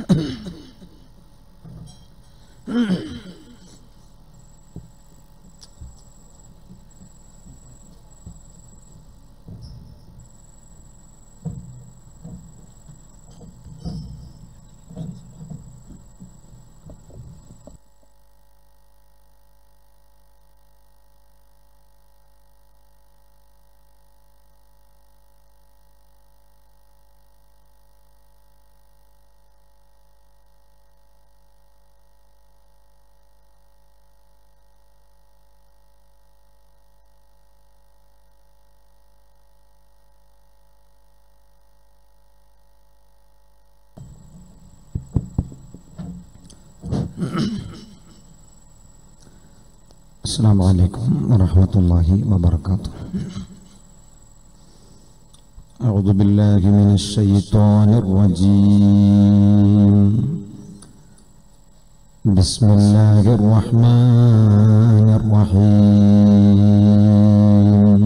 السلام عليكم ورحمة الله وبركاته أعوذ بالله من الشيطان الرجيم بسم الله الرحمن الرحيم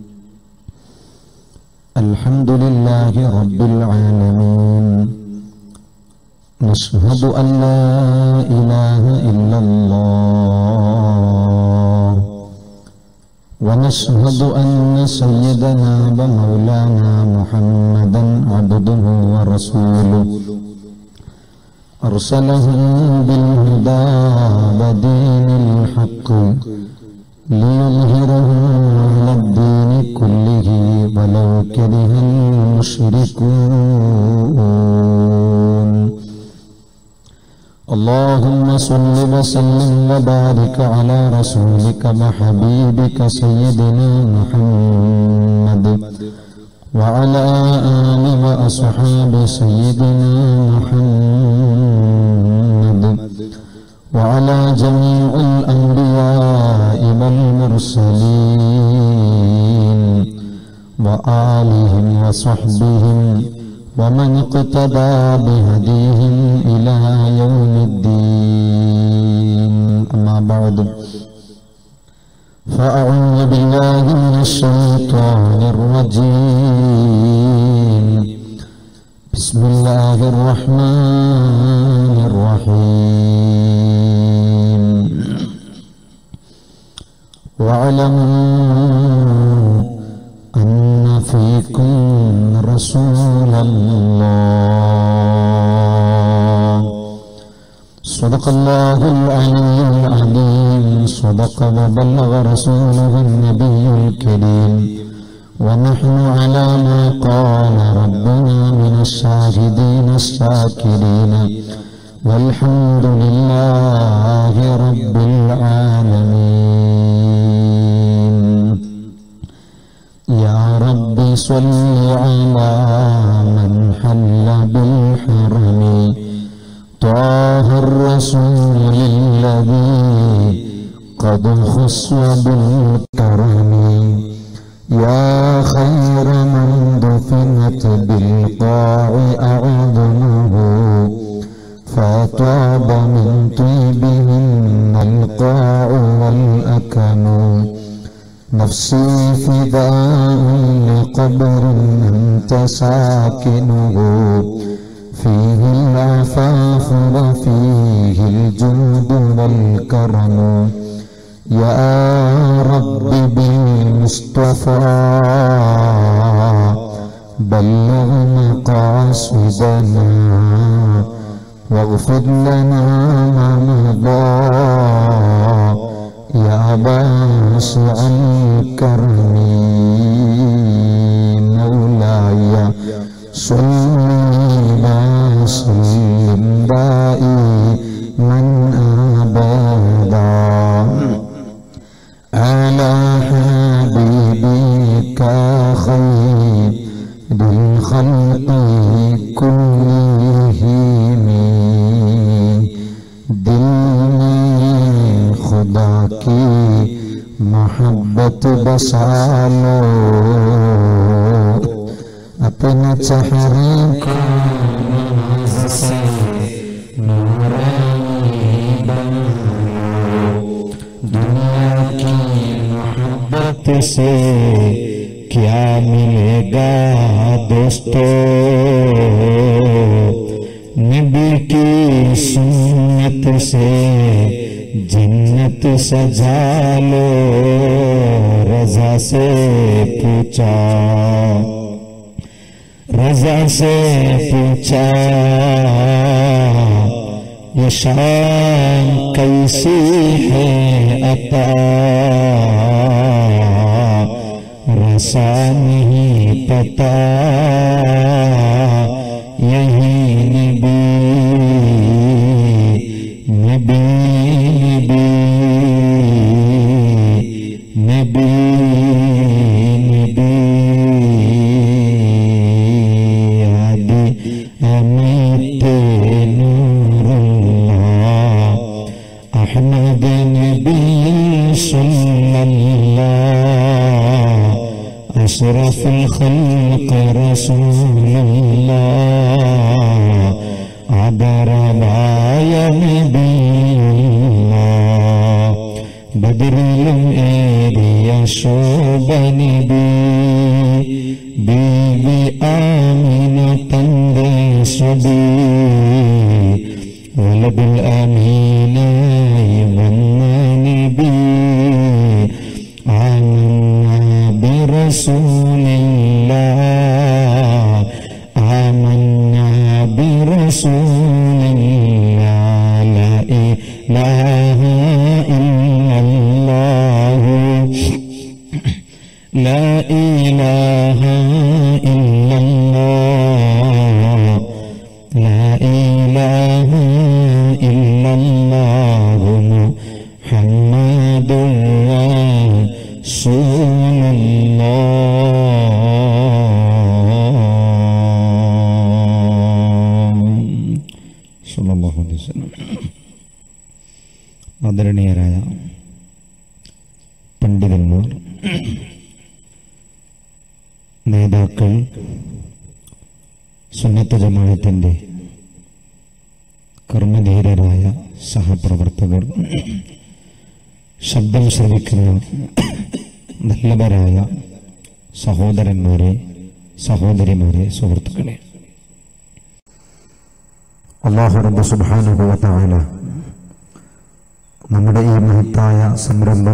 الحمد لله رب العالمين نشهد أن لا إله إلا الله ونشهد أن سيدنا ومولانا محمدا عبده ورسوله أرسله بالهدى ودين الحق ليظهره على الدين كله ولو كره المشركون اللهم صل وسلم وبارك على رسولك وحبيبك سيدنا محمد وعلى آل وأصحاب سيدنا محمد وعلى جميع الأنبياء والمرسلين وآلهم وصحبهم ومن اقتدى بهديهم إلى يوم الدين أما بعد فأعوذ بالله من الشيطان الرجيم بسم الله الرحمن الرحيم واعلموا أن فيكم رسول الله صدق الله العلي العليم صدق وبلغ رسوله النبي الكريم ونحن على ما قال ربنا من الشاهدين الشاكرين والحمد لله رب العالمين يا رب صل على من حل بالحرم طه الرسول الذي قد خص بالكرم يا خير من دفنت بالقاع أعظمه فطاب من طيبهن القاع والأكم نفسي فداء لقبر أنت ساكنه فيه العفاف وفيه الجود والكرم يا رب بالمصطفى بلغ مقاصدنا واغفر لنا ما مضى يا باسع الكرم مولاي صل وسلم دائما ابدا على حبيبك خير الخلق كلهم दिल में खुदा की मोहब्बत बसा लो अपने चेहरे को नाज से नूरानी बना लो दुनिया की मोहब्बत से क्या मिलेगा दोस्तों नबी की जन्नत सजा लो रजा से पूछा रजा से पूछा ये शाम कैसी है अता रसा नहीं पता यही नबी नबी नबी नबी नबी आदि अमित नूरुल्लाह अहमद नबी सल्लल्लाह أشرف الخلق رسول الله عبر يا نبي الله بدرലും ഏറിയ ശോഭ നബി ബീവി ആമിന തന്റെ സ്വബി വലബുൽ അമീനായി വന്ന നബി آمنا برسول الله آمنا برسول الله لا إله إلا الله لا إله إلا الله لا إله إلا الله محمد رسول الله صلى الله عليه وسلم ആദരണീയരായ പണ്ഡിതന്മാർ നേതാക്കൾ സുന്നത്ത് ജമാഅത്തിന്റെ കർമ്മധീരരായ സഹപ്രവർത്തകർ ശബ്ദം ശ്രവിക്കുന്ന നല്ലവരായ സഹോദരന്മാരെ സഹോദരിമാരെ സുഹൃത്തുക്കളെ അള്ളാഹു റബ്ബ് സുബ്ഹാനഹു വ തആല നമ്മുടെ ഈ മഹത്തായ സംരംഭം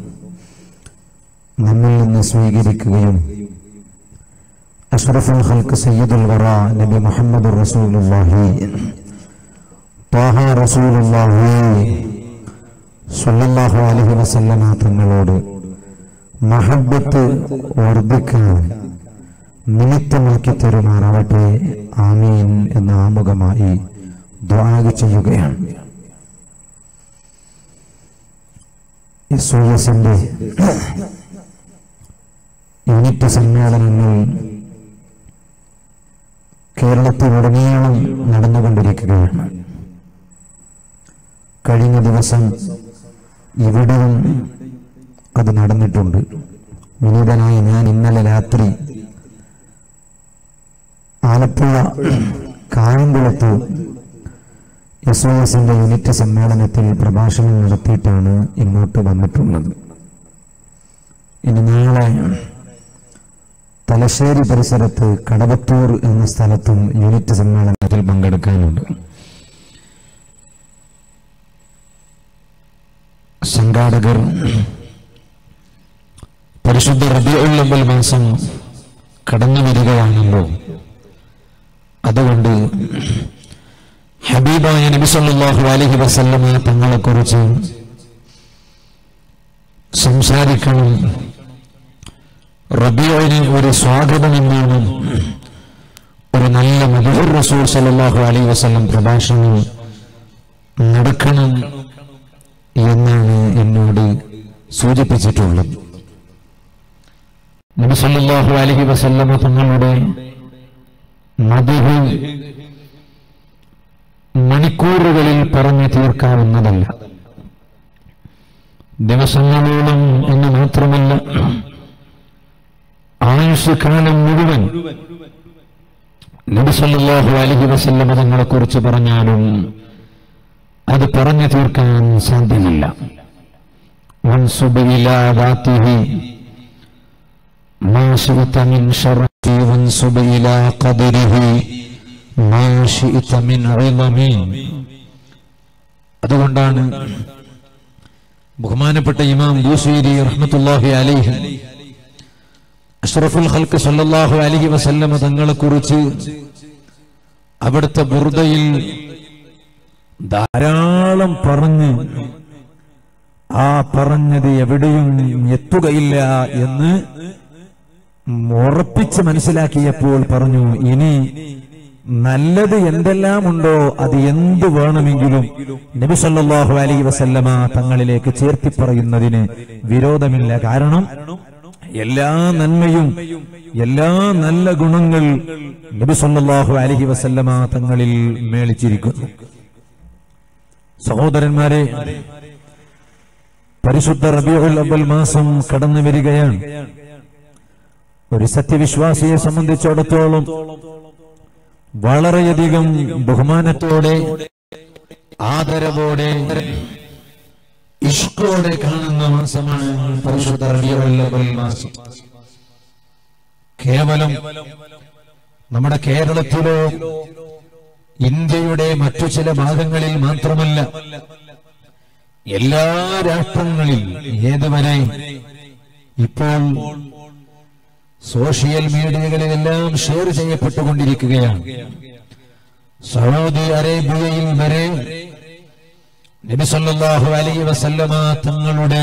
നമ്മിൽ നിന്ന് സ്വീകരിക്കുകയും അഷ്റഫുൽ ഖൽക്ക് സയ്യിദുൽ വറ നബി മുഹമ്മദ് റസൂലുള്ളാഹി ത്വാഹ റസൂലുള്ളാഹി സ്വല്ലല്ലാഹു അലൈഹി വസല്ലമ തങ്ങളോട് മഹബത്ത് വർദ്ധിക്കാൻ നിമിത്തമാക്കി തരുമാറാവട്ടെ ആമീൻ എന്ന ആമുഖമായി ദ്വാഗ് ചെയ്യുകയാണ് ഇസ്വയസിന്റെ യൂണിറ്റ് സമ്മേളനങ്ങൾ കേരളത്തിലുടനീളം നടന്നുകൊണ്ടിരിക്കുകയാണ് കഴിഞ്ഞ ദിവസം ഇവിടെയും അത് നടന്നിട്ടുണ്ട് വിനീതനായ ഞാൻ ഇന്നലെ രാത്രി ആലപ്പുഴ കായംകുളത്ത് എസ് ഒ എസിന്റെ യൂണിറ്റ് സമ്മേളനത്തിൽ പ്രഭാഷണം നടത്തിയിട്ടാണ് ഇങ്ങോട്ട് വന്നിട്ടുള്ളത് ഇനി നാളെ തലശ്ശേരി പരിസരത്ത് കടവത്തൂർ എന്ന സ്ഥലത്തും യൂണിറ്റ് സമ്മേളനത്തിൽ പങ്കെടുക്കാനുണ്ട് സംഘാടകർ പരിശുദ്ധ റബിയുള്ളമ്പൽ മാസം കടന്നു വരികയാണല്ലോ അതുകൊണ്ട് ഹബീബായ നബി സല്ലല്ലാഹു അലൈഹി വസല്ലമ തങ്ങളെ കുറിച്ച് സംസാരിക്കണം റബിയോന് ഒരു സ്വാഗതമെന്നാണ് ഒരു നല്ല മധുർ റസൂൽ സല്ലല്ലാഹു അലൈഹി വസല്ലം പ്രഭാഷണം നടക്കണം എന്നാണ് എന്നോട് സൂചിപ്പിച്ചിട്ടുള്ളത് നബി സല്ലല്ലാഹു അലൈഹി വസല്ലമ തങ്ങളുടെ മധുഹ് മണിക്കൂറുകളിൽ പറഞ്ഞു തീർക്കാവുന്നതല്ല ദിവസങ്ങളോളം എന്ന് മാത്രമല്ല ആയുഷ്കാലം മുഴുവൻ നബി സല്ലല്ലാഹു അലൈഹി വസല്ലമ തങ്ങളെ കുറിച്ച് പറഞ്ഞാലും അത് പറഞ്ഞു തീർക്കാൻ സാധ്യമല്ല വൻസുബ് ഇലാ ദാത്തിഹി ما شئت من شرفي وانسب إلى قدره ما شئت من عظمي അതുകൊണ്ടാണ് ബഹുമാനപ്പെട്ട ഇമാം ബൂസീരി റഹ്മത്തുള്ളാഹി അലൈഹി അഷ്റഫുൽ ഖൽക്ക് സല്ലല്ലാഹു അലൈഹി വസല്ലമ തങ്ങളെ കുറിച്ച് അവിടുത്തെ ബുർദയിൽ ധാരാളം പറഞ്ഞ് ആ പറഞ്ഞത് എവിടെയും എത്തുകയില്ല എന്ന് ഉറപ്പിച്ച് മനസ്സിലാക്കിയപ്പോൾ പറഞ്ഞു ഇനി നല്ലത് എന്തെല്ലാം ഉണ്ടോ അത് എന്ത് വേണമെങ്കിലും നബി സല്ലല്ലാഹു അലൈഹി വസല്ലമ തങ്ങളിലേക്ക് ചേർത്തി പറയുന്നതിന് വിരോധമില്ല കാരണം എല്ലാ നന്മയും എല്ലാ നല്ല ഗുണങ്ങൾ നബി സല്ലല്ലാഹു അലൈഹി വസല്ലമ തങ്ങളിൽ മേളിച്ചിരിക്കുന്നു സഹോദരന്മാരെ പരിശുദ്ധ റബീഉൽ അവൽ മാസം കടന്നു വരികയാണ് ഒരു സത്യവിശ്വാസിയെ സംബന്ധിച്ചിടത്തോളം വളരെയധികം ബഹുമാനത്തോടെ ആദരവോടെ ഇഷ്കോടെ കാണുന്ന മാസമാണ് പരിശുദ്ധ റബീഉൽ അവൽ മാസം കേവലം നമ്മുടെ കേരളത്തിലോ ഇന്ത്യയുടെ മറ്റു ചില ഭാഗങ്ങളിൽ മാത്രമല്ല എല്ലാ രാഷ്ട്രങ്ങളിൽ ഏതുവരെ ഇപ്പോൾ സോഷ്യൽ മീഡിയകളിലെല്ലാം ഷെയർ ചെയ്യപ്പെട്ടുകൊണ്ടിരിക്കുകയാണ് സൗദി അറേബ്യയിൽ വരെ നബി സല്ലല്ലാഹു അലൈഹി വസല്ലമ തങ്ങളുടെ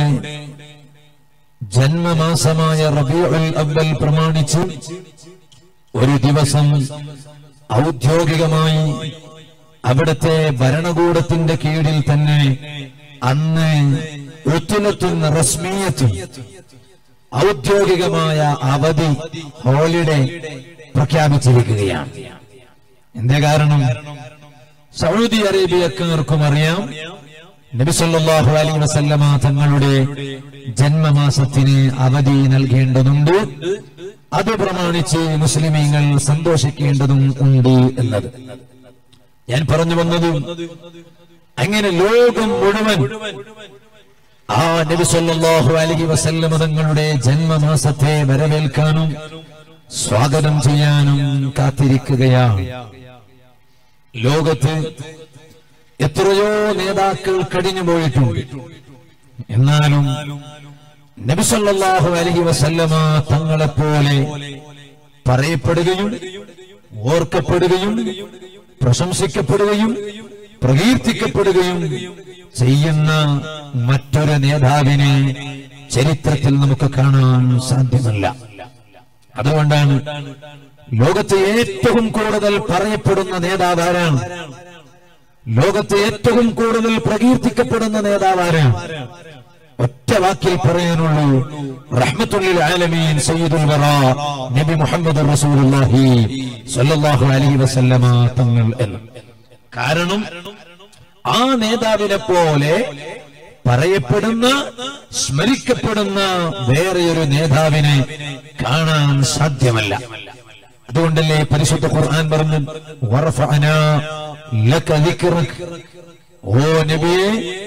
ജന്മമാസമായ റബീഉൽ അവ്വൽ പ്രമാണിച്ച് ഒരു ദിവസം ഔദ്യോഗികമായി അവിടുത്തെ ഭരണകൂടത്തിന്റെ കീഴിൽ തന്നെ അന്ന് ഉത്തുലത്തും റസ്മീയത്തും ഔദ്യോഗികമായ അവധി ഹോളിഡേ പ്രഖ്യാപിച്ചിരിക്കുകയാണ് എന്തേ കാരണം സൗദി അറേബ്യക്കാർക്കും അറിയാം നബിസല്ലാഹു അലൈ വസല്ലമ തങ്ങളുടെ ജന്മമാസത്തിന് അവധി നൽകേണ്ടതുണ്ട് അത് പ്രമാണിച്ച് മുസ്ലിമീങ്ങൾ സന്തോഷിക്കേണ്ടതും ഉണ്ട് എന്നത് ഞാൻ പറഞ്ഞു വന്നതും അങ്ങനെ ലോകം മുഴുവൻ ആ നബി സല്ലല്ലാഹു അലൈഹി വസല്ലമ തങ്ങളുടെ ജന്മമാസത്തെ വരവേൽക്കാനും സ്വാഗതം ചെയ്യാനും കാത്തിരിക്കുകയാണ് ലോകത്ത് എത്രയോ നേതാക്കൾ കഴിഞ്ഞു പോയിട്ടുണ്ട് എന്നാലും നബി സല്ലല്ലാഹു അലൈഹി വസല്ലമ തങ്ങളെപ്പോലെ പറയപ്പെടുകയും ഓർക്കപ്പെടുകയും പ്രശംസിക്കപ്പെടുകയും പ്രകീർത്തിക്കപ്പെടുകയും ചെയ്യുന്ന മറ്റൊരു നേതാവിനെ ചരിത്രത്തിൽ നമുക്ക് കാണാൻ സാധ്യമല്ല അതുകൊണ്ടാണ് ലോകത്തെ ഏറ്റവും കൂടുതൽ പറയപ്പെടുന്ന നേതാവ് ആരാണ് ലോകത്തെ ഏറ്റവും കൂടുതൽ പ്രകീർത്തിക്കപ്പെടുന്ന നേതാവ് ആരാണ് ഒറ്റ വാക്കിൽ പറയാനുള്ളൂ റഹ്മത്തുള്ളിൽ ആലമീൻ സയ്യിദുൽ വറ നബി മുഹമ്മദ് റസൂലുള്ളാഹി സ്വല്ലല്ലാഹു അലൈഹി വസല്ലമ തങ്ങൾ എന്ന് കാരണം ആ നേതാവിനെ പോലെ പറയപ്പെടുന്ന സ്മരിക്കപ്പെടുന്ന വേറെയൊരു നേതാവിനെ കാണാൻ സാധ്യമല്ല അതുകൊണ്ടല്ലേ പരിശുദ്ധ ഖുർആൻ പറഞ്ഞു "വറഫഅനാ ലക ദിക്റക്." ഓ നബിയെ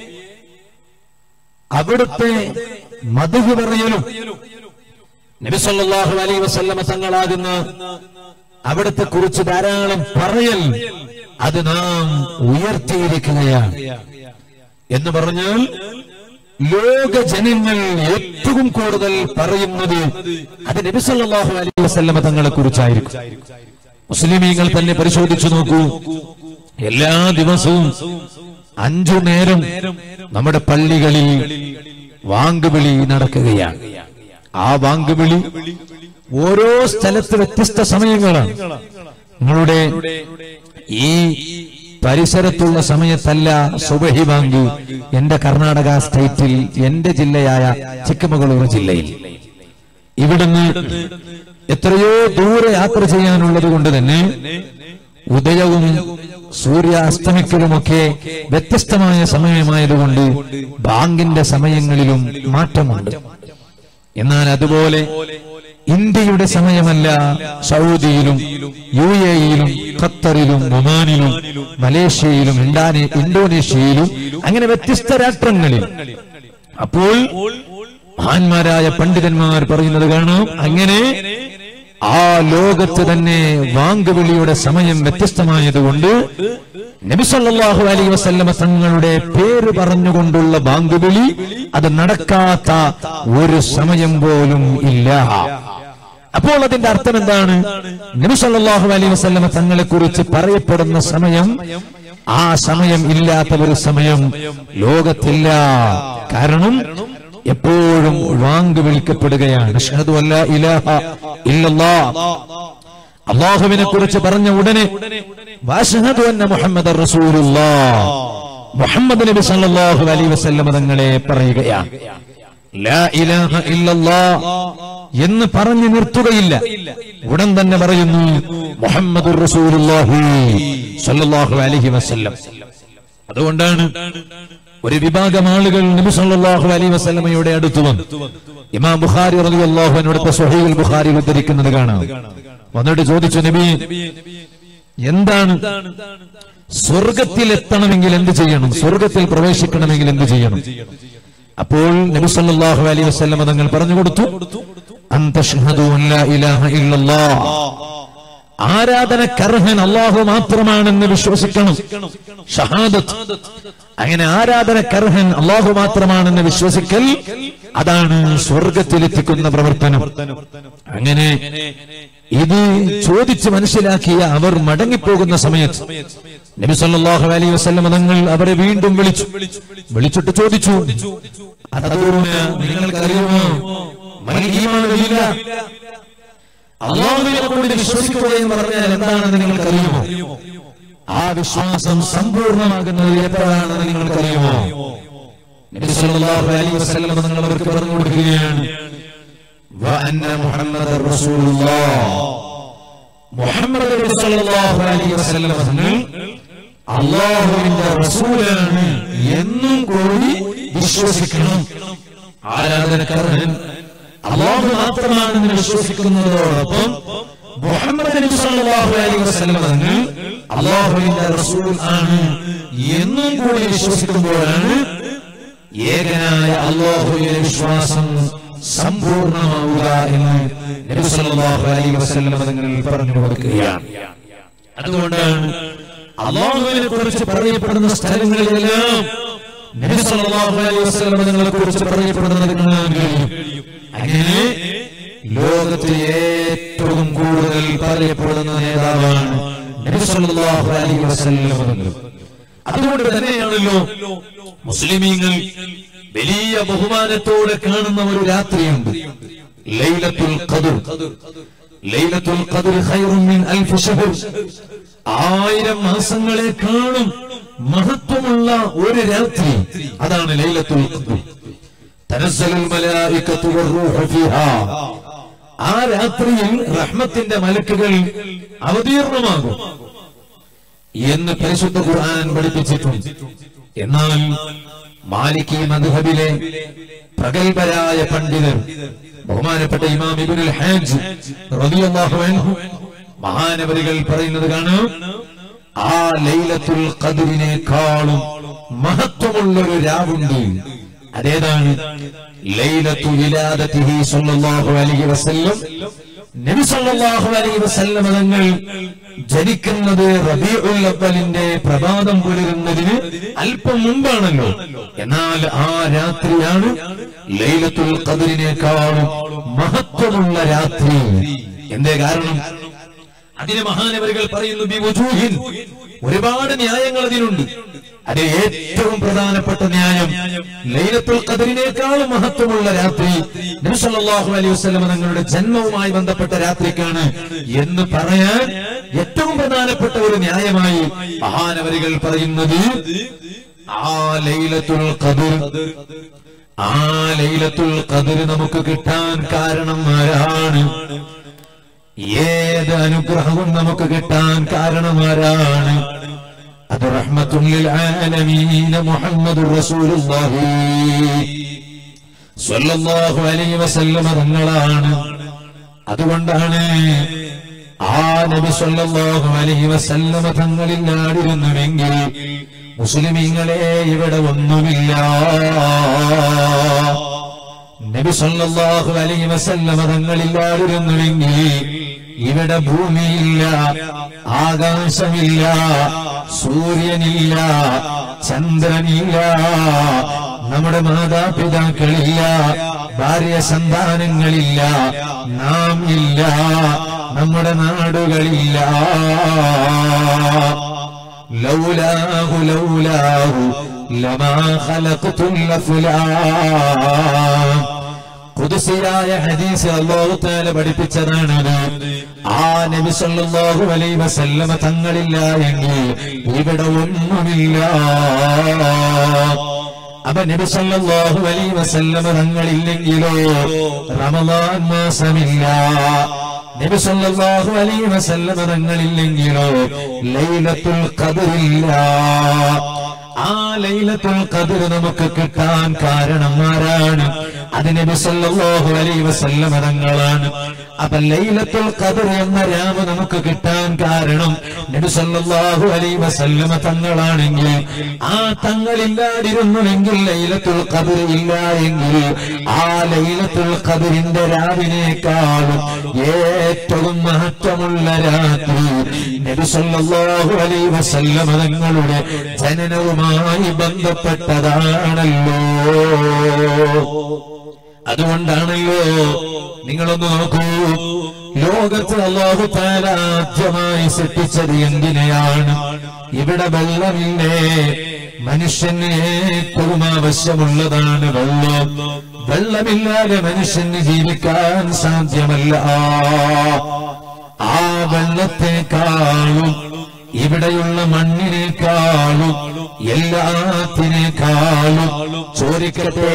അവിടുത്തെ മധുഹ് പറയലും നബി സല്ലല്ലാഹു അലൈഹി വസല്ലമ തങ്ങളാകുന്ന അവിടുത്തെ കുറിച്ച് ധാരാളം പറയൽ അത് നാം ഉയർത്തിയിരിക്കുകയാണ് എന്ന് പറഞ്ഞാൽ ലോക ജനങ്ങൾ ഏറ്റവും കൂടുതൽ പറയുന്നത് അത് നബി സല്ലല്ലാഹു അലൈഹി വസല്ലമ തങ്ങളെ കുറിച്ചായിരിക്കും മുസ്ലിമീങ്ങൾ തന്നെ പരിശോധിച്ചു നോക്കൂ എല്ലാ ദിവസവും അഞ്ചു നേരം നമ്മുടെ പള്ളികളിൽ വാങ്കുവിളി നടക്കുകയാണ് ആ വാങ്കുവിളി ഓരോ സ്ഥലത്ത് വ്യത്യസ്ത സമയങ്ങളാണ് നിങ്ങളുടെ ഈ പരിസരത്തുള്ള സമയത്തല്ല സുബഹി ബാങ്ക് എന്റെ കർണാടക സ്റ്റേറ്റിൽ എന്റെ ജില്ലയായ ചിക്കമകളൂർ ജില്ലയിൽ ഇവിടുന്ന് എത്രയോ ദൂരെ യാത്ര ചെയ്യാനുള്ളത് കൊണ്ട് തന്നെ ഉദയവും സൂര്യാസ്തമിക്കലുമൊക്കെ വ്യത്യസ്തമായ സമയമായതുകൊണ്ട് ബാങ്കിന്റെ സമയങ്ങളിലും മാറ്റമുണ്ട് എന്നാൽ അതുപോലെ ഇന്ത്യയുടെ സമയമല്ല സൗദിയിലും യു എയിലും ഖത്തറിലും ഒമാനിലും മലേഷ്യയിലും ഇണ്ടാനെ- ഇന്തോനേഷ്യയിലും അങ്ങനെ വ്യത്യസ്ത രാഷ്ട്രങ്ങളിൽ അപ്പോൾ മഹാന്മാരായ പണ്ഡിതന്മാർ പറയുന്നത് കാണാം അങ്ങനെ ആ ലോകത്ത് തന്നെ വാങ്കുവിളിയുടെ സമയം വ്യത്യസ്തമായതുകൊണ്ട് നബിസല്ലാഹു അലൈ വസല്ലമ തങ്ങളുടെ പേര് പറഞ്ഞുകൊണ്ടുള്ള ബാങ്കുവിളി അത് നടക്കാത്ത ഒരു സമയം പോലും ഇല്ല അപ്പോൾ അതിന്റെ അർത്ഥം എന്താണ് നബിസല്ലാഹു അലൈ വസല്ലമ തങ്ങളെ കുറിച്ച് പറയപ്പെടുന്ന സമയം ആ സമയം ഇല്ലാത്ത ഒരു സമയം ലോകത്തില്ല കാരണം എപ്പോഴും വാങ്ക് വിളിക്കപ്പെടുകയാണ് അഷ്ഹദു അല്ലാ ഇലാഹ ഇല്ലല്ലാഹ് അള്ളാഹുവിനെ കുറിച്ച് പറഞ്ഞ ഉടനെ വാഷഹദു അന്ന മുഹമ്മദ് റസൂലുള്ളാഹ് മുഹമ്മദ് നബി സല്ലല്ലാഹു അലൈഹി വസല്ലം തങ്ങളെ പറയുകയാണ് ലാ ഇലാഹ ഇല്ലല്ലാഹ് എന്ന് പറഞ്ഞു നിർത്തുകയില്ല ഉടൻ തന്നെ പറയുന്നു മുഹമ്മദ് റസൂലുള്ളാഹി സല്ലല്ലാഹു അലൈഹി വസല്ലം അതുകൊണ്ടാണ് ഒരു വിഭാഗം ആളുകൾ നബി സല്ലല്ലാഹു അലൈഹി വസല്ലമയുടെ അടുത്ത് വന്നു ഇമാം ബുഖാരി റളിയല്ലാഹു അൻഹു സ്വഹീഹുൽ ബുഖാരിയിൽ ഉദ്ധരിക്കുന്നത് കാണാം വന്നിട്ട് ചോദിച്ചു നബി എന്താണ് സ്വർഗത്തിൽ എത്തണമെങ്കിൽ എന്ത് ചെയ്യണം സ്വർഗത്തിൽ പ്രവേശിക്കണമെങ്കിൽ എന്ത് ചെയ്യണം അപ്പോൾ നബി സല്ലല്ലാഹു അലൈഹി വസല്ലമ തങ്ങൾ പറഞ്ഞു കൊടുത്തു അന്തഷ്ഹദു അല്ലാ ഇലാഹ ഇല്ലല്ലാഹ് ആരാധനക്കർഹൻ അള്ളാഹു മാത്രമാണെന്ന് വിശ്വസിക്കണം ഷഹാദത്ത് അങ്ങനെ ആരാധനക്കർഹൻ അള്ളാഹു മാത്രമാണെന്ന് വിശ്വസിക്കൽ അതാണ് സ്വർഗത്തിലെത്തിക്കുന്ന പ്രവർത്തനം അങ്ങനെ ഇത് ചോദിച്ച് മനസ്സിലാക്കിയ അവർ മടങ്ങിപ്പോകുന്ന സമയത്ത് നബി സല്ലല്ലാഹു അലൈഹി വസല്ലം തങ്ങൾ അവരെ വീണ്ടും വിളിച്ചു വിളിച്ചിട്ട് ചോദിച്ചു അതോടെ നിങ്ങൾക്കറിയുമോ മൽ ഈമാനു ബില്ലാഹ് അള്ളാഹുവിനെ കൊണ്ട് വിശ്വസിക്കുക എന്ന് പറഞ്ഞാൽ എന്താണെന്ന് നിങ്ങൾക്കറിയുമോ ആ വിശ്വാസം സമ്പൂർണ്ണമാകുന്നത് എപ്പോഴാണെന്ന് നിങ്ങൾക്കറിയുമോ നബി സല്ലല്ലാഹു അലൈഹി വസല്ലം നിങ്ങൾ അവർക്ക് പറഞ്ഞു കൊടുക്കുകയാണ് വഅന്ന മുഹമ്മദർ റസൂലുള്ളാഹ് മുഹമ്മദ് നബി സല്ലല്ലാഹു അലൈഹി വസല്ലം നിങ്ങൾ അള്ളാഹുവിന്റെ റസൂലാണ് എന്നും കൂടി വിശ്വസിക്കണം ആരാധനക്കാരൻ അള്ളാഹു മാത്രമാണെന്ന് വിശ്വസിക്കുന്നതോടൊപ്പം മുഹമ്മദ് നബി സല്ലല്ലാഹു അലൈഹി വസല്ലം തങ്ങൾ അള്ളാഹുവിന്റെ റസൂൽ ആണ് എന്നും കൂടി വിശ്വസിക്കുമ്പോഴാണ് ഏകനായ അള്ളാഹുവിന്റെ വിശ്വാസം സമ്പൂർണ്ണമാവുക എന്ന് നബി സല്ലല്ലാഹു അലൈഹി വസല്ലം തങ്ങൾ പറഞ്ഞു കൊടുക്കുകയാണ് അതുകൊണ്ടാണ് അള്ളാഹുവിനെ കുറിച്ച് പറയപ്പെടുന്ന സ്ഥലങ്ങളിലെല്ലാം നബി സല്ലല്ലാഹു അലൈഹി വസല്ലം തങ്ങളെ കുറിച്ച് പറയപ്പെടുന്നത് കാണാൻ കഴിയും അങ്ങനെ ലോകത്ത് ഏറ്റവും കൂടുതൽ പറയപ്പെടുന്ന നേതാവാണ് നബി സല്ലല്ലാഹു അലൈഹി വസല്ലം തങ്ങൾ അതുകൊണ്ട് തന്നെയാണല്ലോ മുസ്ലിമീങ്ങൾ വലിയ ബഹുമാനത്തോടെ കാണുന്ന ഒരു രാത്രിയുണ്ട് ലൈലത്തുൽ ഖദർ ലൈലത്തുൽ ഖദർ ഖൈറും മിൻ അൽഫ് ശഹർ ആയിരം മാസങ്ങളെക്കാളും മഹത്വമുള്ള ഒരു രാത്രി അതാണ് ലൈലത്തുൽ ഖദർ തനസ്സലുൽ മലായികത്തു വറൂഹു ഫീഹാ ആ രാത്രിയിൽ റഹ്മത്തിന്റെ മലക്കുകൾ അവതീർണമാകും എന്ന് പരിശുദ്ധ ഖുർആൻ പഠിപ്പിച്ചിട്ടുണ്ട് എന്നാൽ മാലിക്കി മദ്ഹബിലെ പ്രഗത്ഭരായ പണ്ഡിതർ ബഹുമാനപ്പെട്ട ഇമാം ഇബ്നുൽ ഹാജ് റളിയല്ലാഹു അൻഹു മഹാനവരികൾ പറയുന്നത് കാണാം ആ ലൈലത്തുൽ ഖദ്റിനേക്കാളും മഹത്വമുള്ള ഒരു രാവുണ്ട് അതേതാണ് ലൈലത്തു വിലാദത്തിഹി സല്ലല്ലാഹു അലൈഹി വസല്ലം നബി സല്ലല്ലാഹു അലൈഹി വസല്ലം തങ്ങൾ ജനിക്കുന്നത് റബീഉൽ അവ്വലിന്റെ പ്രഭാതം പുലരുന്നതിന് അല്പം മുമ്പാണല്ലോ എന്നാൽ ആ രാത്രിയാണ് ലൈലത്തുൽ ഖദറിനേക്കാളും മഹത്വമുള്ള രാത്രി എന്തേ കാരണം അതിന് മഹാനവരുകൾ പറയുന്നു ബിവുജൂഹിൻ ഒരുപാട് ന്യായങ്ങൾ അതിനുണ്ട് അതിൽ ഏറ്റവും പ്രധാനപ്പെട്ട ന്യായം ലൈലത്തുൽ ഖദറിനേക്കാളും മഹത്വമുള്ള രാത്രി നബി സല്ലല്ലാഹു അലൈഹി വസല്ലം തങ്ങളുടെ ജന്മവുമായി ബന്ധപ്പെട്ട രാത്രിക്കാണ് എന്ന് പറയാൻ ഏറ്റവും പ്രധാനപ്പെട്ട ഒരു ന്യായമായി മഹാനവരികൾ പറയുന്നത് ആ ലൈലത്തുൽ ഖദർ ആ ലൈലത്തുൽ ഖദർ നമുക്ക് കിട്ടാൻ കാരണം ആരാണ് ഏത് അനുഗ്രഹവും നമുക്ക് കിട്ടാൻ കാരണമാരാണ് അത് റഹ്മത്തുല്ലിൽ ആലമീന മുഹമ്മദുർ റസൂലുള്ളാഹി സ്വല്ലല്ലാഹു അലൈഹി വസല്ലമ തങ്ങളാണ് അതുകൊണ്ടാണ് ആ നബി സ്വല്ലല്ലാഹു അലൈഹി വസല്ലമ തങ്ങളില്ലാതിരുന്നുവെങ്കിൽ മുസ്ലിമീങ്ങളെ ഇവിടെ ഒന്നുമില്ല നബി സല്ലല്ലാഹു അലൈഹി വസല്ലമ തങ്ങളില്ലാതിരുന്നുവെങ്കിൽ ഇവിടെ ഭൂമിയില്ല ആകാശമില്ല സൂര്യനില്ല ചന്ദ്രനില്ല നമ്മുടെ മാതാപിതാക്കളില്ല ഭാര്യ സന്താനങ്ങളില്ല നാം ഇല്ല നമ്മുടെ നാടുകളില്ല ലൗലാഹു ലൗലാഹു ലമാ ഖലഖതുൽ അഫ്ലാം കുതുസിയായ ഹദീസ് അല്ലാഹു തആല പഠിപ്പിച്ചതാണത് ആ നബി സല്ലല്ലാഹു അലൈഹി വസല്ലമ തങ്ങളില്ല എങ്കിൽ ഇവിടെ ഒന്നുമില്ല അപ്പൊ നബി സല്ലല്ലാഹു അലൈഹി വസല്ലമ തങ്ങളില്ലെങ്കിലോ റമദാൻ മാസമില്ല നബി സല്ലല്ലാഹു അലൈഹി വസല്ലമ തങ്ങളില്ലെങ്കിലോ ലൈലത്തുൽ ഖദറില്ല ആ ലൈലത്തുൽ ഖദർ നമുക്ക് കിട്ടാൻ കാരണം ആരാണ് അത് നബി സല്ലല്ലാഹു അലൈഹി വസല്ലമ തങ്ങളാണ് അപ്പൊ ലൈലത്തുൽ ഖദർ എന്ന രാമ നമുക്ക് കിട്ടാൻ കാരണം നബി സല്ലല്ലാഹു അലൈഹി വസല്ലമ തങ്ങളാണെങ്കിൽ ആ തങ്ങളില്ലാതിരുന്നുവെങ്കിൽ ലൈലത്തുൽ ഖദർ ഇല്ല എങ്കിൽ ആ ലൈലത്തുൽ ഖദറിന്റെ രാവിനേക്കാളും ഏറ്റവും മഹത്വമുള്ള രാത്രി നബി സല്ലല്ലാഹു അലൈഹി വസല്ലമ തങ്ങളുടെ ജനനവുമായി ബന്ധപ്പെട്ടതാണല്ലോ അതുകൊണ്ടാണല്ലോ നിങ്ങളൊന്ന് നോക്കൂ ലോകത്ത് അള്ളാഹു താല ആദ്യമായി സൃഷ്ടിച്ചത് എന്തിനെയാണ് ഇവിടെ വെള്ളമില്ലേ മനുഷ്യന് ഏറ്റവും ആവശ്യമുള്ളതാണ് വെള്ളം വെള്ളമില്ലാതെ മനുഷ്യന് ജീവിക്കാൻ സാധ്യമല്ല ആ വെള്ളത്തെക്കാളും ഇവിടെയുള്ള മണ്ണിനേക്കാളും എല്ലാത്തിനേക്കാളും ചോദിക്കട്ടെ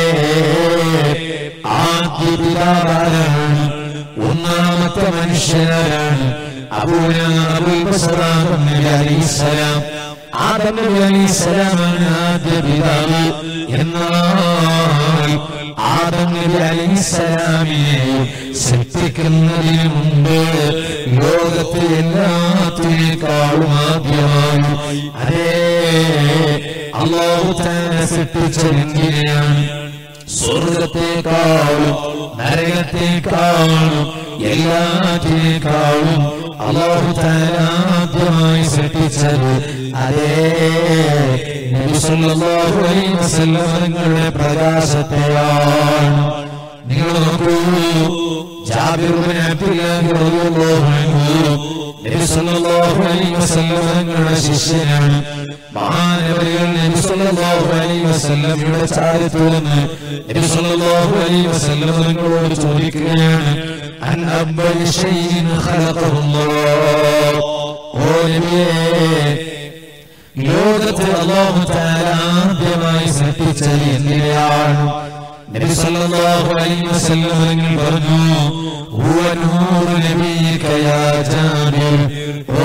ആദ്യ പിതാവാരാണ് ഒന്നാമത്തെ മനുഷ്യനാരാണ് അബൂന അബുൽ ബസറാം നബി അലൈഹിസ്സലാം ആദം നബി അലൈഹിസ്സലാമാണ് ആദ്യ പിതാവ് എന്നാൽ ആദം നബി അലൈഹിസ്സലാമിനെ സൃഷ്ടിക്കുന്നതിന് മുമ്പ് ലോകത്തെ എല്ലാത്തിനേക്കാളും ആദ്യമായി അതേ അള്ളാഹു തന്നെ സൃഷ്ടിച്ചതെന്തിനെയാണ് സ്വർഗത്തെക്കാളും നരകത്തെക്കാളും എല്ലാത്തിനേക്കാളും അള്ളാഹു ആദ്യമായി സൃഷ്ടിച്ചത് അതേ നബി സല്ലല്ലാഹു അലൈഹി വസല്ലം തങ്ങളുടെ പ്രകാശത്തെയാണ് നിങ്ങൾ നോക്കൂ ജാബിർ ബിൻ അബ്ദുല്ലാഹി റളിയല്ലാഹു അൻഹു നബി സല്ലല്ലാഹു അലൈഹി വസല്ലം തങ്ങളുടെ ശിഷ്യനാണ് മഹാനവരികൾ നബി സല്ലല്ലാഹു അലൈഹി വസല്ലമയുടെ ചാരത്തു നിന്ന് നബി സല്ലല്ലാഹു അലൈഹി വസല്ലം തങ്ങളോട് ചോദിക്കുകയാണ് അൻ അബ്ബൽ ഷൈഇൻ ഖലഖഹുല്ലാഹ് ഓ നബിയേ ലോകത്ത് അല്ലാഹു തആല ആദ്യമായി സൃഷ്ടിച്ചത് എന്തിനാണ് നബി സല്ലല്ലാഹു അലൈഹി വസല്ലം തങ്ങൾ പറഞ്ഞു ഹുവ നൂറു നബിയിക യാ ജാബിർ ഓ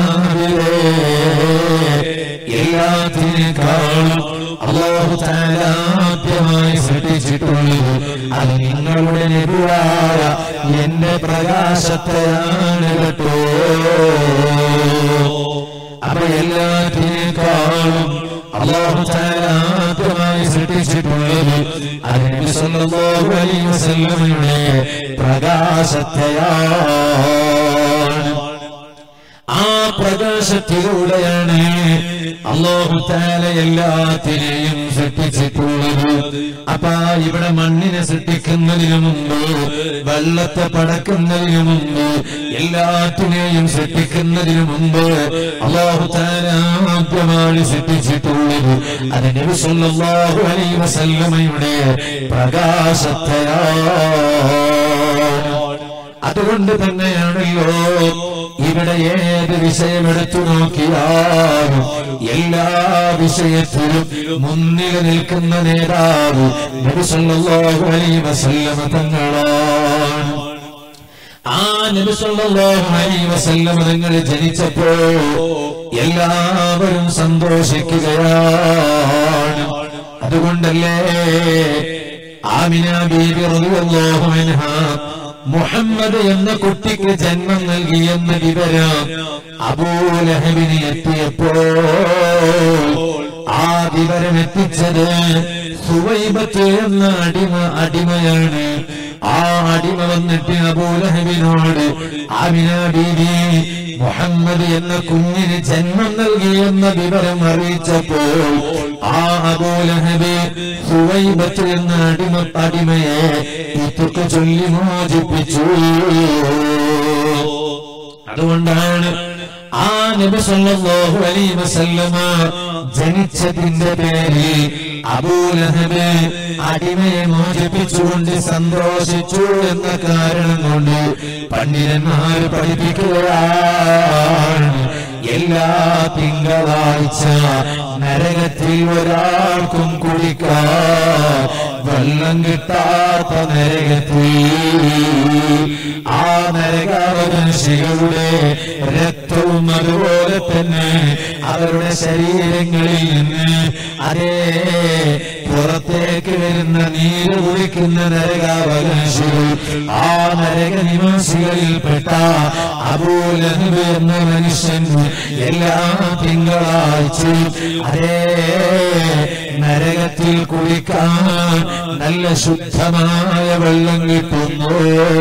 ജാബിറേ എല്ലാത്തിനേക്കാളും അള്ളാഹു തആല ആദ്യമായി സൃഷ്ടിച്ചിട്ടുള്ളത് അത് നിങ്ങളുടെ നബിയായ എന്റെ പ്രകാശത്തെയാണ് കേട്ടോ അപ്പൊ എല്ലാത്തിനേക്കാളും അള്ളാഹു തആല ആദ്യമായി സൃഷ്ടിച്ചിട്ടുള്ളത് അത് നബി സല്ലല്ലാഹു അലൈഹി വസല്ലമയുടെ പ്രകാശത്തെയാണ് ആ പ്രകാശത്തിലൂടെയാണ് അള്ളാഹു താല എല്ലാത്തിനെയും സൃഷ്ടിച്ചിട്ടുള്ളത് അപ്പൊ ഇവിടെ മണ്ണിനെ സൃഷ്ടിക്കുന്നതിനു മുമ്പ് വെള്ളത്തെ പടക്കുന്നതിനു മുമ്പ് എല്ലാത്തിനെയും സൃഷ്ടിക്കുന്നതിനു മുമ്പ് അള്ളാഹു താല ആദ്യമായി സൃഷ്ടിച്ചിട്ടുള്ളത് അത് നബി സല്ലല്ലാഹു അലൈഹി വസല്ലമയുടെ പ്രകാശത്തെയാണ് അതുകൊണ്ട് തന്നെയാണല്ലോ ഇവിടെ ഏത് വിഷയം എടുത്തു നോക്കിയാലും എല്ലാ വിഷയത്തിലും മുന്നിൽ നിൽക്കുന്ന നേതാവ് നബി സല്ലല്ലാഹു അലൈഹി വസല്ലമ തങ്ങളാണ് ആ നബി സല്ലല്ലാഹു അലൈഹി വസല്ലമ തങ്ങൾ ജനിച്ചപ്പോ എല്ലാവരും സന്തോഷിക്കുകയാണ് അതുകൊണ്ടല്ലേ ആമിന ബീബി റളിയല്ലാഹു അൻഹ മുഹമ്മദ് എന്ന കുട്ടിക്ക് ജന്മം നൽകിയെന്ന വിവരം അബൂലഹബിന് എത്തിയപ്പോൾ ആ വിവരം എത്തിച്ചത് സുവൈബത്ത് എന്ന അടിമ അടിമയാണ് ആ അടിമ വന്നിട്ട് അബൂലഹബിനോട് ആമിന ബീവി മുഹമ്മദ് എന്ന കുഞ്ഞിന് ജന്മം നൽകിയെന്ന വിവരം അറിയിച്ചപ്പോൾ ആ അബൂലഹബി സുവൈബത്ത് എന്ന അടിമ അടിമയെ ഇതൊക്കെ ചൊല്ലി മോചിപ്പിച്ചു അതുകൊണ്ടാണ് ആ നബി സല്ലല്ലാഹു അലൈഹി വസല്ലമ ജനിച്ചതിന്റെ പേരിൽ അബൂലഹബ് അടിമയെ മോചിപ്പിച്ചുകൊണ്ട് സന്തോഷിച്ചു എന്ന കാരണം കൊണ്ട് പണ്ഡിതന്മാർ പഠിപ്പിക്കുകയാണ് എല്ലാ തിങ്കളാഴ്ച നരകത്തിൽ ഒരാൾക്കും കുടിക്കാൻ വെള്ളം കിട്ടാത്ത നരകത്തിൽ ആ നരകാവകാശികളുടെ രക്തവും അതുപോലെ തന്നെ അവരുടെ ശരീരങ്ങളിൽ നിന്ന് അതേ പുറത്തേക്ക് വരുന്ന നീര് കുടിക്കുന്ന നരകാവകാശികൾ ആ നരക നിവാസികളിൽപ്പെട്ട അബൂലഹബ് എന്ന മനുഷ്യൻ എല്ലാ തിങ്കളാഴ്ചയും അതേ നരകത്തിൽ കുളിക്കാൻ നല്ല ശുദ്ധമായ വെള്ളം കിട്ടുന്നു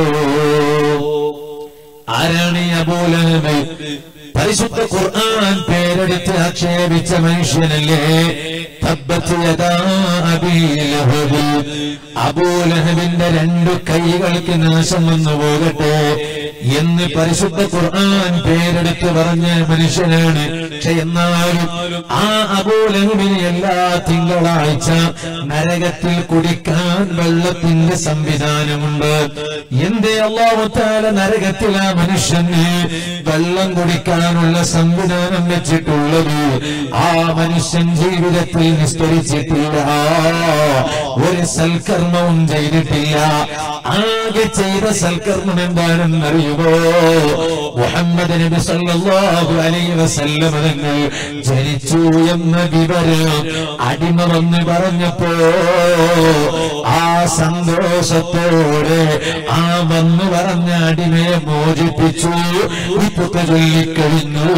ആരാണ് ഈ അബൂലഹബ് പരിശുദ്ധ ഖുർആൻ പേരെടുത്ത് ആക്ഷേപിച്ച മനുഷ്യനല്ലേ തബ്ബത്ത് യദാ അബീ ലഹബ്. അബൂലഹബിന്റെ രണ്ടു കൈകൾക്ക് നാശം വന്നു പോകട്ടെ എന്ന് പരിശുദ്ധ ഖുർആൻ പേരെടുത്ത് പറഞ്ഞ മനുഷ്യനാണ് പക്ഷെ എന്നാലും ആ അബൂലഹബിന് എല്ലാ തിങ്കളാഴ്ച നരകത്തിൽ കുടിക്കാൻ വെള്ളത്തിന്റെ സംവിധാനമുണ്ട് എന്തേ അള്ളാഹുത്താല നരകത്തിൽ ആ മനുഷ്യന് വെള്ളം കുടിക്കാനുള്ള സംവിധാനം വെച്ചിട്ടുള്ളത് ആ മനുഷ്യൻ ജീവിതത്തിൽ നിസ്കരിച്ചിട്ടില്ല ഒരു സൽക്കർമ്മവും ചെയ്തിട്ടില്ല ആകെ ചെയ്ത സൽക്കർമ്മം എന്താണെന്നറിയുമോ മുഹമ്മദ് നബി സല്ലല്ലാഹു അലൈഹി വസല്ലം തങ്ങൾ ജനിച്ചു എന്ന വിവരം അടിമ വന്ന് പറഞ്ഞപ്പോ ആ സന്തോഷത്തോടെ ആ വന്നു പറഞ്ഞ അടിമയെ മോചിപ്പിച്ചു ഇപ്പൊക്കെ ചൊല്ലിക്കഴിഞ്ഞു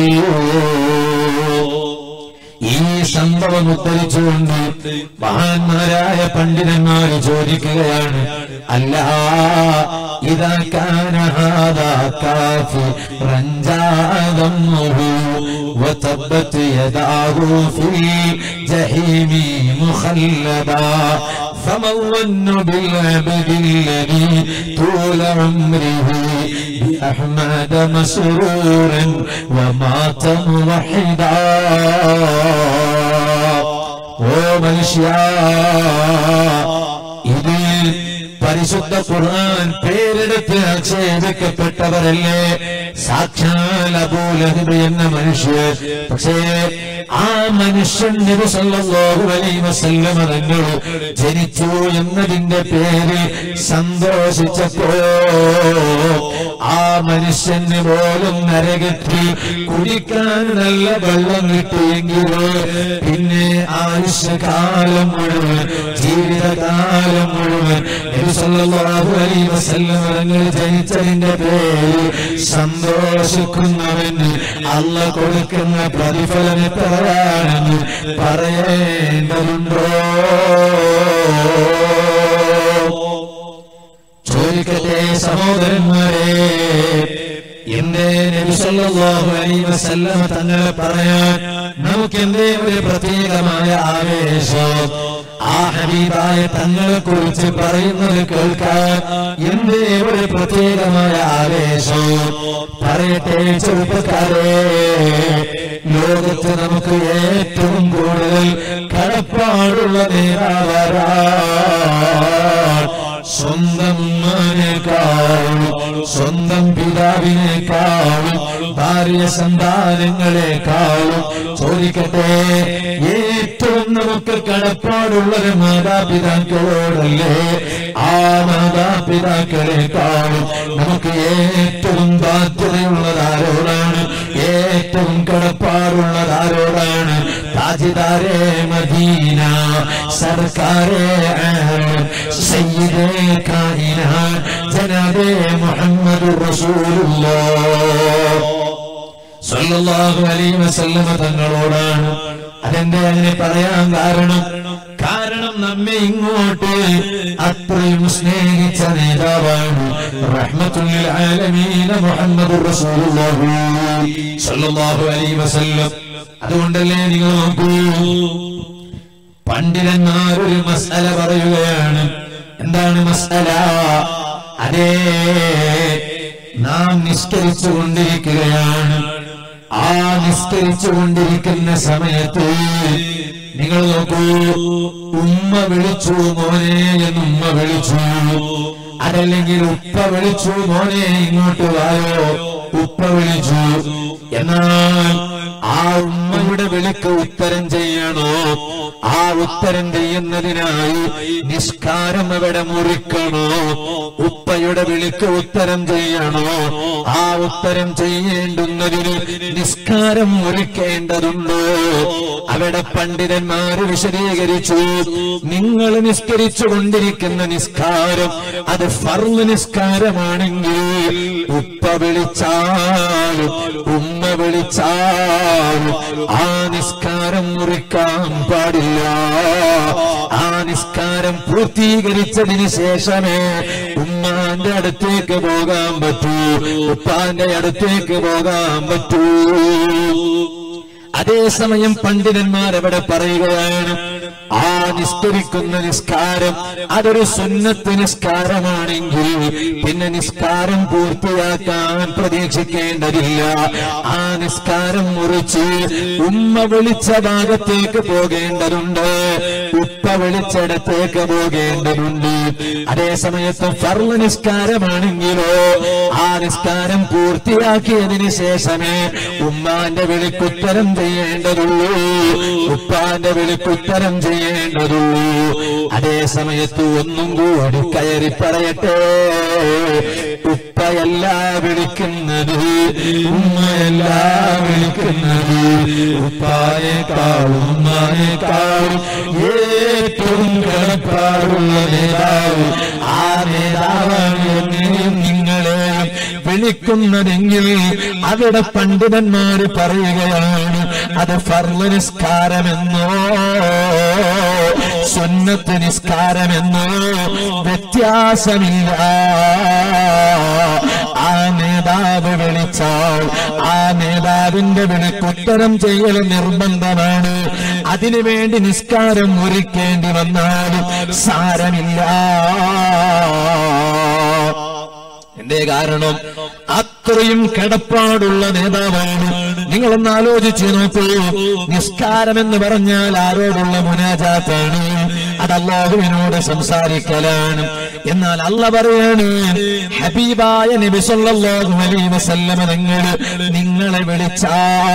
ഈ സംഭവം ഉദ്ധരിച്ചുകൊണ്ട് മഹാന്മാരായ പണ്ഡിതന്മാർ ചോദിക്കുകയാണ് അല്ല ഇതാ കാനഹാദാ കാഫി റഞ്ചാദമ്മുഹു وتبت يداه في الجحيم مخلبا فما الظن بالعبد الذي طول عمره بأحمد مسرورا ومات موحدا ഓ മനുഷ്യ ഇത് പരിശുദ്ധ ഖുർആൻ പേരെടുത്ത് ആക്ഷേപിക്കപ്പെട്ടവരല്ലേ സാക്ഷാൽ അബൂലഹബ് എന്ന മനുഷ്യർ പക്ഷേ ആ മനുഷ്യൻ നബി സല്ലല്ലാഹു അലൈഹി വസല്ലമ തങ്ങൾ ജനിച്ചു എന്നതിന്റെ പേര് സന്തോഷിച്ചപ്പോ ആ മനുഷ്യന് പോലും നരകത്തിൽ കുടിക്കാൻ നല്ല വെള്ളം കിട്ടിയെങ്കിലോ പിന്നെ ആയുഷ്യകാലം മുഴുവൻ ജീവിതകാലം മുഴുവൻ നബി സല്ലല്ലാഹു അലൈഹി വസല്ലമ തങ്ങൾ ജനിച്ചതിന്റെ പേരിൽ സന്തോഷിക്കുന്നവന് അല്ല കൊടുക്കുന്ന പ്രതിഫലം എത്രയാണെന്ന് പറയേണ്ടതുണ്ടോ ചോദിക്കട്ടെ സഹോദരന്മാരെ എന്തേ നബി സല്ലല്ലാഹു അലൈഹി വസല്ലമ തങ്ങളെ പറയാൻ നമുക്ക് എന്തേ ഒരു പ്രത്യേകമായ ആവേശം ആ ഹബീബായ തങ്ങളെ കുറിച്ച് പറയുന്നത് കേൾക്കാൻ എന്തേ ഒരു പ്രത്യേകമായ ആവേശം പറയട്ടെ ചെറുപ്പക്കാരെ ലോകത്ത് നമുക്ക് ഏറ്റവും കൂടുതൽ കടപ്പാടുള്ള നേതാവരാ സ്വന്തം ഉമ്മാനേക്കാളും സ്വന്തം പിതാവിനേക്കാളും ഭാര്യ സന്താനങ്ങളെക്കാളും ചോദിക്കട്ടെ ഏറ്റവും നമുക്ക് കടപ്പാടുള്ളത് മാതാപിതാക്കളോടല്ലേ ആ മാതാപിതാക്കളെക്കാളും നമുക്ക് ഏറ്റവും ബാധ്യതയുള്ളത് ആരോടാണ് ഏറ്റവും കടപ്പാടുള്ളത് ആരോടാണ് താജിദാരെ മദീന സർക്കാരെ ആലം സയ്യിദേ കായിനാൻ ജനാബേ മുഹമ്മദ് റസൂലുള്ളാഹ് സല്ലല്ലാഹു അലൈഹി വസല്ലമ തങ്ങളോടാണ് അതെന്തേ അങ്ങനെ പറയാൻ കാരണം കാരണം കാരണം നമ്മെ ഇങ്ങോട്ട് അത്രയും സ്നേഹിച്ച നേതാവാണ് റഹ്മത്തുൽ ആലമീന മുഹമ്മദുർ റസൂലുള്ളാഹി സ്വല്ലല്ലാഹു അലൈഹി വസല്ലം അതുകൊണ്ടല്ലേ നിങ്ങൾ നോക്കൂ പണ്ഡിതന്മാർ ഒരു മസാല പറയുകയാണ് എന്താണ് മസാല അതേ നാം നിസ്കരിച്ചു കൊണ്ടിരിക്കുകയാണ് ആ നിസ്കരിച്ചു കൊണ്ടിരിക്കുന്ന സമയത്ത് നിങ്ങൾ നോക്കൂ ഉമ്മ വിളിച്ചു മോനെ എന്ന് ഉമ്മ വിളിച്ചു അതല്ലെങ്കിൽ ഉപ്പ വിളിച്ചു മോനെ ഇങ്ങോട്ട് വായോ ഉപ്പ വിളിച്ചു എന്നാൽ ആ ഉമ്മയുടെ വിളിക്ക് ഉത്തരം ചെയ്യണോ ആ ഉത്തരം ചെയ്യുന്നതിനായി നിസ്കാരം അവിടെ മുറിക്കണോ ഉപ്പയുടെ വിളിക്ക് ഉത്തരം ചെയ്യണോ ആ ഉത്തരം ചെയ്യേണ്ടുന്നതിന് നിസ്കാരം മുറിക്കേണ്ടതുണ്ടോ അവിടെ പണ്ഡിതന്മാര് വിശദീകരിച്ചു നിങ്ങൾ നിസ്കരിച്ചു കൊണ്ടിരിക്കുന്ന നിസ്കാരം അത് ഫർള് നിസ്കാരമാണെങ്കിൽ ഉപ്പ വിളിച്ചാലും ഉമ്മ വിളിച്ചാലും ആ നിസ്കാരം മുറിക്കാൻ പാടില്ല ആ നിസ്കാരം പൂർത്തീകരിച്ചതിന് ശേഷമേ ഉമ്മാന്റെ അടുത്തേക്ക് പോകാൻ പറ്റൂ ഉപ്പാന്റെ അടുത്തേക്ക് പോകാൻ പറ്റൂ അതേസമയം പണ്ഡിതന്മാർ അവിടെ പറയുകയാണ് ആ നിസ്കരിക്കുന്ന നിസ്കാരം അതൊരു സുന്നത്ത് നിസ്കാരമാണെങ്കിൽ പിന്നെ നിസ്കാരം പൂർത്തിയാക്കാൻ പ്രതീക്ഷിക്കേണ്ടതില്ല ആ നിസ്കാരം മുറിച്ച് ഉമ്മ വിളിച്ച ഭാഗത്തേക്ക് പോകേണ്ടതുണ്ട് ഉപ്പ വിളിച്ചിടത്തേക്ക് പോകേണ്ടതുണ്ട് അതേ സമയത്ത് ഫർള് നിസ്കാരമാണെങ്കിലോ ആ നിസ്കാരം പൂർത്തിയാക്കിയതിന് ശേഷമേ ഉമ്മാന്റെ വിളിക്കുത്തരം ചെയ്യേണ്ടതുള്ളൂ ഉപ്പാന്റെ വിളിക്കുത്തരം ചെയ്യേണ്ടതുള്ളൂ അതേ സമയത്ത് ഒന്നും കൂടി കയറി പറയട്ടെ ഉപ്പയല്ല വിളിക്കുന്നത് ഉമ്മയല്ല വിളിക്കുന്നത് ഉപ്പായേക്കാളും ഉമ്മായേക്കാളും ഏറ്റവും കിടപ്പാടുള്ള നേതാവ് ആ നേതാവാണ് എന്നെയും നിങ്ങളെയും വിളിക്കുന്നതെങ്കിൽ അവിടെ പണ്ഡിതന്മാര് പറയുകയാണ് അത് ഫർള് നിസ്കാരമെന്നോ സുന്നത്ത് നിസ്കാരമെന്നോ വ്യത്യാസമില്ല ആ നേതാവ് വിളിച്ചാൽ ആ നേതാവിന്റെ വിളിക്കുത്തരം ചെയ്യൽ നിർബന്ധമാണ് അതിനുവേണ്ടി നിസ്കാരം ഒരുക്കേണ്ടി വന്നാലും സാരമില്ല എന്തേ കാരണം അത്രയും കിടപ്പാടുള്ള നേതാവാണ് നിങ്ങളൊന്ന് ആലോചിച്ച് നോക്കൂ നിസ്കാരം എന്ന് പറഞ്ഞാൽ ആരോടുള്ള മുനാജാത്താണ് അത് അള്ളാഹുവിനോട് സംസാരിക്കലാണ് എന്നാൽ അല്ല പറയാണ് ഹബീബായ നബി സല്ലല്ലാഹു അലൈഹി വസല്ലമ നിങ്ങൾ നിങ്ങളെ വിളിച്ചാൽ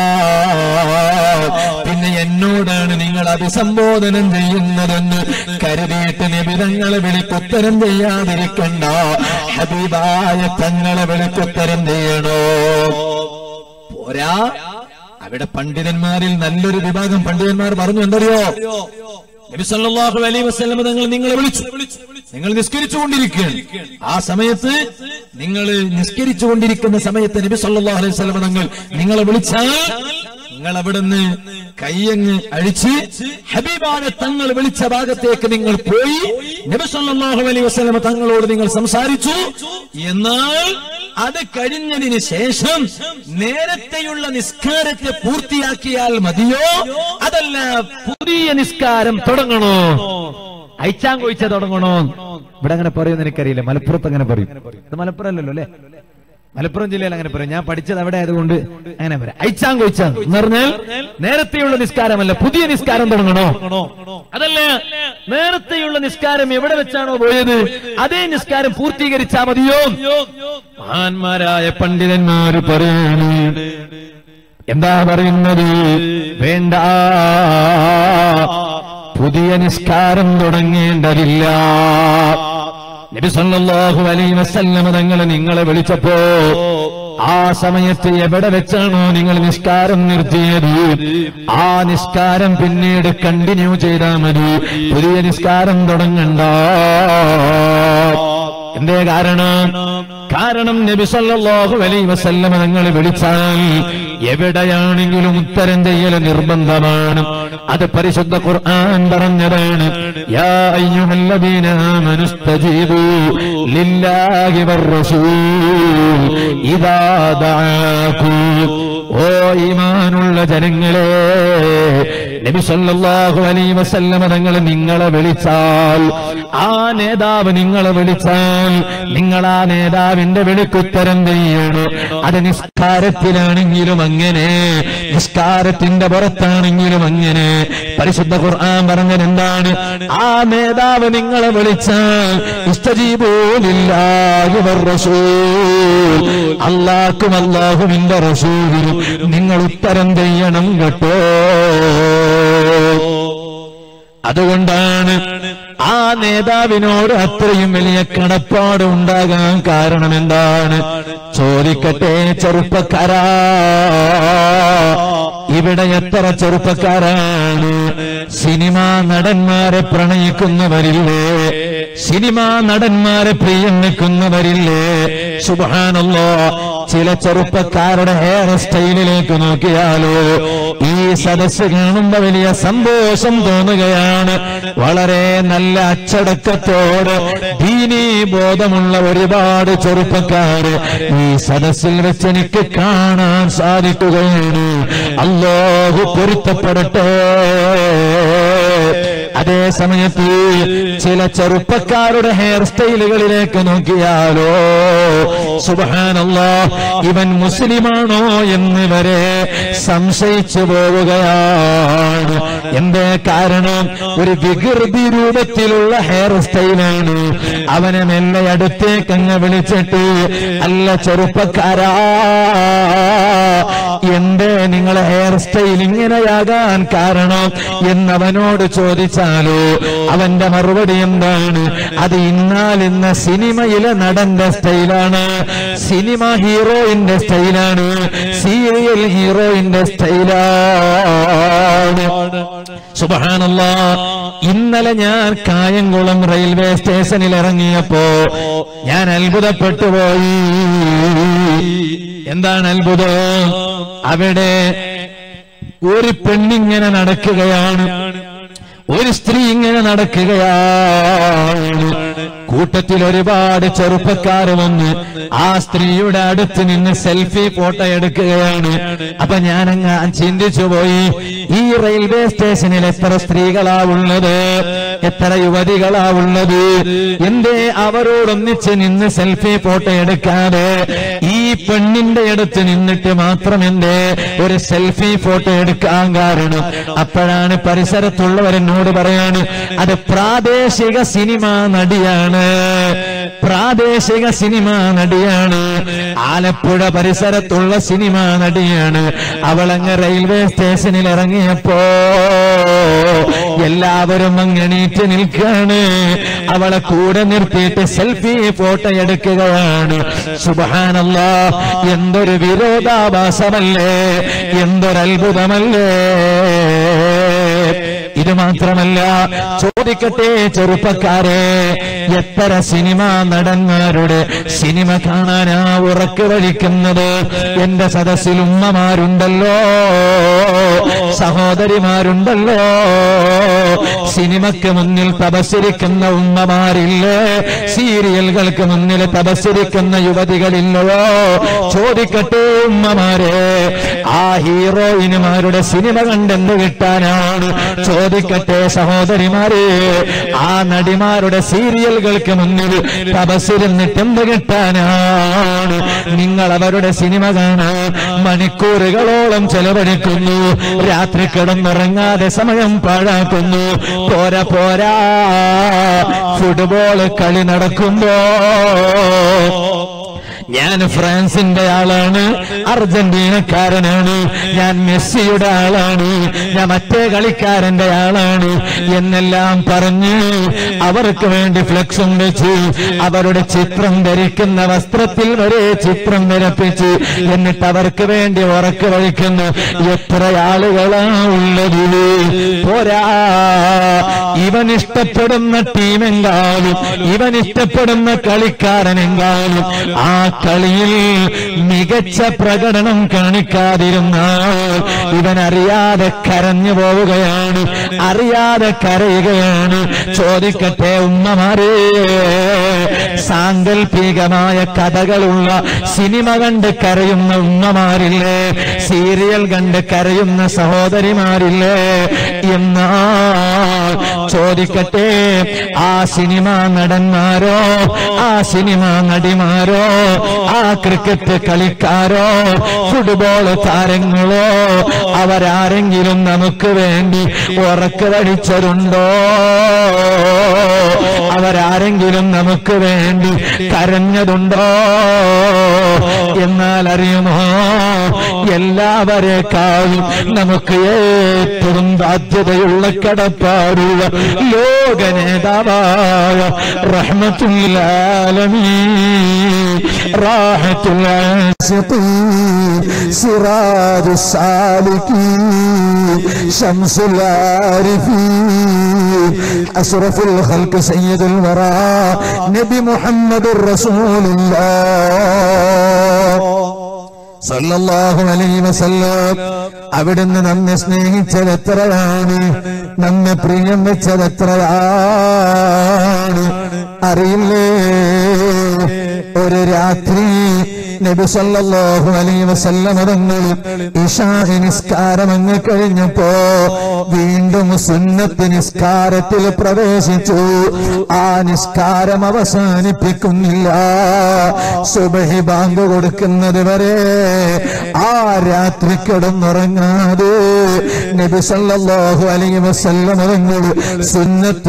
പിന്നെ എന്നോടാണ് നിങ്ങൾ അഭിസംബോധനം ചെയ്യുന്നതെന്ന് കരുതിയിട്ട് നബി തങ്ങളെ വിളിക്കുത്തരം ചെയ്യാതിരിക്കണ്ട ഹബീബായ തങ്ങളെ വിളിക്കുത്തരം ചെയ്യണോ പോരാ അവിടെ പണ്ഡിതന്മാരിൽ നല്ലൊരു വിഭാഗം പണ്ഡിതന്മാർ പറഞ്ഞു എന്തറിയോ നബി സല്ലല്ലാഹു അലൈഹി വസല്ലം തങ്ങൾ നിങ്ങളെ വിളിച്ചു നിങ്ങൾ നിസ്കരിച്ചുകൊണ്ടിരിക്കുകയാണ് ആ സമയത്ത് നിങ്ങൾ നിസ്കരിച്ചുകൊണ്ടിരിക്കുന്ന സമയത്ത് നബി സല്ലല്ലാഹു അലൈഹി വസല്ലം തങ്ങൾ നിങ്ങളെ വിളിച്ചാൽ നിങ്ങൾ അവിടുന്ന് കയ്യങ്ങ് അഴിച്ച് ഹബീബാനെ തങ്ങൾ വിളിച്ച ഭാഗത്തേക്ക് നിങ്ങൾ പോയി നബി സല്ലല്ലാഹു അലൈഹി വസല്ലം തങ്ങളോട് നിങ്ങൾ സംസാരിച്ചു എന്നാൽ അത് കഴിഞ്ഞതിന് ശേഷം നേരത്തെയുള്ള നിസ്കാരത്തെ പൂർത്തിയാക്കിയാൽ മതിയോ അതല്ല പുതിയ നിസ്കാരം തുടങ്ങണോ അയച്ചാൻ കൊഴിച്ച തുടങ്ങണോ ഇവിടെ അങ്ങനെ പറയുമെന്ന് എനിക്കറിയില്ല മലപ്പുറത്ത് അങ്ങനെ പറയും ഇത് മലപ്പുറം അല്ലല്ലോ അല്ലെ മലപ്പുറം ജില്ലയിൽ അങ്ങനെ പറയും ഞാൻ പഠിച്ചത് അവിടെ ആയതുകൊണ്ട് അങ്ങനെ പറയാം അയച്ചാൻ കൊഴിച്ചാൻ എന്ന് പറഞ്ഞാൽ നേരത്തെയുള്ള നിസ്കാരമല്ല പുതിയ നിസ്കാരം തുടങ്ങണോ അതല്ല നേരത്തെയുള്ള നിസ്കാരം എവിടെ വെച്ചാണോ പോയത് അതേ നിസ്കാരം പൂർത്തീകരിച്ചാ മതിയോ മഹാന്മാരായ പണ്ഡിതന്മാര് പറയാണ് എന്താ പറയുന്നത് വേണ്ട പുതിയ നിസ്കാരം തുടങ്ങേണ്ടതില്ല നബി സല്ലല്ലാഹു അലൈഹി വസല്ലമ തങ്ങൾ നിങ്ങളെ വിളിച്ചപ്പോ ആ സമയത്ത് എവിടെ വെച്ചാണോ നിങ്ങൾ നിസ്കാരം നിർത്തിയത് ആ നിസ്കാരം പിന്നീട് കണ്ടിന്യൂ ചെയ്താൽ മതി പുതിയ നിസ്കാരം തുടങ്ങണ്ട എന്തേ കാരണം കാരണം നബി സല്ലല്ലാഹു അലൈഹി വസല്ലമ തങ്ങൾ വിളിച്ചാൽ എവിടെയാണെങ്കിലും ഉത്തരം ചെയ്യൽ നിർബന്ധമാണ് അത് പരിശുദ്ധ ഖുർആൻ പറഞ്ഞതാണ് യാ അയ്യുഹല്ലദീന ആമനു സ്തജീബു ലില്ലാഹി വർ-റസൂൽ ഇദാ ദഅാകും ഓ ഈമാനുള്ള ജനങ്ങളെ നബി സല്ലല്ലാഹു അലൈഹി വസല്ലമ തങ്ങൾ നിങ്ങളെ വിളിച്ചാൽ ആ നേതാവ് നിങ്ങളെ വിളിച്ചാൽ നിങ്ങൾ ആ നേതാവിന്റെ വിളിക്കുത്തരം ചെയ്യണം അത് നിസ്കാരത്തിലാണെങ്കിലും അങ്ങനെ നിസ്കാരത്തിന്റെ പുറത്താണെങ്കിലും അങ്ങനെ പരിശുദ്ധ ഖുർആൻ പറഞ്ഞത് എന്താണ് ആ നേതാവ് നിങ്ങളെ വിളിച്ചാൽ ഇസ്തജീബൂലില്ലാഹി വർ-റസൂൽ അല്ലാഹും അല്ലാഹുവിന്റെ റസൂലിനും നിങ്ങൾ ഉത്തരം ചെയ്യണം കേട്ടോ അതുകൊണ്ടാണ് ആ നേതാവിനോട് അത്രയും വലിയ കടപ്പാട് ഉണ്ടാകാൻ കാരണം എന്താണ് ചോദിക്കട്ടെ ചെറുപ്പക്കാരാ ഇവിടെ എത്ര ചെറുപ്പക്കാരാണ് സിനിമാ നടന്മാരെ പ്രണയിക്കുന്നവരില്ലേ സിനിമാ നടന്മാരെ പ്രിയം നിൽക്കുന്നവരില്ലേ സുബാനല്ലോ ചില ചെറുപ്പക്കാരുടെ ഹെയർ സ്റ്റൈലിലേക്ക് നോക്കിയാലോ ഈ സദസ്സ് കാണുമ്പോ വലിയ സന്തോഷം തോന്നുകയാണ് വളരെ നല്ല അച്ചടക്കത്തോട് ദീനീ ബോധമുള്ള ഒരുപാട് ചെറുപ്പക്കാര് ഈ സദസ്സിൽ വെച്ച് എനിക്ക് കാണാൻ സാധിക്കുകയാണ് അല്ലാഹു പൊരുത്തപ്പെടട്ടെ അതേ സമയത്ത് ചില ചെറുപ്പക്കാരുടെ ഹെയർ സ്റ്റൈലുകളിലേക്ക് നോക്കിയാലോ സുബഹാനല്ലാ ഇവൻ മുസ്ലിമാണോ എന്ന് വരെ സംശയിച്ചു പോവുകയാണ് എന്തേ കാരണം ഒരു വികൃതി രൂപത്തിലുള്ള ഹെയർ സ്റ്റൈലാണ് അവനെ മെല്ലെ അടുത്തേക്ക് അങ്ങ് വിളിച്ചിട്ട് അല്ല ചെറുപ്പക്കാരാ എന്തേ നിങ്ങളെ ഹെയർ സ്റ്റൈൽ ഇങ്ങനെയാകാൻ കാരണം എന്നവനോട് ചോദിച്ചാലോ അവന്റെ മറുപടി എന്താണ് അത് ഇന്നാൽ ഇന്ന സിനിമയിലെ നടന്റെ സ്റ്റൈലാണ് സിനിമ ഹീറോയിന്റെ സ്റ്റൈലാണ് സീരിയൽ ഹീറോയിന്റെ സ്റ്റൈലാണ് സുബഹാനല്ല ഇന്നലെ ഞാൻ കായംകുളം റെയിൽവേ സ്റ്റേഷനിൽ ഇറങ്ങിയപ്പോ ഞാൻ അത്ഭുതപ്പെട്ടു പോയി എന്താണ് അത്ഭുതം അവിടെ ഒരു പെണ്ണിങ്ങനെ നടക്കുകയാണ് ഒരു സ്ത്രീ ഇങ്ങനെ നടക്കുകയാണ് കൂട്ടത്തിൽ ഒരുപാട് ചെറുപ്പക്കാർ വന്ന് ആ സ്ത്രീയുടെ അടുത്ത് നിന്ന് സെൽഫി ഫോട്ടോ എടുക്കുകയാണ് അപ്പൊ ഞാൻ അങ്ങ് ചിന്തിച്ചു പോയി ഈ റെയിൽവേ സ്റ്റേഷനിൽ എത്ര സ്ത്രീകളാ ഉള്ളത് എത്ര യുവതികളാ ഉള്ളത് എന്തേ അവരോടൊന്നിച്ച് നിന്ന് സെൽഫി ഫോട്ടോ എടുക്കാതെ ഈ പെണ്ണിന്റെ അടുത്ത് നിന്നിട്ട് മാത്രം എന്തേ ഒരു സെൽഫി ഫോട്ടോ എടുക്കാൻ കാരണം അപ്പോഴാണ് പരിസരത്തുള്ളവരെന്നോട് പറയാണ് അത് പ്രാദേശിക സിനിമ നടിയാണ് പ്രാദേശിക സിനിമ നടിയാണ് ആലപ്പുഴ പരിസരത്തുള്ള സിനിമ നടിയാണ് അവളങ്ങ് റെയിൽവേ സ്റ്റേഷനിൽ ഇറങ്ങിയപ്പോ എല്ലാവരും അങ്ങ് എണീറ്റ് നിൽക്കാണ് അവളെ കൂടെ നിർത്തിയിട്ട് സെൽഫി ഫോട്ടോ എടുക്കുകയാണ് സുബഹാനല്ല എന്തൊരു വിരോധാഭാസമല്ലേ എന്തൊരത്ഭുതമല്ലേ ഇത് മാത്രമല്ല ചോദിക്കട്ടെ ചെറുപ്പക്കാരെ എത്ര സിനിമ നടന്മാരുടെ സിനിമ കാണാനാ ഉറക്ക് വഴിക്കുന്നത് എന്റെ സദസ്സിൽ ഉമ്മമാരുണ്ടല്ലോ സഹോദരിമാരുണ്ടല്ലോ സിനിമയ്ക്ക് മുന്നിൽ തപസ്സിരിക്കുന്ന ഉമ്മമാരില്ലേ സീരിയലുകൾക്ക് മുന്നിൽ തപസ്സിരിക്കുന്ന യുവതികളില്ലയോ ചോദിക്കട്ടെ ഉമ്മമാരെ ആ ഹീറോയിനുമാരുടെ സിനിമ കണ്ടെന്ത് കിട്ടാനാണ് ചോദിക്കട്ടെ സഹോദരിമാരെ ആ നടിമാരുടെ സീരിയലുകൾക്ക് മുന്നിൽ തപസ്സിരുന്നിട്ട് എന്ത് കിട്ടാനാണ് നിങ്ങൾ അവരുടെ സിനിമ കാണാൻ മണിക്കൂറുകളോളം ചെലവഴിക്കുന്നു രാത്രി കിടന്നുറങ്ങാതെ സമയം പാഴാക്കുന്നു പോരാ പോരാ ഫുട്ബോൾ കളി നടക്കുമ്പോ ഞാൻ ഫ്രാൻസിന്റെ ആളാണ് അർജന്റീനക്കാരനാണ് ഞാൻ മെസ്സിയുടെ ആളാണ് ഞാൻ മറ്റേ കളിക്കാരന്റെ ആളാണ് എന്നെല്ലാം പറഞ്ഞ് അവർക്ക് വേണ്ടി ഫ്ലെക്സും വെച്ച് അവരുടെ ചിത്രം ധരിക്കുന്ന വസ്ത്രത്തിൽ വരെ ചിത്രം നിരപ്പിച്ച് എന്നിട്ട് അവർക്ക് വേണ്ടി ഉറക്ക് വഴിക്കുന്നു എത്ര ആളുകളാ ഉള്ളത് പോരാ ഇവൻ ഇഷ്ടപ്പെടുന്ന ടീമെങ്കാലും ഇവൻ ഇഷ്ടപ്പെടുന്ന കളിക്കാരനെങ്കാലും ആ കളിയിൽ മികച്ച പ്രകടനം കാണിക്കാതിരുന്നാൽ ഇവൻ അറിയാതെ കരഞ്ഞു പോവുകയാണ് അറിയാതെ കരയുകയാണ് ചോദിക്കട്ടെ ഉമ്മമാരേ സാങ്കല്പികമായ കഥകളുള്ള സിനിമ കണ്ട് കരയുന്ന ഉമ്മമാരില്ലേ സീരിയൽ കണ്ട് കരയുന്ന സഹോദരിമാരില്ലേ എന്നാൽ ചോദിക്കട്ടെ ആ സിനിമ നടന്മാരോ ആ സിനിമ നടിമാരോ ആ ക്രിക്കറ്റ് കളിക്കാരോ ഫുട്ബോൾ താരങ്ങളോ അവരാരെങ്കിലും നമുക്ക് വേണ്ടി ഉറക്ക് വടിച്ചതുണ്ടോ അവരാരെങ്കിലും നമുക്ക് വേണ്ടി കരഞ്ഞതുണ്ടോ എന്നാൽ അറിയുമോ എല്ലാവരെക്കാളും നമുക്ക് ഏറ്റവും ബാധ്യതയുള്ള കടപ്പാടുള്ള ലോക നേതാവായ റഹ്മത്തുല്ലാലമീ റാഹത്തുൽ العاشقين سراج السالكين شمس العارفين أشرف الخلق سيد الورى نبي محمد رسول الله സല്ലല്ലാഹു അലൈഹി വസല്ലം അവിടുന്ന് നമ്മെ സ്നേഹിച്ചത് എത്രയാണ് നമ്മെ പ്രിയം വെച്ചത് എത്രയാണ് അറിയില്ലേ ഒരു രാത്രി നബി സല്ലല്ലാഹു അലൈഹി വസല്ലം തങ്ങൾ ഇശാ നിസ്കാരം അങ്ങ് കഴിഞ്ഞപ്പോ വീണ്ടും സുന്നത്ത് നിസ്കാരത്തിൽ പ്രവേശിച്ചു ആ നിസ്കാരം അവസാനിപ്പിക്കുന്നില്ല സുബഹി ബാങ്ക് കൊടുക്കുന്നത് വരെ ആ രാത്രി കിടന്നുറങ്ങാതെ നബി സല്ലല്ലാഹു അലൈഹി വസല്ലം തങ്ങൾ സുന്നത്ത്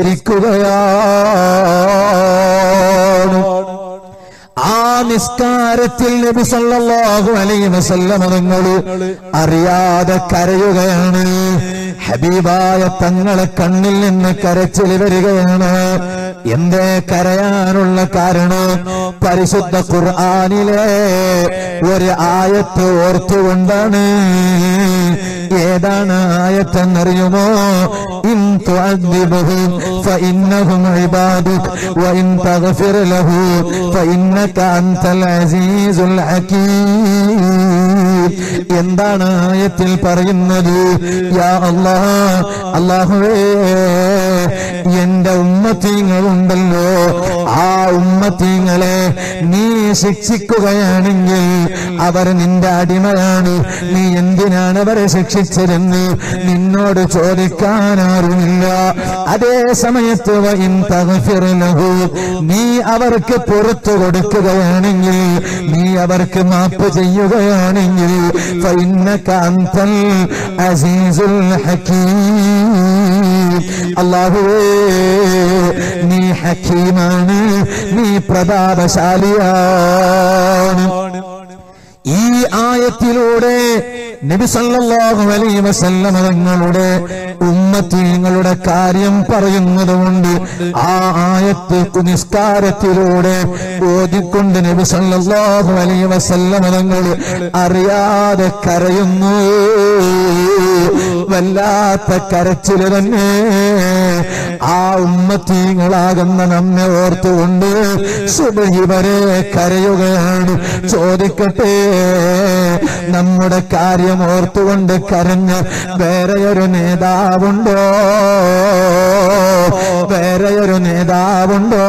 നിസ്കരിക്കുകയാണ് ആ നിസ്കാരത്തിൽ നബി സല്ലല്ലാഹു അലൈഹി വസല്ലം തങ്ങൾ അറിയാതെ കരയുകയാണ് ഹബീബായ തങ്ങളെ കണ്ണിൽ നിന്ന് കരച്ചിൽ വരികയാണ് എന്തേ കരയാനുള്ള കാരണം പരിശുദ്ധ ഖുർആനിലെ ഒരു ആയത്ത് ഓർത്തുകൊണ്ടാണ് ഏതാണ് ആയത്തെന്നറിയുമോ ഇൻ തുഅദ്ദിബുഹും ഫഇന്നഹും ഇബാദുക വഇൻ തഗ്ഫിർ ലഹു ഫഇന്നക അൻതൽ അസീസുൽ ഹകീം എന്താണ് ആയത്തിൽ പറയുന്നത് യാ അല്ലാഹ് അല്ലാഹുവേ എന്റെ ഉമ്മത്തീങ്ങളുണ്ടല്ലോ ആ ഉമ്മത്തീങ്ങളെ നീ ശിക്ഷിക്കുകയാണെങ്കിൽ അവർ നിന്റെ അടിമയാണ് നീ എന്തിനാണ് അവരെ ശിക്ഷിച്ചതെന്ന് നിന്നോട് ചോദിക്കാനാരുമില്ല അതേ സമയത്ത് വഇൻ തഗ്ഫിർ ലഹു നീ അവർക്ക് പുറത്തു കൊടുക്കുകയാണെങ്കിൽ നീ അവർക്ക് മാപ്പ് ചെയ്യുകയാണെങ്കിൽ ഫഇന്നക അൻതൽ അസീസുൽ ഹകീം അല്ലാഹുവേ നീ ഹക്കീമാണ് നീ പ്രതാപശാലിയാണ് ഈ ആയത്തിലൂടെ നബി സല്ലല്ലാഹു അലൈഹി വസല്ലമ തങ്ങളുടെ ഉമ്മത്തീങ്ങളുടെ കാര്യം പറയുന്നതുകൊണ്ട് ആ ആയത്ത് നിസ്കാരത്തിലൂടെ ഓതിക്കൊണ്ട് നബി സല്ലല്ലാഹു അലൈഹി വസല്ലമ തങ്ങൾ അറിയാതെ കരയുന്നു വല്ലാത്ത കരച്ചില് തന്നെ ആ ഉമ്മത്തീങ്ങളാകുന്ന നമ്മെ ഓർത്തുകൊണ്ട് സുബഹി വരെ കരയുകയാണ് ചോദിക്കട്ടെ നമ്മുടെ കാര്യം ഓർത്തുകൊണ്ട് കരഞ്ഞ് വേറെയൊരു നേതാവുണ്ടോ വേറെയൊരു നേതാവുണ്ടോ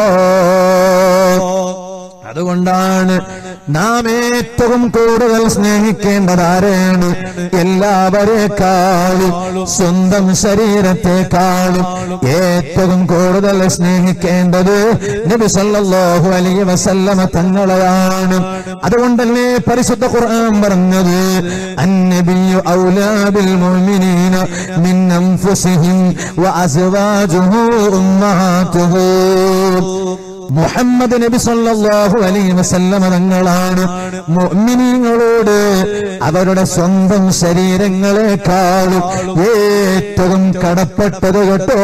അതുകൊണ്ടാണ് നാം ഏറ്റവും കൂടുതൽ സ്നേഹിക്കേണ്ടത് ആരെയാണ് എല്ലാവരെക്കാളും സ്വന്തം ശരീരത്തെക്കാളും ഏറ്റവും കൂടുതൽ സ്നേഹിക്കേണ്ടത് നബി സല്ലല്ലാഹു അലൈഹി വസല്ലമ തങ്ങളെയാണ് അതുകൊണ്ടല്ലേ പരിശുദ്ധ ഖുർആൻ പറഞ്ഞത് അന്നബിയു ഔലാ ബിൽ മുഅ്മിനീന മിൻ അൻഫുസിഹിം വഅസ്വാജുഹു ഉമ്മഹാതുഹു മുഹമ്മദ് നബി സല്ലല്ലാഹു അലൈഹി വസല്ലമ തങ്ങളാണ് മുഅ്മിനീങ്ങളോട് അവരുടെ സ്വന്തം ശരീരങ്ങളെക്കാളും ഏറ്റവും കടപ്പെട്ടത് കേട്ടോ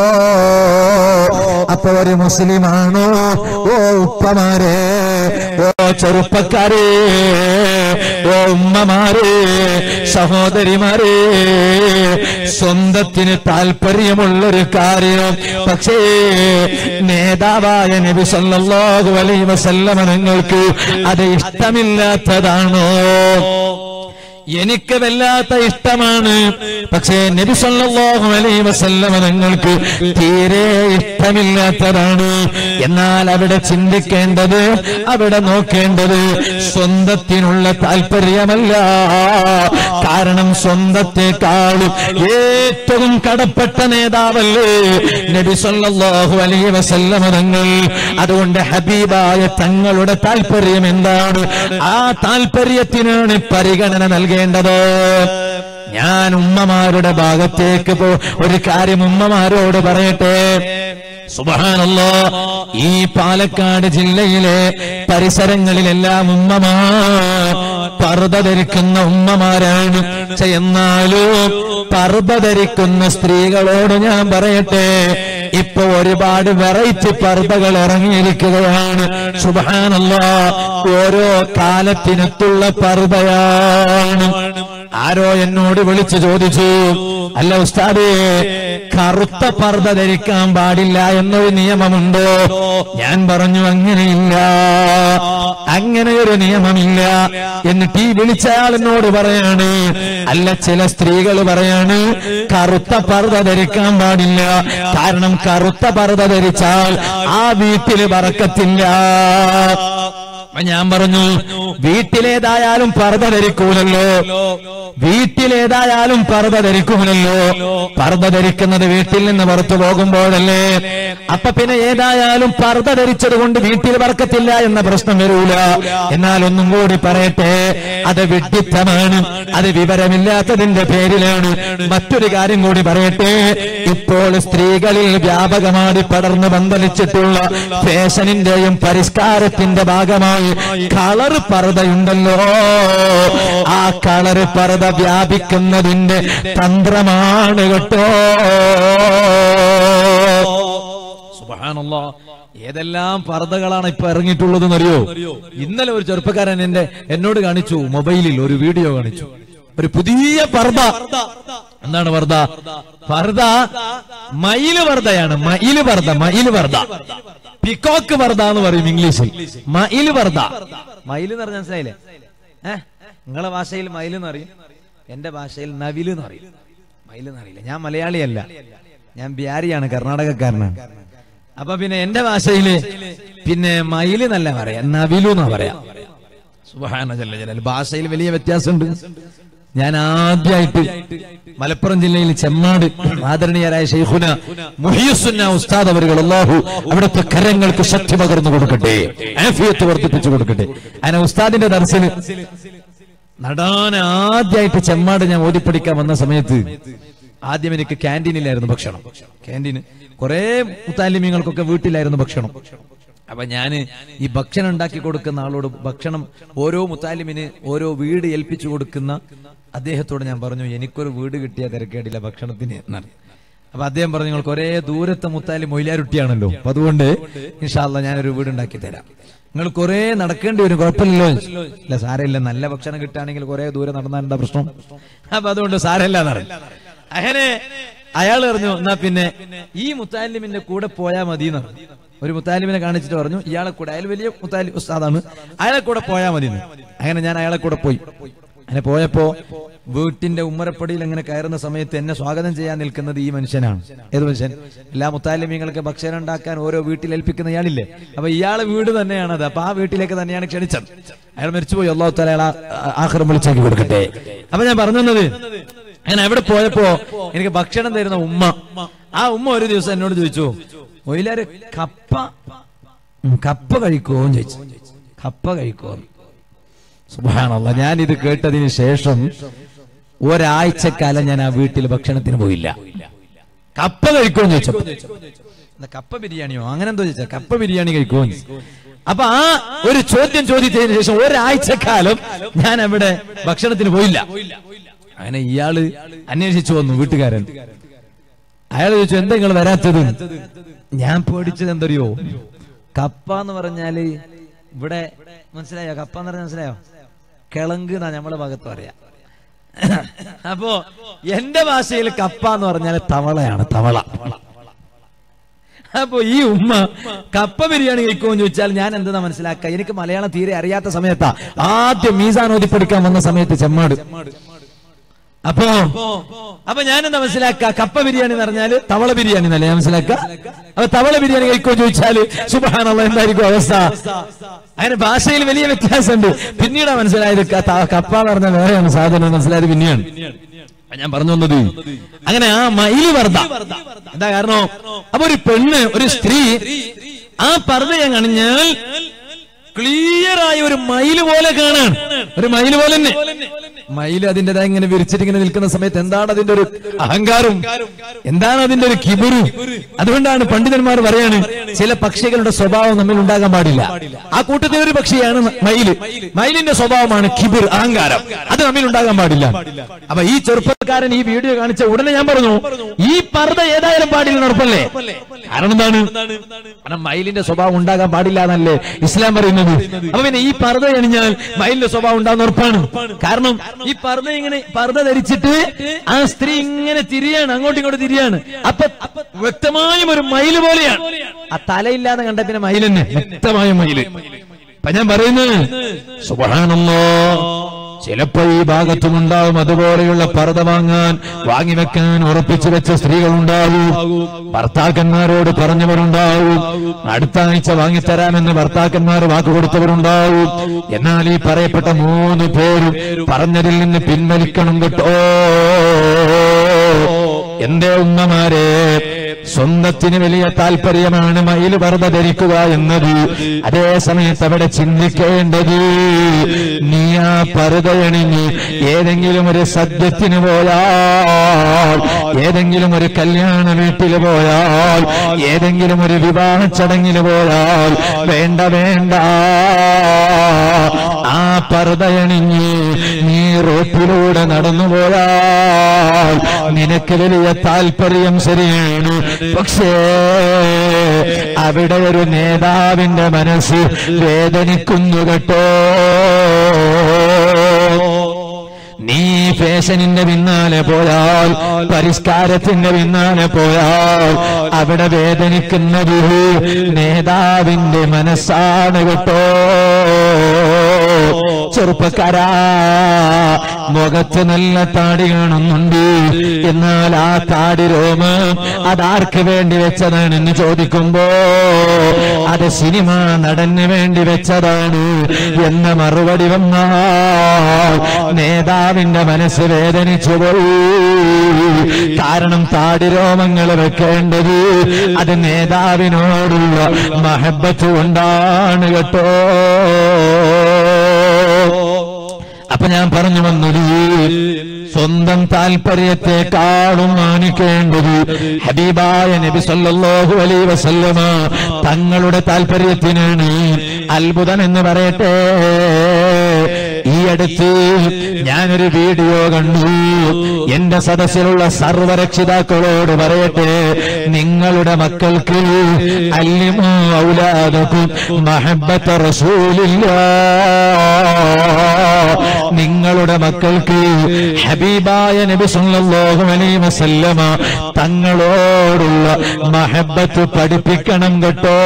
അപ്പൊ ഒരു മുസ്ലിമാണോ ഓ ഉപ്പമാരെ ഓ ചെറുപ്പക്കാരെ ഓ ഉമ്മമാരെ സഹോദരിമാരെ സ്വന്തത്തിന് താല്പര്യമുള്ളൊരു കാര്യം പക്ഷേ നേതാവായ നബി സല്ലല്ലാഹു അലൈഹി വസല്ലമ നിങ്ങൾക്ക് അത് ഇഷ്ടമില്ലാത്തതാണോ എനിക്ക് വല്ലാത്ത ഇഷ്ടമാണ് പക്ഷേ നബി സല്ലല്ലാഹു അലൈഹി വസല്ലമ നിങ്ങൾക്ക് തീരെ ഇഷ്ടമില്ലാത്തതാണ് എന്നാൽ അവിടെ ചിന്തിക്കേണ്ടത് അവിടെ നോക്കേണ്ടത് സ്വന്തത്തിനുള്ള താല്പര്യമല്ല കാരണം സ്വന്തത്തെക്കാളും ഏറ്റവും കടപ്പെട്ട നേതാവല്ലേ നബി സല്ലല്ലാഹു അലൈഹി വസല്ലമ തങ്ങൾ അതുകൊണ്ട് ഹബീബായ തങ്ങളുടെ താല്പര്യം എന്താണ് ആ താല്പര്യത്തിനാണ് പരിഗണന നൽകേണ്ടത് ഞാൻ ഉമ്മമാരുടെ ഭാഗത്തേക്ക് പോ ഒരു കാര്യം ഉമ്മമാരോട് പറയട്ടെ സുബഹാനല്ലോ ഈ പാലക്കാട് ജില്ലയിലെ പരിസരങ്ങളിലെല്ലാം ഉമ്മമാർ പർദ്ദ ധരിക്കുന്ന ഉമ്മമാരാണ് പക്ഷെ എന്നാലും പർദ്ദ ധരിക്കുന്ന സ്ത്രീകളോട് ഞാൻ പറയട്ടെ ഇപ്പൊ ഒരുപാട് വെറൈറ്റി പർദ്ദകൾ ഇറങ്ങിയിരിക്കുകയാണ് സുബഹാനല്ല ഓരോ കാലത്തിനത്തുള്ള പർദ്ദയാണ് ആരോ എന്നോട് വിളിച്ചു ചോദിച്ചു അല്ല ഉസ്താദേ കറുത്ത പർദ്ദ ധരിക്കാൻ പാടില്ല എന്നൊരു നിയമമുണ്ടോ ഞാൻ പറഞ്ഞു അങ്ങനെയില്ല അങ്ങനെ ഒരു നിയമമില്ല എന്നിട്ട് ഈ വിളിച്ചയാൾ എന്നോട് പറയാണ് അല്ല ചില സ്ത്രീകൾ പറയാണ് കറുത്ത പർദ്ദ ധരിക്കാൻ പാടില്ല കാരണം കറുത്ത പർദ്ദ ധരിച്ചാൽ ആ വീട്ടില് പറക്കത്തില്ല അപ്പൊ ഞാൻ പറഞ്ഞു വീട്ടിലേതായാലും പർദ്ദ ധരിക്കൂലല്ലോ വീട്ടിലേതായാലും പർദ്ദ ധരിക്കൂലല്ലോ പർദ്ദ ധരിക്കുന്നത് വീട്ടിൽ നിന്ന് പുറത്തു പോകുമ്പോഴല്ലേ അപ്പൊ പിന്നെ ഏതായാലും പർദ്ദ ധരിച്ചത് കൊണ്ട് വീട്ടിൽ പറക്കത്തില്ല എന്ന പ്രശ്നം വരൂല എന്നാൽ ഒന്നും കൂടി പറയട്ടെ അത് വിഡ്ഢിത്തമാണ് അത് വിവരമില്ലാത്തതിന്റെ പേരിലാണ് മറ്റൊരു കാര്യം കൂടി പറയട്ടെ ഇപ്പോൾ സ്ത്രീകളിൽ വ്യാപകമായി പടർന്നു പന്തലിച്ചിട്ടുള്ള ഫാഷനിന്റെയും പരിഷ്കാരത്തിന്റെ ഭാഗമായി കളർ പർദ്ദയുണ്ടല്ലോ ആ കളർ പർദ്ദ വ്യാപിക്കുന്നതിന്റെ തന്ത്രമാണ് കേട്ടോ സുബ്ഹാനല്ലാ ഏതെല്ലാം പർദ്ദകളാണ് ഇപ്പൊ ഇറങ്ങിയിട്ടുള്ളത് അറിയോ ഇന്നലെ ഒരു ചെറുപ്പക്കാരൻ എന്റെ എന്നോട് കാണിച്ചു മൊബൈലിൽ ഒരു വീഡിയോ കാണിച്ചു ഒരു പുതിയ പർദ്ദ എന്താണ് പർദ്ദ പർദ്ദ മയില് പർദ്ദയാണ് മയില് പർദ്ദ മയില് പർദ്ദ പിക്കോക്ക് പർദ്ദ എന്ന് പറയും ഇംഗ്ലീഷിൽ മയില് പർദ്ദ മയില് എന്ന് പറഞ്ഞ മനസ്സിലായില്ലേ ഏഹ് നിങ്ങളെ ഭാഷയിൽ മയില് എന്ന് പറയും എന്റെ ഭാഷയിൽ നവില് എന്ന് പറയും മയില് എന്നറിയില്ല ഞാൻ മലയാളിയല്ല ഞാൻ ബിഹാരിയാണ് കർണാടകക്കാരനാണ് അപ്പൊ പിന്നെ എന്റെ ഭാഷയില് പിന്നെ മയില് എന്നല്ല പറയാ നവിലു എന്നാ പറയാ സുബഹാന ജല്ല ജലാൽ ഭാഷയിൽ വലിയ വ്യത്യാസമുണ്ട് ഞാൻ ആദ്യമായിട്ട് മലപ്പുറം ജില്ലയിൽ ചെമ്മാട് ആദരണീയരായ ഷെയ്ഖുന മുഹിയുസുന്ന ഉസ്താദ് അവരുകൾ അല്ലാഹു അവിടുത്തെ കരങ്ങൾക്ക് ശക്തി പകർന്നു കൊടുക്കട്ടെ ആഫിയത്ത് വർദ്ധിപ്പിച്ചു കൊടുക്കട്ടെ അങ്ങനെ ഉസ്താദിന്റെ ദർശന് നടാൻ ആദ്യമായിട്ട് ചെമ്മാട് ഞാൻ ഓടിപ്പടിക്കാൻ വന്ന സമയത്ത് ആദ്യം എനിക്ക് ക്യാൻറ്റീനിലായിരുന്നു ഭക്ഷണം ക്യാൻറ്റീന് കുറെ മുത്താലിമ്യങ്ങൾക്കൊക്കെ വീട്ടിലായിരുന്നു ഭക്ഷണം അപ്പൊ ഞാന് ഈ ഭക്ഷണം ഉണ്ടാക്കി കൊടുക്കുന്ന ആളോട് ഭക്ഷണം ഓരോ മുത്താലിമിന് ഓരോ വീട് ഏൽപ്പിച്ചു കൊടുക്കുന്ന അദ്ദേഹത്തോട് ഞാൻ പറഞ്ഞു എനിക്കൊരു വീട് കിട്ടിയ തിരക്കേടില്ല ഭക്ഷണത്തിന് എന്നാണ് അപ്പൊ അദ്ദേഹം പറഞ്ഞു നിങ്ങൾക്ക് ഒരേ ദൂരത്തെ മുത്താലി മൊയിലാരുട്ടിയാണല്ലോ അപ്പൊ അതുകൊണ്ട് ഇൻഷാല്ല ഞാനൊരു വീട് ഉണ്ടാക്കി തരാം നിങ്ങൾ കുറെ നടക്കേണ്ടി വരും കുഴപ്പമില്ലല്ലോ ഇല്ല സാരമില്ല നല്ല ഭക്ഷണം കിട്ടുകയാണെങ്കിൽ കുറെ ദൂരെ നടന്നാൽ എന്താ പ്രശ്നം അപ്പൊ അതുകൊണ്ട് സാരമില്ല എന്നറിയും അങ്ങനെ അയാൾ പറഞ്ഞു എന്നാ പിന്നെ ഈ മുത്താലിമിന്റെ കൂടെ പോയാ മതി എന്ന് പറഞ്ഞു. ഒരു മുത്താലിമിനെ കാണിച്ചിട്ട് പറഞ്ഞു ഇയാളെ കൂടെ അയാൾ വലിയ മുത്താലി ഉസ്താദാണ് അയാളെ കൂടെ പോയാ മതി എന്ന്. അങ്ങനെ ഞാൻ അയാളെ കൂടെ പോയി അങ്ങനെ പോയപ്പോ വീട്ടിന്റെ ഉമ്മറപ്പടിയിൽ അങ്ങനെ കയറുന്ന സമയത്ത് എന്നെ സ്വാഗതം ചെയ്യാൻ നിൽക്കുന്നത് ഈ മനുഷ്യനാണ് ഏത് മനുഷ്യൻ എല്ലാ മുത്താലിമീങ്ങൾക്ക് ഭക്ഷണം ഉണ്ടാക്കാൻ ഓരോ വീട്ടിൽ ഏൽപ്പിക്കുന്ന ഇയാളില്ലേ അപ്പൊ ഇയാളെ വീട് തന്നെയാണത് അപ്പൊ ആ വീട്ടിലേക്ക് തന്നെയാണ് ക്ഷണിച്ചത് അയാൾ മരിച്ചുപോയി അള്ളാഹു താല അയാളെ ആഹ്റം വിളിച്ചാക്കി കൊടുക്കട്ടെ അപ്പൊ ഞാൻ പറഞ്ഞു തന്നത് അങ്ങനെ അവിടെ പോയപ്പോ എനിക്ക് ഭക്ഷണം തരുന്ന ഉമ്മ ആ ഉമ്മ ഒരു ദിവസം എന്നോട് ചോദിച്ചു മൊയിലാര് കപ്പ ഉം, കപ്പ കഴിക്കുമോ എന്ന് ചോദിച്ചു കപ്പ കഴിക്കുമോ സുബാണല്ല ഞാൻ ഇത് കേട്ടതിന് ശേഷം ഒരാഴ്ചക്കാലം ഞാൻ ആ വീട്ടിൽ ഭക്ഷണത്തിന് പോയില്ല കപ്പ കഴിക്കുമെന്ന് ചോദിച്ചപ്പോ എന്താ കപ്പ ബിരിയാണിയോ അങ്ങനെ എന്തോ ചോദിച്ചാ കപ്പ ബിരിയാണി കഴിക്കുമോ എന്ന് ചോദിച്ചു. അപ്പൊ ആ ഒരു ചോദ്യം ചോദിച്ചതിന് ശേഷം ഒരാഴ്ചക്കാലം ഞാൻ അവിടെ ഭക്ഷണത്തിന് പോയില്ല അങ്ങനെ ഇയാള് അന്വേഷിച്ചു വന്നു വീട്ടുകാരൻ അയാൾ ചോദിച്ചു എന്താ നിങ്ങൾ വരാത്തത് ഞാൻ പേടിച്ചത് എന്തറിയോ കപ്പ എന്ന് പറഞ്ഞാല് ഇവിടെ മനസ്സിലായോ കപ്പ എന്ന് പറഞ്ഞാൽ മനസ്സിലായോ കിളങ്ക് എന്നാ നമ്മളെ ഭാഗത്ത് പറയാ അപ്പോ എന്റെ ഭാഷയിൽ കപ്പ എന്ന് പറഞ്ഞാൽ തവളയാണ് തവള അപ്പൊ ഈ ഉമ്മ കപ്പ ബിരിയാണി കഴിക്കുമെന്ന് ചോദിച്ചാൽ ഞാൻ എന്താ മനസ്സിലാക്കുക എനിക്ക് മലയാളം തീരെ അറിയാത്ത സമയത്താ ആദ്യം മീസാൻ ഓതി പഠിക്കാൻ വന്ന സമയത്ത് ചെമ്മാട് അപ്പോ അപ്പൊ ഞാൻ എന്താ മനസ്സിലാക്കുക കപ്പ ബിരിയാണി എന്ന് പറഞ്ഞാല് തവള ബിരിയാണി എന്നല്ലേ ഞാൻ മനസ്സിലാക്കുക അപ്പൊ തവള ബിരിയാണി കഴിക്കുമോ ചോദിച്ചാല് സുബാനുള്ള എന്തായിരിക്കും അവസ്ഥ അങ്ങനെ ഭാഷയിൽ വലിയ വ്യത്യാസമുണ്ട് പിന്നീടാ മനസ്സിലായത് ക- ത- കപ്പ എന്ന് പറഞ്ഞാൽ വേറെയാണ് സാധനം മനസ്സിലായത് പിന്നെയാണ് അപ്പൊ ഞാൻ പറഞ്ഞു വന്നത് അങ്ങനെ ആ മയില് വർദ്ധ എന്താ കാരണം അപ്പൊ ഒരു പെണ്ണ് ഒരു സ്ത്രീ ആ പർദ്ദയെ കണിഞ്ഞാൽ ക്ലിയർ ആയ ഒരു മയില് പോലെ കാണാൻ ഒരു മയില് പോലെ തന്നെ മയില് അതിൻ്റെതായി ഇങ്ങനെ വിരിച്ചിട്ട് ഇങ്ങനെ നിൽക്കുന്ന സമയത്ത് എന്താണ് അതിന്റെ ഒരു അഹങ്കാരം എന്താണ് അതിന്റെ ഒരു കിബുരു അതുകൊണ്ടാണ് പണ്ഡിതന്മാർ പറയാണ് ചില പക്ഷികളുടെ സ്വഭാവം നമ്മിൽ ഉണ്ടാകാൻ പാടില്ല ആ കൂട്ടത്തിൽ ഒരു പക്ഷിയാണ് മയില് മയിലിന്റെ സ്വഭാവമാണ് കിബിർ അഹങ്കാരം അത് നമ്മിൽ ഉണ്ടാകാൻ പാടില്ല അപ്പൊ ഈ ചെറുപ്പക്കാരൻ ഈ വീഡിയോ കാണിച്ച ഉടനെ ഞാൻ പറഞ്ഞു ഈ പർദ്ദ ഏതായാലും പാടില്ല ഉറപ്പല്ലേ കാരണം എന്താണ് കാരണം മയിലിന്റെ സ്വഭാവം ഉണ്ടാകാൻ പാടില്ല എന്നല്ലേ ഇസ്ലാം പറയുന്നത് അപ്പൊ പിന്നെ ഈ പർദ്ദ അണിഞ്ഞാൽ മയിലിന്റെ സ്വഭാവം ഉണ്ടാകുന്ന ഉറപ്പാണ് കാരണം ഈ പർദ്ദ ഇങ്ങനെ പർദ്ദ ധരിച്ചിട്ട് ആ സ്ത്രീ ഇങ്ങനെ തിരിയാണ് അങ്ങോട്ടും ഇങ്ങോട്ടും തിരിയാണ് അപ്പൊ വ്യക്തമായും ഒരു മയിൽ പോലെയാണ് ആ തലയില്ലാതെ കണ്ട പിന്നെ മയിൽ തന്നെ വ്യക്തമായ മയില് അപ്പൊ ഞാൻ പറയുന്നത് സുബഹാനല്ലോ ചിലപ്പോ ഈ ഭാഗത്തും ഉണ്ടാവും അതുപോലെയുള്ള പർദ്ദ വാങ്ങാൻ വാങ്ങിവെക്കാൻ ഉറപ്പിച്ചു വെച്ച സ്ത്രീകളുണ്ടാവും ഭർത്താക്കന്മാരോട് പറഞ്ഞവരുണ്ടാവും അടുത്ത ആഴ്ച വാങ്ങിത്തരാമെന്ന് ഭർത്താക്കന്മാർ വാക്ക് കൊടുത്തവരുണ്ടാവും എന്നാൽ ഈ പറയപ്പെട്ട മൂന്ന് പേരും പറഞ്ഞതിൽ നിന്ന് പിൻവലിക്കണം കേട്ടോ എന്റെ ഉമ്മമാരെ സ്വന്തത്തിന് വലിയ താല്പര്യമാണ് മയില് പർദ്ദ ധരിക്കുക എന്നത് അതേ സമയത്ത് അവിടെ ചിന്തിക്കേണ്ടത് നീ ആ പർദ്ദയണിഞ്ഞ് ഏതെങ്കിലും ഒരു സദ്യത്തിന് പോയാൽ ഏതെങ്കിലും ഒരു കല്യാണ വീട്ടിൽ പോയാൽ ഏതെങ്കിലും ഒരു വിവാഹ ചടങ്ങിന് പോയാൽ വേണ്ട വേണ്ട ആ പർദ്ദയണിഞ്ഞ് നീ റോട്ടിലൂടെ നടന്നു പോയാൽ നിനക്ക് വലിയ താല്പര്യം ശരിയാണ് പക്ഷേ അവിടെ ഒരു നേതാവിന്റെ മനസ്സ് വേദനിക്കുന്നു കേട്ടോ നീ ഫാഷനിന്റെ പിന്നാലെ പോയാൽ പരിഷ്കാരത്തിന്റെ പിന്നാലെ പോയാൽ അവിടെ വേദനിക്കുന്നത് നേതാവിന്റെ മനസ്സാണ് കേട്ടോ ചെറുപ്പക്കാരാ മുഖത്ത് നല്ല താടി കാണുന്നുണ്ട് എന്നാൽ ആ താടി രോമം അതാർക്ക് വേണ്ടി വെച്ചതാണെന്ന് ചോദിക്കുമ്പോ അത് സിനിമ നടന് വേണ്ടി വെച്ചതാണ് എന്ന മറുപടി വന്നാൽ നേതാവിന്റെ മനസ്സ് വേദനിച്ചു പോയി കാരണം താടി രോമങ്ങൾ വെക്കേണ്ടത് അത് നേതാവിനോടുള്ള മഹബത്ത് കൊണ്ടാണ് കേട്ടോ അപ്പൊ ഞാൻ പറഞ്ഞു വന്നത് സ്വന്തം താല്പര്യത്തെക്കാളും മാനിക്കേണ്ടത് ഹബീബായ നബി സല്ലല്ലാഹു അലൈഹി വസല്ലമ തങ്ങളുടെ താല്പര്യത്തിനാണ് അത്ഭുതം എന്ന് പറയട്ടെ ഈ അടുത്ത് ഞാനൊരു വീഡിയോ കണ്ടു എന്റെ സദസ്സിലുള്ള സർവരക്ഷിതാക്കളോട് പറയട്ടെ നിങ്ങളുടെ മക്കൾക്ക് അല്ലിമോ ഔലാദക്കും മഹബത്ത റസൂലില്ലാ നിങ്ങളുടെ മക്കൾക്ക് ഹബീബായ നബി സല്ലല്ലാഹു അലൈഹി വസല്ലമ തങ്ങളോടുള്ള മഹബത്ത് പഠിപ്പിക്കണം കേട്ടോ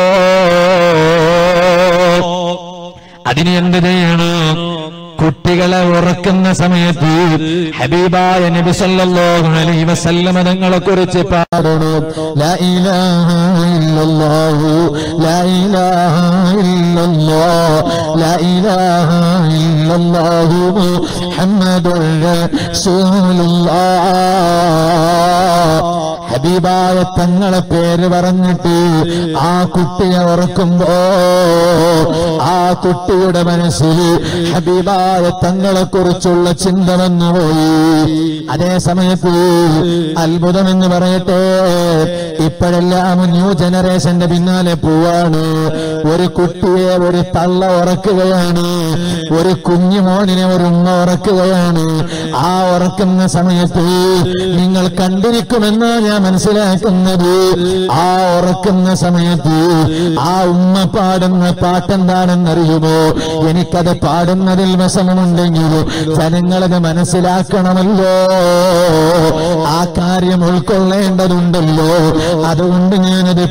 അതിന് എന്ത് ചെയ്യണം കുട്ടികളെ ഉറക്കുന്ന സമയത്ത് ഹബീബായ നബി സല്ലല്ലാഹു അലൈഹി വസല്ലമ തങ്ങളെ കുറിച്ച് പാടണം ലാ ഇലാഹ ഇല്ലല്ലാഹു ലാ ഇലാഹ ഇല്ലല്ലാഹ് ലാ ഇലാഹ ഇല്ലല്ലാഹു മുഹമ്മദുർ റസൂലുള്ളാഹ് ഹബീബ ഹബീബായ തങ്ങളെ പേര് പറഞ്ഞിട്ട് ആ കുട്ടിയെ ഓർക്കുമ്പോ ആ കുട്ടിയുടെ മനസ്സിൽ ഹബീബായ തങ്ങളെ കുറിച്ചുള്ള ചിന്ത വന്നുപോയി അതേ സമയത്ത് അത്ഭുതമെന്ന് പറയട്ടെ ഇപ്പോഴെല്ലാം ന്യൂ ജനറേഷന്റെ പിന്നാലെ പോവാണ് ഒരു കുട്ടിയെ ഒരു തള്ള ഉറക്കുകയാണ് ഒരു കുഞ്ഞു മോനിനെ ഒരു ഉമ്മ ഉറക്കുകയാണ് ആ ഉറക്കുന്ന സമയത്ത് നിങ്ങൾ കണ്ടിരിക്കുമെന്ന് ഞാൻ മനസ്സിലാക്കുന്നത് ആ ഉറക്കുന്ന സമയത്ത് ആ ഉമ്മ പാടുന്ന പാട്ടെന്താണെന്നറിയുമോ എനിക്കത് പാടുന്നതിൽ വിഷമമുണ്ടെങ്കിലും ജനങ്ങളത് മനസ്സിലാക്കണമല്ലോ ആ കാര്യം ഉൾക്കൊള്ളേണ്ടതുണ്ടല്ലോ അതുകൊണ്ട് ഞാനത്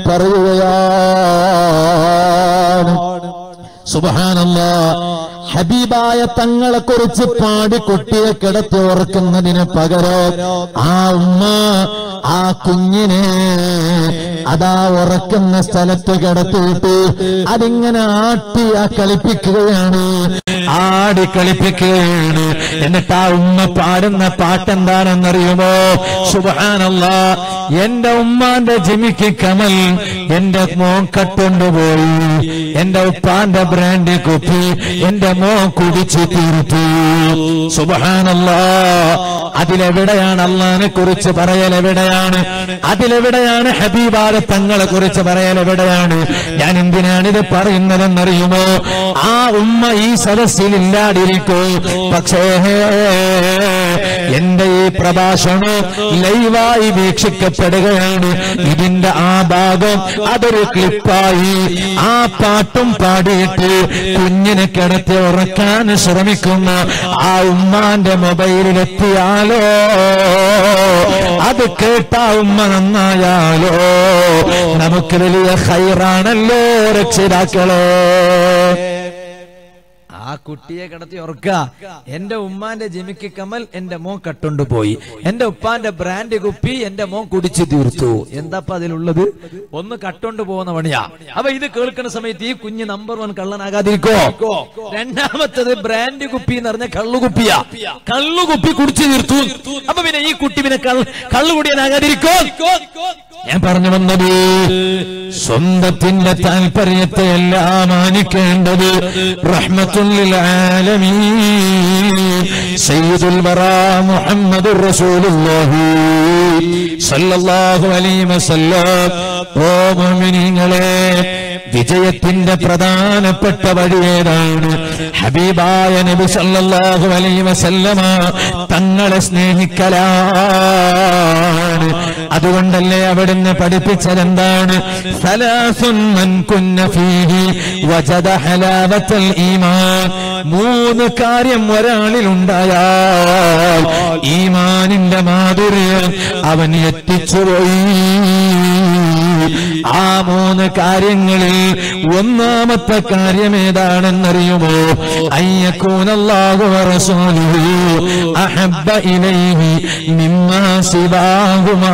പറയുകയാണ് സുബഹാനല്ല ഹബീബായ തങ്ങളെ കുറിച്ച് പാടി കുട്ടിയെ കിടത്തി ഓർക്കുന്നതിന് പകരം ആ ഉമ്മ ആ കുഞ്ഞിനെ അതാ ഉറക്കുന്ന സ്ഥലത്ത് കിടത്തിയിട്ട് അതിങ്ങനെ ആട്ടി ആ കളിപ്പിക്കുകയാണ് ആടി കളിപ്പിക്കുകയാണ് എന്നിട്ട് ആ ഉമ്മ പാടുന്ന പാട്ടെന്താണെന്നറിയുമോ സുബാനല്ല എന്റെ ഉമ്മാന്റെ ജിമിക്ക് കമൽ എന്റെ മോൻ കട്ടുകൊണ്ടുപോയി എന്റെ ഉപ്പാന്റെ ബ്രാൻഡ് കുപ്പി എന്റെ മോൻ കുടിച്ചു തീർത്തു സുബാനല്ല അതിലെവിടെയാണ് അള്ളഹാനെ കുറിച്ച് പറയൽ എവിടെയാണ് അതിലെവിടെയാണ് ഹബീബാല തങ്ങളെ കുറിച്ച് പറയൽ എവിടെയാണ് ഞാൻ എന്തിനാണ് ഇത് പറയുന്നതെന്നറിയുമോ ആ ഉമ്മ ഈ സദസ്സിൽ ഇല്ലാതിരിക്കൂ പക്ഷേ എന്റെ ഈ പ്രഭാഷണം ലൈവായി വീക്ഷിക്കപ്പെടുകയാണ് ഇതിന്റെ ആ ഭാഗം അതൊരു ക്ലിപ്പായി ആ പാട്ടും പാടിയിട്ട് കുഞ്ഞിനെ കിടത്തി ഉറക്കാൻ ശ്രമിക്കുന്ന ആ ഉമ്മാന്റെ മൊബൈലിലെത്തിയാലോ അത് കേട്ട ഉമ്മ നന്നായാലോ നമുക്ക് വലിയ ഹൈറാണല്ലോ രക്ഷിതാക്കളെ ആ കുട്ടിയെ കിടത്തി ഉറക്ക എന്റെ ഉമ്മാന്റെ ജിമിക്ക് കമൽ എന്റെ മോൻ കട്ടുകൊണ്ട് പോയി എന്റെ ഉപ്പാന്റെ ബ്രാൻഡ് കുപ്പി എന്റെ മോൻ കുടിച്ചു തീർത്തു എന്താപ്പ അതിലുള്ളത് ഒന്ന് കട്ടുകൊണ്ട് പോകുന്ന പണിയാ അപ്പൊ ഇത് കേൾക്കുന്ന സമയത്ത് ഈ കുഞ്ഞ് നമ്പർ വൺ കള്ളനാകാതിരിക്കോ രണ്ടാമത്തത് ബ്രാൻഡ് കുപ്പി എന്ന് പറഞ്ഞ കള്ളുകുപ്പിയാ കള്ളുകുപ്പി കുടിച്ചു തീർത്തു അപ്പൊ പിന്നെ ഈ കുട്ടി പിന്നെ കള്ളു കുടിയാനാകാതിരിക്കോ ഞാൻ പറഞ്ഞു വന്നത് സ്വന്തത്തിന്റെ താല്പര്യത്തെ എല്ലാം മാനിക്കേണ്ടത് റഹ്മത്തുല്ലിൽ ആലമീൻ സയ്യിദുൽ വറാ മുഹമ്മദുർ റസൂലുള്ളാഹി സല്ലല്ലാഹു അലൈഹി വസല്ലം ഓ മുഅ്മിനീങ്ങളെ വിജയത്തിന്റെ പ്രധാനപ്പെട്ട വഴി ഏതാണ് ഹബീബായ നബി സല്ലല്ലാഹു അലൈഹി വസല്ലമ തങ്ങളെ സ്നേഹിക്കലാണ് അതുകൊണ്ടല്ലേ അവിടുന്ന് പഠിപ്പിച്ചത് എന്താണ് സലാസുൻ മൻ കുന്ന ഫീഹി വജദ ഹലാവത്തൽ ഈമാൻ മൂന്ന് കാര്യം ഒരാളിൽ ഉണ്ടായാൽ ഈമാനിന്റെ മാധുര്യം അവൻ എത്തിച്ചുപോയി ആ മൂന്ന് കാര്യങ്ങളിൽ ഒന്നാമത്തെ കാര്യം ഏതാണെന്നറിയുമോ അയ്യക്കൂനല്ലാഹു റസൂലുഹു അഹബ്ബ ഇലൈഹി മിമ്മാ സിവാഹുമാ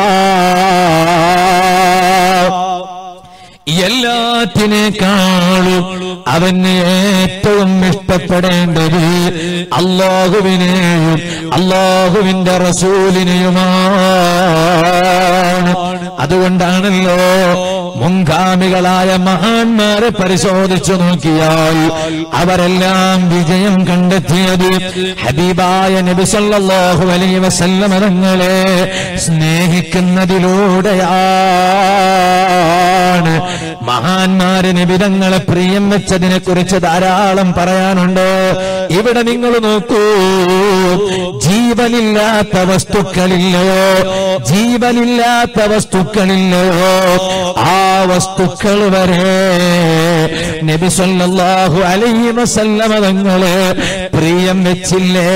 എല്ലാത്തിനേക്കാളും അവന് ഏറ്റവും ഇഷ്ടപ്പെടേണ്ടത് അള്ളാഹുവിനെയും അള്ളാഹുവിന്റെ റസൂലിനെയുമാണ് അതുകൊണ്ടാണല്ലോ മുൻഗാമികളായ മഹാന്മാരെ പരിശോധിച്ചു നോക്കിയാൽ അവരെല്ലാം വിജയം കണ്ടെത്തിയത് ഹബീബായ നബി സല്ലല്ലാഹു അലൈഹി വസല്ലമ തങ്ങളെ സ്നേഹിക്കുന്നതിലൂടെയാണ് മഹാന്മാര് നിബിതങ്ങളെ പ്രിയം വെച്ചതിനെ കുറിച്ച് ധാരാളം പറയാനുണ്ട് ഇവിടെ നിങ്ങൾ നോക്കൂ ജീവനില്ലാത്ത വസ്തുക്കളില്ലയോ ജീവനില്ലാത്ത വസ്തുക്കളില്ലയോ ആ വസ്തുക്കൾ വരെ നബി സല്ലല്ലാഹു അലൈഹി വസല്ലമ തങ്ങളെ പ്രിയം വെച്ചില്ലേ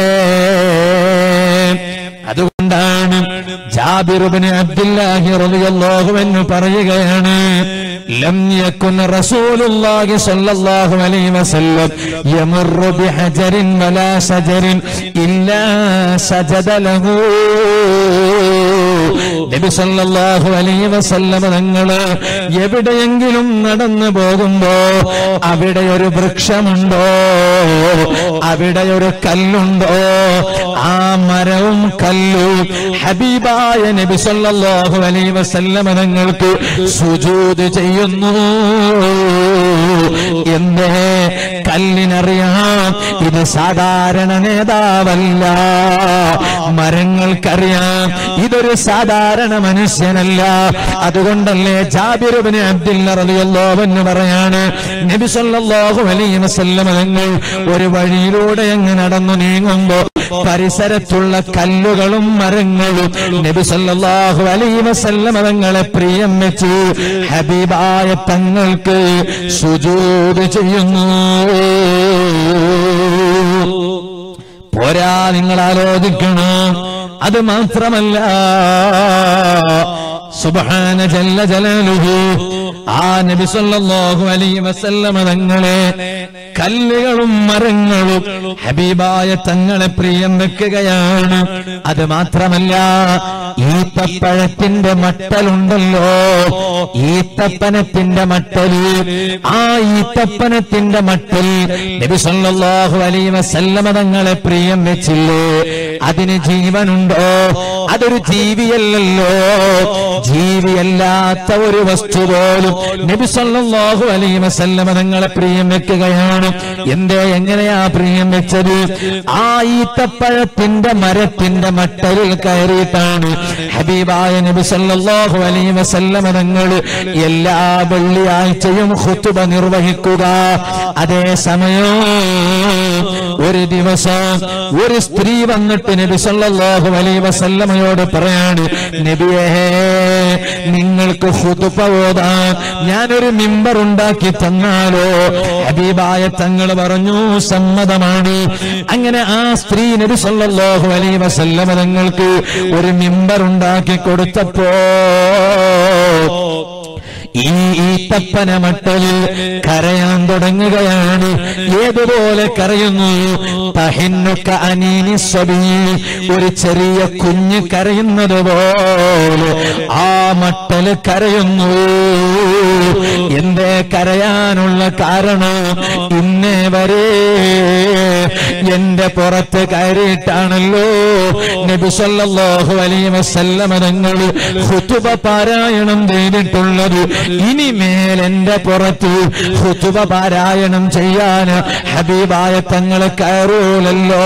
അതുകൊണ്ടാണ് ജാബിറുബിന് അബ്ദുല്ലാഹി റളിയല്ലാഹു അൻഹു പറയുകയാണ് ലം യകുൻ റസൂലുള്ളാഹി സ്വല്ലല്ലാഹു അലൈഹി വസല്ലം യമറു ബിഹജറിൻ വലാ ശജറിൻ ഇല്ലാ സജദ ലഹു നബി സല്ലല്ലാഹു അലൈഹി വസല്ലമ തങ്ങള് എവിടെയെങ്കിലും നടന്നു പോകുമ്പോ അവിടെ ഒരു വൃക്ഷമുണ്ടോ അവിടെ ഒരു കല്ലുണ്ടോ ആ മരവും കല്ലും ഹബീബായ നബി സല്ലല്ലാഹു അലൈഹി വസല്ലമ തങ്ങൾക്ക് സുജൂദ് ചെയ്യുന്നു എന്തേ കല്ലിനറിയാം ഇത് സാധാരണ നേതാവല്ല മരങ്ങൾക്കറിയാം ഇതൊരു സാധാരണ മനുഷ്യനല്ല അതുകൊണ്ടല്ലേ ജാബിറുബിന് അബ്ദുല്ല റളിയല്ലാഹു അൻഹു പറയാണ് നബി സല്ലല്ലാഹു അലൈഹി വസല്ലം തങ്ങൾ ഒരു വഴിയിലൂടെ അങ്ങ് നടന്നു നീങ്ങുമ്പോ പരിസരത്തുള്ള കല്ലുകളും മരങ്ങളും നബി സല്ലല്ലാഹു അലൈഹി വസല്ലം തങ്ങളെ പ്രിയം വെച്ച് ഹബീബായ തങ്ങൾക്ക് സുജൂദ് ചെയ്യുന്നു പോരാ നിങ്ങൾ ആലോചിക്കണം അത് മാത്രമല്ല സുബ്ഹാന ജല്ല ജലാലുഹു ആ നബി സല്ലല്ലാഹു അലൈഹി വസല്ലമ തങ്ങളെ കല്ലുകളും മരങ്ങളും ഹബീബായ തങ്ങളെ പ്രിയം വെക്കുകയാണ് അത് മാത്രമല്ല ഈത്തപ്പഴത്തിന്റെ മട്ടലുണ്ടല്ലോ ഈത്തപ്പനത്തിന്റെ മട്ടല് ആ ഈത്തപ്പനത്തിന്റെ മട്ടിൽ നബി സല്ലല്ലാഹു അലൈഹി വസല്ലമ തങ്ങളെ പ്രിയം വെച്ചില്ലേ അതിന് ജീവനുണ്ടോ അതൊരു ജീവിയല്ലല്ലോ ജീവിയല്ലാത്ത ഒരു വസ്തു പോലും നബി സല്ലല്ലാഹു അലൈഹി വസല്ലമ തങ്ങളെ പ്രിയം വെക്കുകയാണ് എന്തേ എങ്ങനെയാ പ്രിയം വെച്ചത് ആ ഈത്തപ്പഴത്തിന്റെ മരത്തിന്റെ മട്ടലിൽ കയറിയിട്ടാണ് ഹബീബായ നബി സല്ലല്ലാഹു അലൈഹി വസല്ലമ തങ്ങൾ എല്ലാ വെള്ളിയാഴ്ചയും ഖുതുബ നിർവഹിക്കുക അതേ സമയം ഒരു ദിവസം ഒരു സ്ത്രീ വന്നിട്ട് നബി സല്ലല്ലാഹു അലൈഹി വസല്ലമയോട് പറയാണ് നബിയേ നിങ്ങൾക്ക് ഖുതുബ ഓതാൻ ഞാനൊരു മിമ്പർ ഉണ്ടാക്കി തന്നാലോ ഹബീബായ തങ്ങൾ പറഞ്ഞു സമ്മതമാണ് അങ്ങനെ ആ സ്ത്രീ നബി സല്ലല്ലാഹു അലൈഹി വസല്ലമ തങ്ങൾക്ക് ഒരു മിമ്പർ ഉണ്ടാക്കി കൊടുത്തപ്പോ ഈ ഈത്തപ്പന മട്ടലിൽ കരയാൻ തുടങ്ങുകയാണ് ഏതുപോലെ കരയുന്നു തഹിന്നുക്ക അനീനി സ്വബി ഒരു ചെറിയ കുഞ്ഞ് കരയുന്നത് പോലെ ആ മട്ടല് കരയുന്നു എന്തേ കരയാനുള്ള കാരണം ഇന്നേ വരെ എന്റെ പുറത്ത് കയറിയിട്ടാണല്ലോ നബി സല്ലല്ലാഹു അലൈഹി വസല്ലമ തങ്ങൾ ഖുതുബ പാരായണം ചെയ്തിട്ടുള്ളത് ഇനിമേൽ എന്റെ പുറത്ത് ഖുതുബ പാരായണം ചെയ്യാൻ ഹബീബായ തങ്ങൾ കയറൂലല്ലോ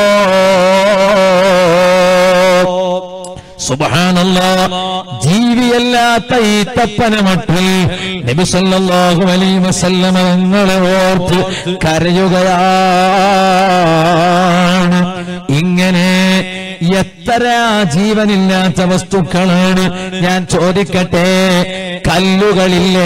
സുബ്ഹാനല്ലാ ജീവിയല്ലാത്ത ഈ തപ്പന മട്ടിൽ നബി സല്ലല്ലാഹു അലൈഹി വസല്ലമ തങ്ങളെ ഓർത്ത് കരയുകയാണ് ഇങ്ങനെ എത്ര ജീവനില്ലാത്ത വസ്തുക്കളാണ് ഞാൻ ചോദിക്കട്ടെ കല്ലുകളില്ലേ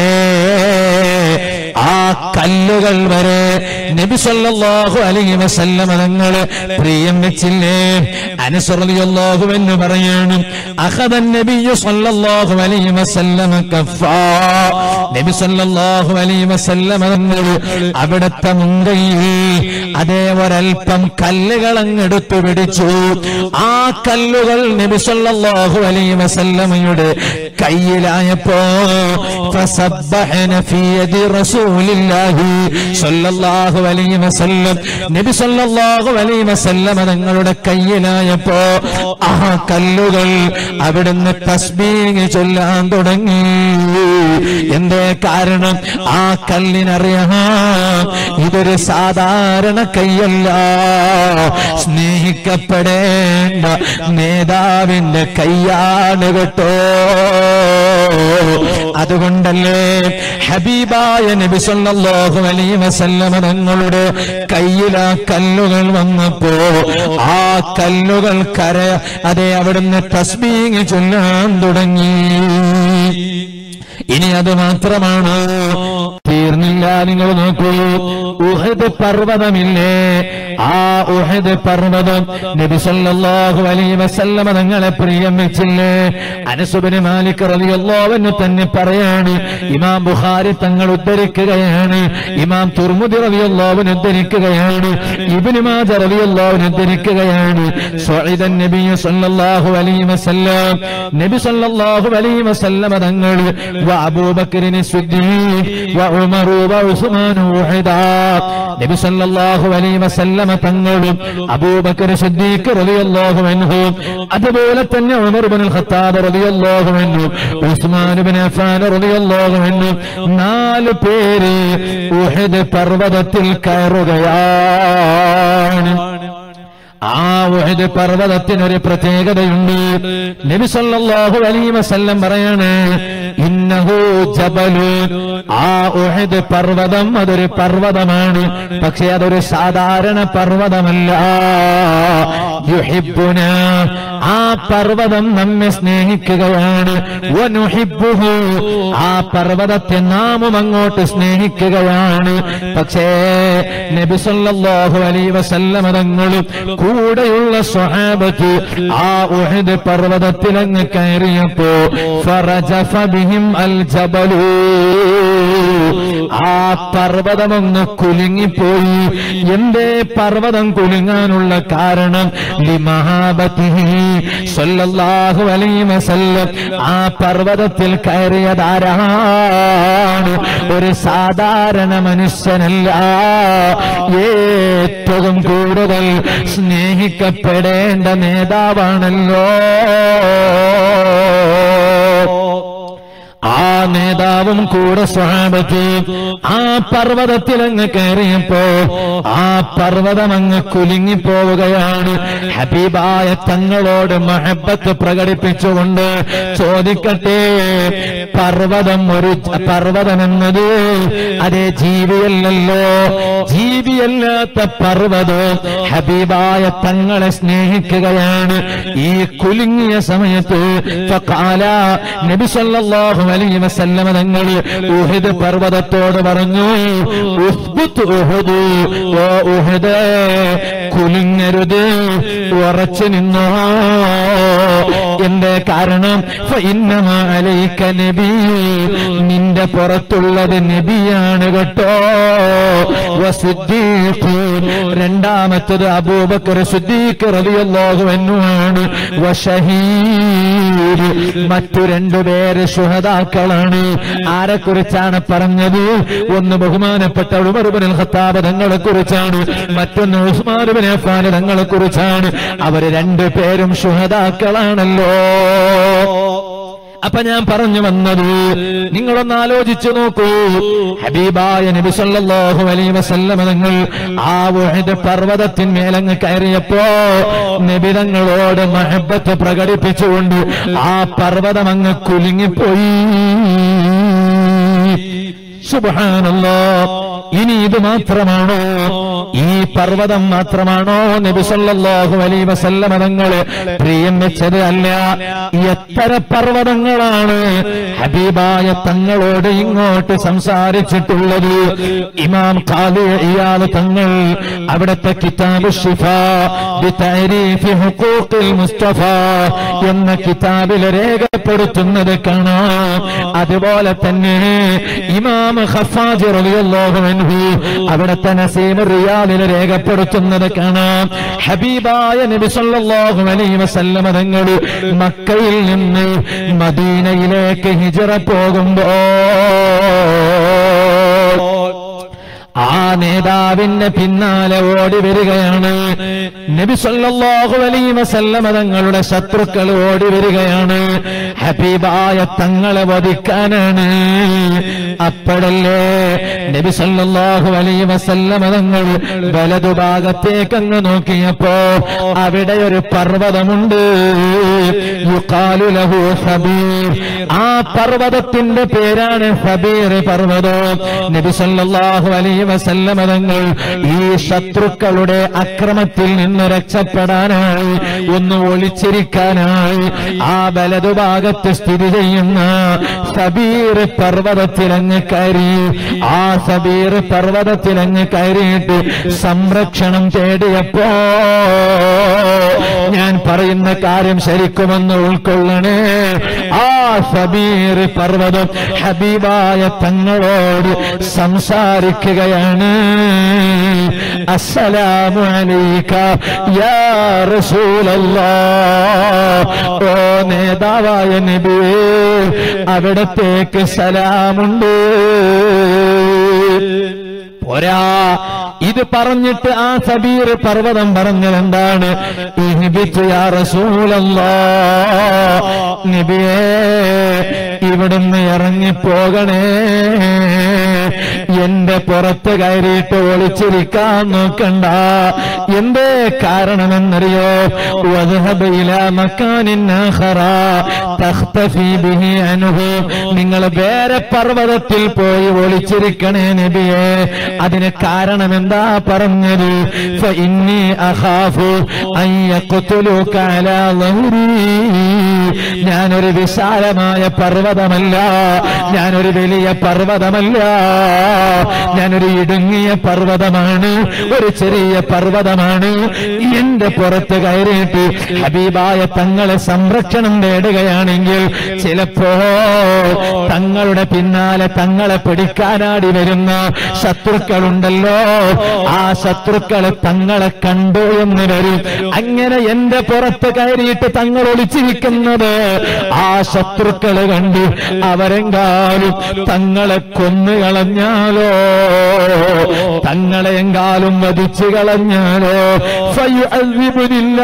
ആ കല്ലുകൾ വരെ നബി സല്ലല്ലാഹു അലൈഹി വസല്ലമ തങ്ങളെ പ്രിയം വെച്ചില്ലേ അനസ് റളിയല്ലാഹു എന്ന് പറയാണ് അഖദൻ നബിയു സല്ലല്ലാഹു അലൈഹി വസല്ലമ കഫാ നബി സല്ലല്ലാഹു അലൈഹി വസല്ലമ തങ്ങൾ അവിടുത്തെ മുൻകൈയിൽ അതേ ഒരൽപ്പം കല്ലുകൾ അങ്ങെടുത്തു പിടിച്ചു ആ കല്ലുകൾ നബി സല്ലല്ലാഹു അലൈഹി വസല്ലമയുടെ കയ്യിലായപ്പോ ഫസബ്ബഹന ഫീ യദി റസൂലില്ലാഹി സ്വല്ലല്ലാഹു അലൈഹി വസല്ലം നബി സ്വല്ലല്ലാഹു അലൈഹി വസല്ലം തങ്ങളുടെ കയ്യിലായപ്പോ ആ കല്ലുകൾ അവിടുന്ന് തസ്ബീഹ് ചൊല്ലാൻ തുടങ്ങി എന്തേ കാരണം ആ കല്ലിനറിയാം ഇതൊരു സാധാരണ കൈയല്ല സ്നേഹിക്കപ്പെടേണ്ട നേതാവിന്റെ കയ്യാണ് കേട്ടോ അതുകൊണ്ടല്ലേ ഹബീബായ നബി സല്ലല്ലാഹു അലൈഹി വസല്ലമ തങ്ങളുടെ കയ്യിൽ ആ കല്ലുകൾ വന്നപ്പോ ആ കല്ലുകൾ കര അതെ അവിടുന്ന് തസ്ബീങ് ചൊല്ലാൻ തുടങ്ങി ഇനി അത് മാത്രമാണ് ഈ തീർന്നില്ല നിങ്ങൾ നോക്കൂ ഉഹദ് പർവ്വതമില്ലേ ആ ഉഹദ് പർവ്വതം നബി സല്ലല്ലാഹു അലൈഹി വസല്ലമ തങ്ങളെ പ്രിയം വെച്ചില്ലേ അനസുബിന് മാലിക് റളിയല്ലാഹു അൻഹു തന്നെ പറയാണ് ഇമാം ബുഖാരി തങ്ങൾ ഉദ്ധരിക്കുകയാണ് ഇമാം തുർമുദി റളിയല്ലാഹു അൻഹു ഉദ്ധരിക്കുകയാണ് ഇബ്നു മാജ റളിയല്ലാഹു അൻഹു ഉദ്ധരിക്കുകയാണ് സ്വഈദൻ നബി സല്ലല്ലാഹു അലൈഹി വസല്ലം നബി സല്ലല്ലാഹു അലൈഹി വസല്ലമ തങ്ങൾ വ അബൂബക്കറിന് സിദ്ദീഖ് വ ഉമർ വ ഉസ്മാൻ ഉഹദാ നബി സല്ലല്ലാഹു അലൈഹി വസല്ലമ തങ്ങളും അബൂബക്കർ സിദ്ദീഖ് റളിയല്ലാഹു അൻഹു അതുപോലെ തന്നെ ഉമർ ഇബ്നുൽ ഖത്താബ് റളിയല്ലാഹു അൻഹു ഉസ്മാൻ ഇബ്നു അഫ്ഫാൻ റളിയല്ലാഹു അൻഹു നാല് പേര് ഉഹദ് പർവ്വതത്തിൽ കയറുകയാണ് ആ ഉഹദ് പർവ്വതത്തിനൊരു പ്രത്യേകതയുണ്ട് നബി സല്ലല്ലാഹു അലൈഹി വസല്ലം പറയാണ് ഇന്നഹു ജബലു ആ ഉഹദ് പർവ്വതം അതൊരു പർവ്വതമാണ് പക്ഷെ അതൊരു സാധാരണ പർവ്വതമല്ല യുഹിബ്ബുന ആ പർവ്വതം നമ്മെ സ്നേഹിക്കുകയാണ് വനുഹിബ്ബുഹു ആ പർവ്വതത്തെ നാമും അങ്ങോട്ട് സ്നേഹിക്കുകയാണ് പക്ഷേ നബി സല്ലല്ലാഹു അലൈഹി വസല്ലമ തങ്ങളും കൂടെയുള്ള സ്വഹാബത്ത് ആ ഉഹദ് പർവ്വതത്തിൽ അങ്ങ് കയറിയപ്പോ ഫറജഫ ബിഹിം അൽ ജബലു ആ പർവ്വതമൊന്ന് കുലുങ്ങിപ്പോയി എന്തേ പർവ്വതം കുലുങ്ങാനുള്ള കാരണം ലിമഹാബത്തിഹി സല്ലല്ലാഹു അലൈഹി വസല്ലം ആ പർവ്വതത്തിൽ കയറിയതാരാണ് ഒരു സാധാരണ മനുഷ്യനല്ല ഏറ്റവും കൂടുതൽ സ്നേഹിക്കപ്പെടേണ്ട നേതാവാണല്ലോ ആ നേതാവും കൂടെ സ്വാപത്ത് ആ പർവ്വതത്തിൽ അങ്ങ് കയറിയപ്പോ ആ പർവ്വതം അങ്ങ് കുലുങ്ങിപ്പോവുകയാണ് ഹബീബായ തങ്ങളോട് മഹബത്ത് പ്രകടിപ്പിച്ചുകൊണ്ട് ചോദിക്കട്ടെ പർവ്വതം ഒരു പർവ്വതം എന്നത് അതേ ജീവിയല്ലല്ലോ ജീവിയല്ലാത്ത പർവ്വതം ഹബീബായ തങ്ങളെ സ്നേഹിക്കുകയാണ് ഈ കുലുങ്ങിയ സമയത്ത് ഫഖാല നബി സല്ലല്ലാഹു അലൈഹി വസല്ലമ തങ്ങൾ ഉഹദ് പർവ്വതത്തോട് പറഞ്ഞു ഉസ്ബുത് ഉഹദ് ഓ ഉഹദ് കുലുങ്ങരുത് ഉറച്ചു നിന്നോ എന്റെ കാരണം ഫഇന്നമാ അലൈക നബി നിന്റെ പുറത്തുള്ളത് നബിയാണ് കേട്ടോ വസിദ്ദീഖ് രണ്ടാമത്തത് അബൂബക്കർ സിദ്ദീഖ് റളിയല്ലാഹു അൻഹു ആണ് വശഹീദ് മറ്റു രണ്ടുപേര് ശുഹദാക്കളാണ് ആരെക്കുറിച്ചാണ് പറഞ്ഞത് ഒന്ന് ബഹുമാനപ്പെട്ട ഉമർബിൻ ഖത്താബ് തങ്ങളെ കുറിച്ചാണ് മറ്റൊന്ന് ഉസ്മാൻ ബിൻ അഫ്ഫാൻ തങ്ങളെ കുറിച്ചാണ് അവര് രണ്ടുപേരും ശുഹദാക്കളാണല്ലോ അപ്പൊ ഞാൻ പറഞ്ഞു വന്നത് നിങ്ങളൊന്ന് ആലോചിച്ചു നോക്കൂ ഹബീബായ നബി സല്ലല്ലാഹു അലൈഹി വസല്ലമ തങ്ങൾ ആ ഉഹദ് പർവ്വതത്തിന്മേലങ്ങ് കയറിയപ്പോ നബി തങ്ങളോട് മഹബത്ത് പ്രകടിപ്പിച്ചുകൊണ്ട് ആ പർവ്വതം അങ്ങ് കുലുങ്ങിപ്പോയി സുബ്ഹാനല്ലാ ഇനി ഇത് മാത്രമാണോ ഈ പർവ്വതം മാത്രമാണോ നബി സല്ലല്ലാഹു അലൈഹി വസല്ലമ തങ്ങളെ പ്രിയം വെച്ചത് അല്ല എത്ര പർവ്വതങ്ങളാണ് ഹബീബായ തങ്ങളോട് ഇങ്ങോട്ട് സംസാരിച്ചിട്ടുള്ളത് ഇമാം ഖാലി ഇയാള് തങ്ങൾ അവിടുത്തെ കിതാബ് ഷിഫ ബിതഅരീഫി ഹുഖൂഖിൽ മുസ്തഫ എന്ന കിതാബിൽ രേഖപ്പെടുത്തുന്നത് കാണാം അതുപോലെ തന്നെ ഇമാം ഖഫാജ് റളിയല്ലാഹു അൻഹു അവിടുത്തെ നസീം റിയാദിൽ രേഖപ്പെടുത്തുന്നത് കാണാം ഹബീബായ നബി സല്ലല്ലാഹു അലൈഹി വസല്ലമ തങ്ങൾ മക്കയിൽ നിന്ന് മദീനയിലേക്ക് ഹിജറ പോകുമ്പോ ആ നേതാവിന്റെ പിന്നാലെ ഓടി വരികയാണ് നബി സല്ലല്ലാഹു അലൈഹി വസല്ലമ തങ്ങളുടെ ശത്രുക്കൾ ഓടി വരികയാണ് ഹബീബായ തങ്ങളെ വധിക്കാനാണ് അപ്പോഴല്ലേ നബി സല്ലല്ലാഹു അലൈഹി വസല്ലമ തങ്ങൾ വലതുഭാഗത്തേക്ക് അങ്ങ് നോക്കിയപ്പോ അവിടെ ഒരു പർവ്വതമുണ്ട് യുഖാലു ലഹു ഹബീർ ആ പർവ്വതത്തിന്റെ പേരാണ് ഹബീർ പർവ്വതം നബി സല്ലല്ലാഹു അലൈഹി വസല്ലമ തങ്ങൾ ഈ ശത്രുക്കളുടെ അക്രമത്തിൽ നിന്ന് രക്ഷപ്പെടാനായി ഒന്ന് ഒളിച്ചിരിക്കാനായി ആ വലതുഭാഗത്ത് സ്ഥിതി ചെയ്യുന്ന സബീർ പർവ്വതത്തിലങ്ങ് കയറി ആ സബീർ പർവ്വതത്തിലങ്ങ് കയറിയിട്ട് സംരക്ഷണം തേടിയപ്പോ ഞാൻ പറയുന്ന കാര്യം ശരിക്കുമെന്ന് ഉൾക്കൊള്ളണേ ആ സബീർ പർവ്വതം ഹബീബായ തങ്ങളോട് സംസാരിക്കുകയാണ് അസ്സലാമു അലൈക യാ റസൂലല്ലാ ഓ നേതാവായ നബിയേ അവിടത്തേക്ക് സലാമുണ്ട് പോരാ ഇത് പറഞ്ഞിട്ട് ആ സബീർ പർവ്വതം പറഞ്ഞത് എന്താണ് ഇഹ്ബിത്ത് യാ റസൂലല്ലാ നബിയേ ഇവിടുന്ന് ഇറങ്ങിപ്പോകണേ എന്റെ പുറത്ത് കയറിയിട്ട് ഒളിച്ചിരിക്കാൻ നോക്കണ്ട എന്തേ കാരണമെന്നറിയോ വദ്ഹബ് മക്കാനിൻ ആഖറ തഖ്തഫി ബിഹി അൻഹു നിങ്ങൾ വേറെ പർവ്വതത്തിൽ പോയി ഒളിച്ചിരിക്കണേ നബിയെ അതിന് കാരണം എന്താ പറഞ്ഞത് ഫഇന്നി അഖാഫു അൻ യഖ്തുലുക അലാ ളഹ്രി ഞാനൊരു വിശാലമായ പർവ്വതമല്ല ഞാനൊരു വലിയ പർവ്വതമല്ല ഞാനൊരു ഇടുങ്ങിയ പർവ്വതമാണ് ഒരു ചെറിയ പർവ്വതമാണ് എന്റെ പുറത്ത് കയറിയിട്ട് ഹബീബായ തങ്ങളെ സംരക്ഷണം നേടുകയാണെങ്കിൽ ചിലപ്പോ തങ്ങളുടെ പിന്നാലെ തങ്ങളെ പിടിക്കാനാടി വരുന്ന ശത്രുക്കളുണ്ടല്ലോ ആ ശത്രുക്കളെ തങ്ങളെ കണ്ടു എന്ന് വരും അങ്ങനെ എന്റെ പുറത്ത് കയറിയിട്ട് തങ്ങൾ ഒളിച്ചിരിക്കുന്നത് ആ ശത്രുക്കളെ കണ്ട് അവരെങ്കാലും തങ്ങളെ കൊന്നു കളഞ്ഞാലോ തങ്ങളെ എങ്കാലും വധിച്ചു കളഞ്ഞാലോ ഫയുഅദ്ദിബുനില്ല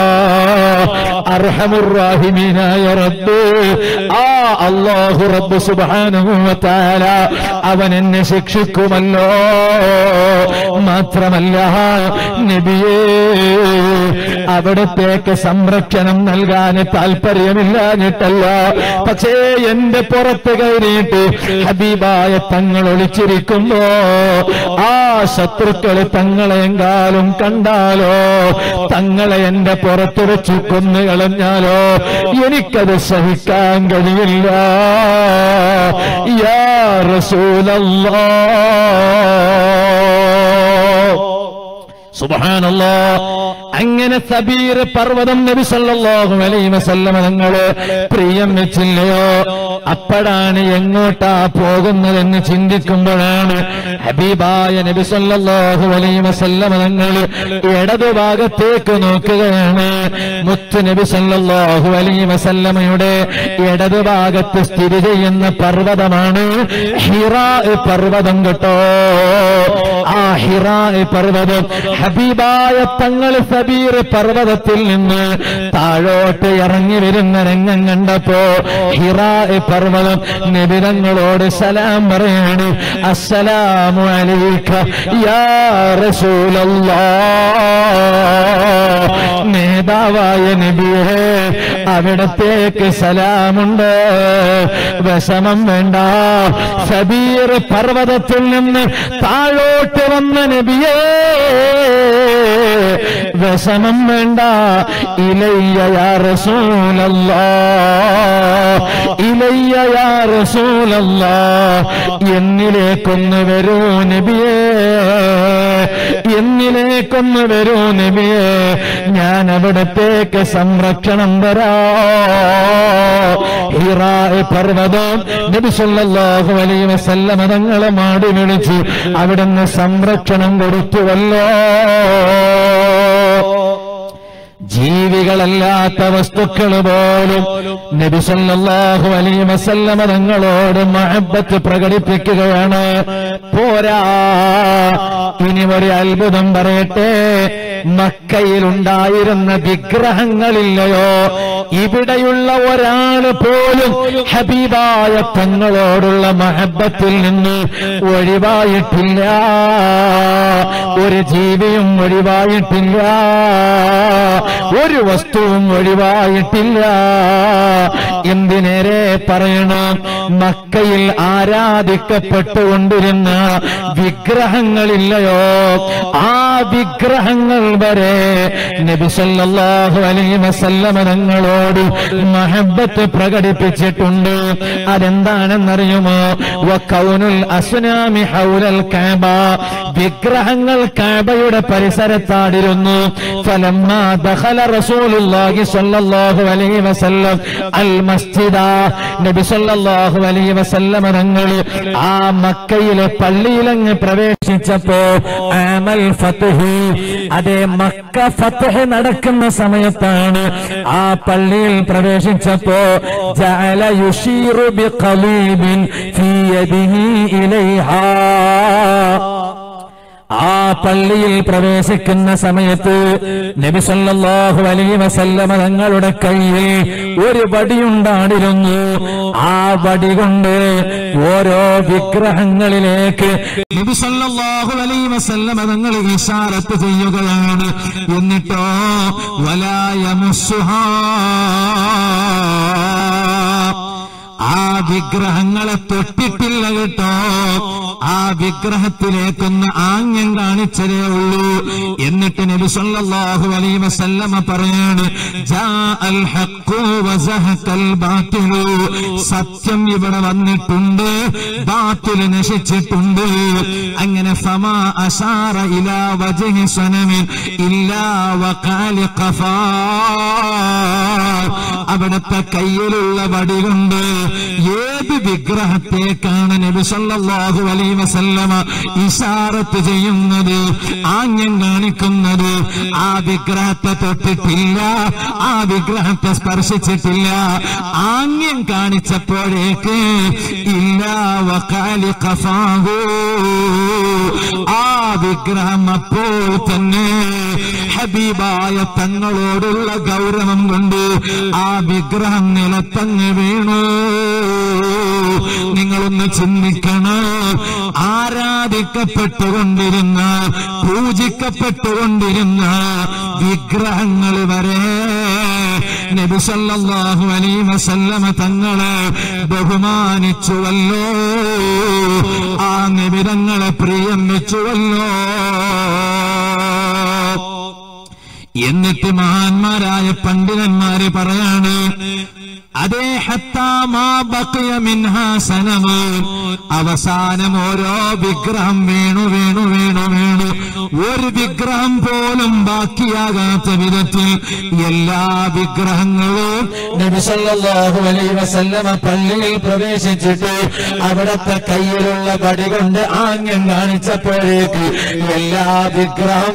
അർഹമുറാഹിമീനായ റബ്ബ് ആ അല്ലാഹു റബ്ബ് സുബ്ഹാനഹു വ തആല അവൻ എന്നെ ശിക്ഷിക്കുമല്ലോ മാത്രമല്ല നബിയേ അവിടത്തേക്ക് സംരക്ഷണം നൽകാൻ താല്പര്യമില്ലാഞ്ഞിട്ടല്ല പക്ഷേ എന്റെ പുറത്ത് കയറിയിട്ട് ഹബീബായ തങ്ങൾ ഒളിച്ചിരിക്കുമ്പോ ആ ശത്രുക്കൾ തങ്ങളെങ്കാലും കണ്ടാലോ തങ്ങളെ എന്റെ പുറത്ത് വെച്ച് കൊന്നു കളഞ്ഞാലോ എനിക്കത് സഹിക്കാൻ കഴിയില്ല യാ റസൂലല്ലാ സുബ്ഹാനല്ലാ അങ്ങനെ സബീർ പർവ്വതം നബി സല്ലല്ലാഹു അലൈഹി വസല്ലമ തങ്ങള് പ്രിയം വെച്ചില്ലയോ അപ്പോഴാണ് എങ്ങോട്ടാ പോകുന്നതെന്ന് ചിന്തിക്കുമ്പോഴാണ് ഹബീബായ നബി സല്ലല്ലാഹു അലൈഹി വസല്ലമ തങ്ങൾ ഇടതുഭാഗത്തേക്ക് നോക്കുകയാണ് മുത്ത് നബി സല്ലല്ലാഹു അലൈഹി വസല്ലമയുടെ ഇടതുഭാഗത്ത് സ്ഥിതി ചെയ്യുന്ന പർവ്വതമാണ് ഹിറാ പർവ്വതം കേട്ടോ ആ ഹിറാ പർവ്വതം ഹബീബായ തങ്ങൾ സബീർ പർവ്വതത്തിൽ നിന്ന് താഴോട്ട് ഇറങ്ങി വരുന്ന രംഗം കണ്ടപ്പോ ഹിറാ പർവ്വതം നബിതങ്ങളോട് സലാം പറയാണ് അസ്സലാമു അലൈക യാ റസൂലല്ലാ നേതാവായ നബിയെ അവിടത്തേക്ക് സലാമുണ്ട് വിഷമം വേണ്ട സബീർ പർവ്വതത്തിൽ നിന്ന് താഴോട്ട് വന്ന നബിയേ വിഷമം വേണ്ട ഇലയ്യ യാ റസൂലല്ലാ ഇലയ്യ യാ റസൂലല്ലാ എന്നിലേക്കൊന്ന് വരൂ നബിയേ എന്നിലേക്കൊന്ന് വരൂ നബിയേ ഞാൻ അവിടത്തേക്ക് സംരക്ഷണം തരാ ഹിറായ് പർവ്വതം നബി സല്ലല്ലാഹു അലൈഹി വസല്ലമ തങ്ങളെ മാടി വിളിച്ചു അവിടുന്ന് സംരക്ഷണം കൊടുത്തുവല്ലോ ജീവികളല്ലാത്ത വസ്തുക്കൾ പോലും നബി സല്ലല്ലാഹു അലൈഹി വസല്ലമ തങ്ങളോട് മഹബത്ത് പ്രകടിപ്പിക്കുകയാണ് പോരാ ഇനി ഒരു അത്ഭുതം പറയട്ടെ മക്കയിലുണ്ടായിരുന്ന വിഗ്രഹങ്ങളില്ലയോ ഇവിടെയുള്ള ഒരാള് പോലും ഹബീബായ തങ്ങളോടുള്ള മഹബത്തിൽ നിന്ന് ഒഴിവായിട്ടില്ല ഒരു ജീവിയും ഒഴിവായിട്ടില്ല ഒരു വസ്തുവും ഒഴിവായിട്ടില്ല എന്തിനേരെ പറയണം മക്കയിൽ ആരാധിക്കപ്പെട്ടുകൊണ്ടിരുന്ന വിഗ്രഹങ്ങളില്ലയോ ആ വിഗ്രഹങ്ങൾ വരെ നബി സല്ലല്ലാഹു അലൈഹി വസല്ലമ തങ്ങളോട് മഹബത്ത് പ്രകടിപ്പിച്ചിട്ടുണ്ട് അതെന്താണെന്നറിയുമോ വക്കൗനുൽ അസ്നാമി ഹൗലൽ കഅബ വിഗ്രഹങ്ങൾ കഅബയുടെ പരിസരത്താടിരുന്നു ഫലമ്മാ ദഖല റസൂലുള്ളാഹി സ്വല്ലല്ലാഹു അലൈഹി വസല്ലം അൽ മസ്ജിദ നബി സല്ലല്ലാഹു അലൈഹി വസല്ലമ തങ്ങൾ ആ മക്കയിലെ പള്ളിയിലങ്ങ് പ്രവേശിച്ചപ്പോ ആമൽ ഫത്ഹ് അതേ മക്ക ഫത്ഹ് നടക്കുന്ന സമയത്താണ് ആ പള്ളിയിൽ പ്രവേശിച്ചപ്പോ ജഅല യുഷീറു ബിഖലീബിൻ ഫീ യദിഹി ഇലൈഹാ ആ പള്ളിയിൽ പ്രവേശിക്കുന്ന സമയത്ത് നബി സല്ലല്ലാഹു അലൈഹി വസല്ലമ തങ്ങളുടെ കയ്യിൽ ഒരു വടിയുണ്ടാടിരുന്നു ആ വടി കൊണ്ട് ഓരോ വിഗ്രഹങ്ങളിലേക്ക് നബി സല്ലല്ലാഹു അലൈഹി വസല്ലമ തങ്ങൾ ഇഷാറത്ത് ചെയ്യുകയാണ് എന്നിട്ടോ വലായമുസുഹാ ആ വിഗ്രഹങ്ങളെ തൊട്ടിട്ടില്ല കേട്ടോ ആ വിഗ്രഹത്തിലേക്കൊന്ന് ആംഗ്യം കാണിച്ചതേ ഉള്ളൂ എന്നിട്ട് നബി സല്ലല്ലാഹു അലൈഹി വസല്ലമ പറയാണ് ജാ അൽ ഹഖ്ഖു വസഹഖൽ ബാത്തിലു സത്യം ഇവിടെ വന്നിട്ടുണ്ട് ബാത്തിൽ നശിച്ചിട്ടുണ്ട് അങ്ങനെ ഫമാ അശാറ ഇലാ വജ്ഹി സനമിൻ ഇല്ലാ വഖാലി ഖഫാ അവിടുത്തെ കയ്യിലുള്ള വടി കൊണ്ട് ഏത് വിഗ്രഹത്തേക്കാണ് നബി സല്ലല്ലാഹു അലൈഹി വസല്ലമ ഇഷാറത്ത് ചെയ്യുന്നത് ആംഗ്യം കാണിക്കുന്നത് ആ വിഗ്രഹത്തെ തൊട്ടിട്ടില്ല ആ വിഗ്രഹത്തെ സ്പർശിച്ചിട്ടില്ല ആംഗ്യം കാണിച്ചപ്പോഴേക്ക് ഇല്ല വക്കാലി ഖഫാഹു ആ വിഗ്രഹം അപ്പോൾ തന്നെ ഹബീബായ തങ്ങളോടുള്ള ഗൗരവം കൊണ്ട് ആ വിഗ്രഹം നിലത്തങ്ങ് വീണു നിങ്ങളൊന്ന് ചിന്തിക്കണം ആരാധിക്കപ്പെട്ടുകൊണ്ടിരുന്ന പൂജിക്കപ്പെട്ടുകൊണ്ടിരുന്ന വിഗ്രഹങ്ങൾ വരെ നബി സല്ലല്ലാഹു അലൈഹി വസല്ലമ തങ്ങളെ ബഹുമാനിച്ചുവല്ലോ ആ നിബിതങ്ങളെ പ്രിയം വെച്ചുവല്ലോ എന്നിട്ട് മഹാന്മാരായ പണ്ഡിതന്മാര് പറയാണ് അതേ ഹത്താമാ ബഖിയ മിൻഹാ സനമൂൻ അവസാനം ഓരോ വിഗ്രഹം വീണു വീണു വീണു വീണു ഒരു വിഗ്രഹം പോലും ബാക്കിയാകാത്ത വിധത്തിൽ എല്ലാ വിഗ്രഹങ്ങളും നബി സല്ലല്ലാഹു അലൈഹി വസല്ലമ പള്ളിയിൽ പ്രവേശിച്ചിട്ട് അവിടത്തെ കയ്യിലുള്ള വടി കൊണ്ട് ആംഗ്യം കാണിച്ചപ്പോഴേക്ക് എല്ലാ വിഗ്രഹം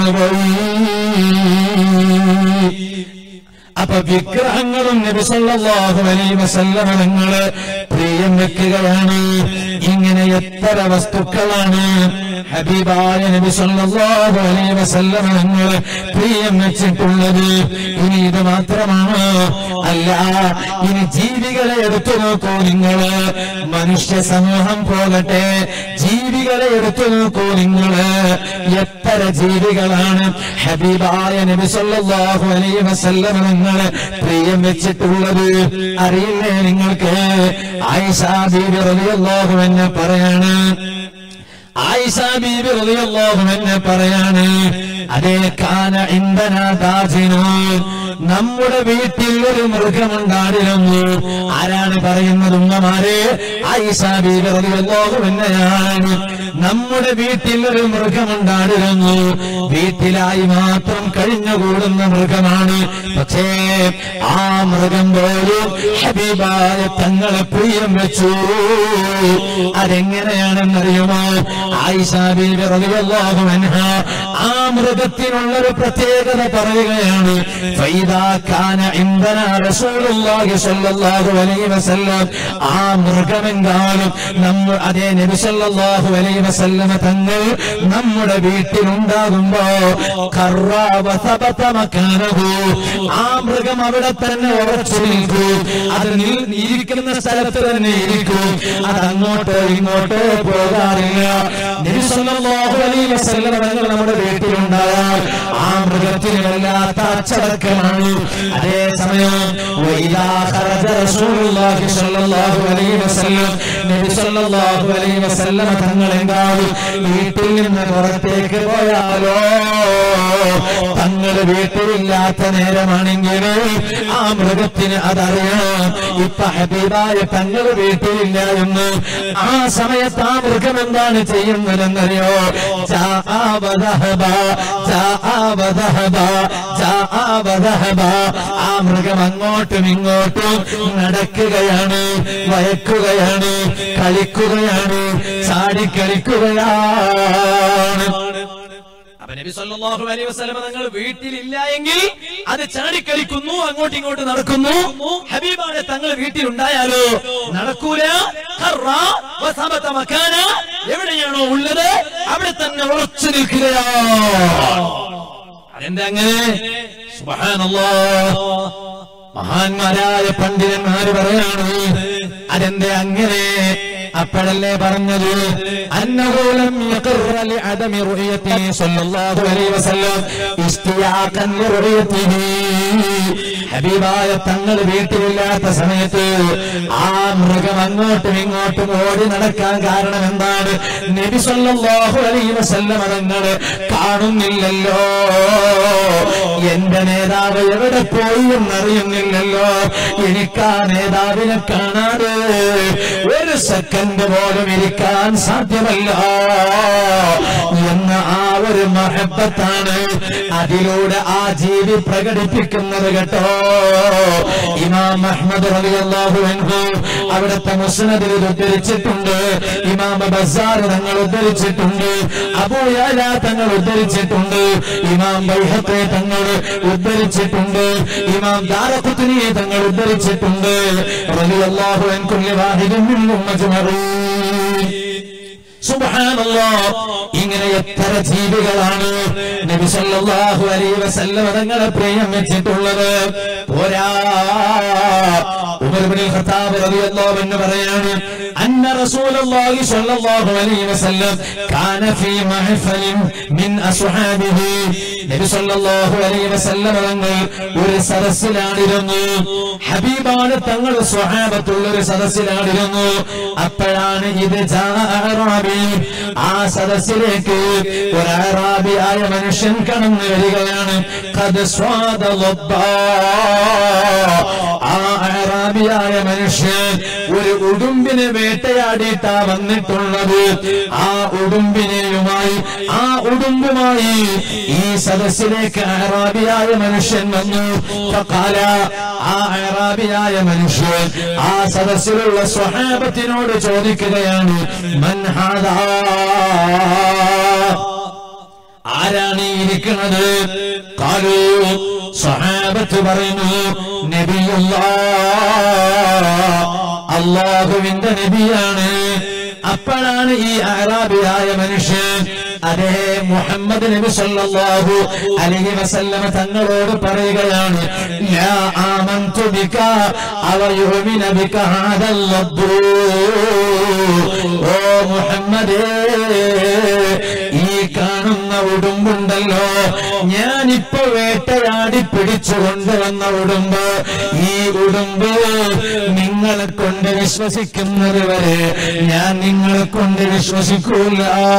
വീണുപോയി അപ്പൊ വിഗ്രഹങ്ങളും നബിസല്ലാഹു അലൈ വസല്ലമങ്ങള് പ്രിയം വെക്കുകയാണ് ഇങ്ങനെ എത്ര വസ്തുക്കളാണ് ഹബീബായ നബി സല്ലല്ലാഹു അലൈഹി വസല്ലമ നിങ്ങൾ പ്രിയം വെച്ചിട്ടുള്ളത് ഇനി ഇത് മാത്രമാണോ അല്ല ഇനി ജീവികളെ എടുത്തു നോക്കൂ നിങ്ങള് മനുഷ്യ സമൂഹം പോകട്ടെ ജീവികളെ എടുത്തു നോക്കൂ നിങ്ങള് എത്ര ജീവികളാണ് ഹബീബായ നബി സല്ലല്ലാഹു അലൈഹി വസല്ലമ നിങ്ങൾ പ്രിയം വെച്ചിട്ടുള്ളത് അറിയില്ലേ നിങ്ങൾക്ക് ആയിഷ ബീബി റളിയല്ലാഹു അൻഹ പറയാണ് ആയിഷ ബീബി റളിയല്ലാഹു അൻഹ പറയാണ് അതേ കാന ഇന്ധന ദാജിനൂൻ നമ്മുടെ വീട്ടിൽ ഒരു മൃഗമുണ്ടായിരുന്നു ആരാണ് പറയുന്നത് ഉമ്മമാരെ ആയിഷ ബീബി റളിയല്ലാഹു അൻഹയാണ് നമ്മുടെ വീട്ടിൽ ഒരു മൃഗമുണ്ടായിരുന്നു വീട്ടിലായി മാത്രം കഴിഞ്ഞുകൂടുന്ന മൃഗമാണ് പക്ഷേ ആ മൃഗം പോലും ഹബീബായ തങ്ങളെ പ്രിയം വെച്ചു അതെങ്ങനെയാണെന്നറിയുമോ ആയിഷ ബീബി റളിയല്ലാഹു അൻഹ ആ മൃഗത്തിനുള്ളൊരു പ്രത്യേകത പറയുകയാണ് ഫൈദാ കാന ഇന്ധന റസൂലുള്ളാഹി സ്വല്ലല്ലാഹു അലൈഹി വസല്ലം ആ മൃഗമെങ്കാലും നമ്മൾ അതേ നബി സല്ലല്ലാഹു അലൈഹി വസല്ലമ തങ്ങൾ നമ്മുടെ വീട്ടിലുണ്ടാകുമ്പോ കർറാവ സബത മക്കാനഹു ആ മൃഗം അവിടെ തന്നെ ഉറച്ചു നിൽക്കൂ അത് നിൽ- ഇരിക്കുന്ന സ്ഥലത്ത് തന്നെ ഇരിക്കും അത് അങ്ങോട്ടോ ഇങ്ങോട്ടോ പോകാറില്ല നബി സല്ലല്ലാഹു അലൈഹി വസല്ലമ തങ്ങൾ നമ്മുടെ വീട്ടിലുണ്ടായാൽ ആ മൃഗത്തിന് വല്ലാത്ത അച്ചടക്കമാണ് കാണൂ അതേ സമയം വഇദാ ഖറജ റസൂലുള്ളാഹി സ്വല്ലല്ലാഹു അലൈഹി വസല്ലം നബി സ്വല്ലല്ലാഹു അലൈഹി വസല്ലം തങ്ങൾ എങ്കാലും വീട്ടിൽ നിന്ന് പുറത്തേക്ക് പോയാലോ തങ്ങൾ വീട്ടിലില്ലാത്ത നേരമാണെങ്കിൽ ആ മൃഗത്തിന് അതറിയണം ഇപ്പൊ ഹബീബായ തങ്ങൾ വീട്ടിലില്ല എന്ന് ആ സമയത്ത് ആ മൃഗം എന്താണ് ചെയ്യുന്നതെന്നറിയോ ജാഅവദഹബ, ജാഅവദഹബ, ജാഅവദഹബ. ആ മൃഗം അങ്ങോട്ടും ഇങ്ങോട്ടും നടക്കുകയാണ് വയക്കുകയാണ് കളിക്കുകയാണ് ചാടിക്കളിക്കുകയാണ് അപ്പൊ നബി സല്ലല്ലാഹു അലൈഹി വസല്ലമ തങ്ങൾ വീട്ടിലില്ല എങ്കിൽ അത് ചാടിക്കളിക്കുന്നു അങ്ങോട്ടും ഇങ്ങോട്ടും നടക്കുന്നു ഹബീബാണ് തങ്ങൾ വീട്ടിലുണ്ടായാലോ നടക്കൂല ഖറ വസബത മകാന എവിടെയാണോ ഉള്ളത് അവിടെ തന്നെ ഉറച്ചു നിൽക്കുകയാ അതെന്താ അങ്ങനെ സുബ്ഹാനല്ലാഹ് മഹാന്മാരായ പണ്ഡിതന്മാര് പറയാണ് അതെന്തേ അങ്ങനെ അപ്പോഴല്ലേ പറഞ്ഞത് അന്നഹൂലം യഖറ ലിഅദമി റുയതിഹി സ്വല്ലല്ലാഹു അലൈഹി വസല്ലം ഇസ്തിയാഖൻ ലിറുയതിഹി ഹബീബായ തങ്ങൾ വീട്ടിലില്ലാത്ത സമയത്ത് ആ മൃഗം അങ്ങോട്ടും ഇങ്ങോട്ടും ഓടി നടക്കാൻ കാരണം എന്താണ് നബി സല്ലല്ലാഹു അലൈഹി വസല്ലം തങ്ങൾ കാണുന്നില്ലല്ലോ എന്റെ നേതാവ് എവിടെ പോയി എന്നറിയുന്നില്ലല്ലോ എനിക്ക് ആ നേതാവിനെ കാണാതെ ഒരു സെക്കൻഡ് പോലും ഇരിക്കാൻ സാധ്യമല്ല എന്ന ആ ഒരു മഹബത്താണ് അതിലൂടെ ആ ജീവി പ്രകടിപ്പിക്കുന്നത് കേട്ടോ ഇമാം അഹ്മദ് റളിയല്ലാഹു അൻഹു അവിടുത്തെ മുസ്നദിൽ ഇത് ഉദ്ധരിച്ചിട്ടുണ്ട് ഇമാം ബസാർ തങ്ങൾ ഉദ്ധരിച്ചിട്ടുണ്ട് അബൂയാല തങ്ങൾ ഉദ്ധരിച്ചിട്ടുണ്ട് ഇമാം ബൈഹഖി തങ്ങൾ ഉദ്ധരിച്ചിട്ടുണ്ട് ഇമാം ദാരഖുത്നി തങ്ങൾ ഉദ്ധരിച്ചിട്ടുണ്ട് റളിയല്ലാഹു അൻ കുല്ലി വാഹിദിൻ മിൻഹും അജ്മഈൻ സുബ്ഹാനല്ലാഹ് ഇങ്ങനെ എത്ര ജീവികളാണ് നബി സല്ലല്ലാഹു അലൈഹി വസല്ലം തങ്ങളെ പ്രിയം വെച്ചിട്ടുള്ളത് പോരാ ഉമർ ഇബ്നുൽ ഖത്താബ് റളിയല്ലാഹു അൻഹു പറയാണ് അന്ന റസൂലുള്ളാഹി സ്വല്ലല്ലാഹു അലൈഹി വസല്ലം കാന ഫീ മഹ്ഫലിൻ മിൻ അസ്ഹാബിഹി നബി സല്ലല്ലാഹു അലൈഹി വസല്ലം തങ്ങൾ ഒരു സദസ്സിലാണിരുന്നു ഹബീബാണ് തങ്ങൾ സ്വഹാബത്തുള്ള ഒരു സദസ്സിലാണിരുന്നു അപ്പോഴാണ് ഇത് ജാ അഅറാബി. ആ സദസ്സിലേക്ക് ഒരു അറാബിയായ മനുഷ്യൻ കടന്നു വരികയാണ് ഖദ് സ്വാദ ലബ്ബാ. ആ അറാബിയായ മനുഷ്യൻ ഒരു ഉടുമ്പിനെ വേട്ടയാടിയിട്ടാ വന്നിട്ടുള്ളത് ആ ഉടുമ്പിനെയുമായി ആ ഉടുമ്പുമായി ഈ സദസ്സിലേക്ക് അറാബിയായ മനുഷ്യൻ വന്നു ഫഖാല ആ അറാബിയായ മനുഷ്യൻ ആ സദസ്സിലുള്ള സ്വഹാബത്തിനോട് ചോദിക്കുകയാണ് മൻ ഹാദാ ആരാണ് ഈ ഇരിക്കുന്നത് കാലു സഹാബത്ത് പറയുന്നു നബിയുള്ള അള്ളാഹുവിന്റെ നബിയാണ് അപ്പോഴാണ് ഈ അറാബിയായ മനുഷ്യൻ അതേ മുഹമ്മദ് നബി സല്ലല്ലാഹു അലൈഹി വസല്ലമ തങ്ങളോട് പറയുകയാണ് യാ ആമന്തു ബിക അവ യുമിന ബിക ഹാദൽ ലബ്ബൂ ഓ മുഹമ്മദേ ഈ കാണുന്ന ഉടുമ്പുണ്ടല്ലോ ഞാനിപ്പോ വേട്ടയാടി പിടിച്ചു കൊണ്ടുവന്ന ഉടുമ്പ് ഈ ഉടുമ്പ് നിങ്ങളെ കൊണ്ട് വിശ്വസിക്കുന്നത് വരെ ഞാൻ നിങ്ങളെ കൊണ്ട് വിശ്വസിക്കൂല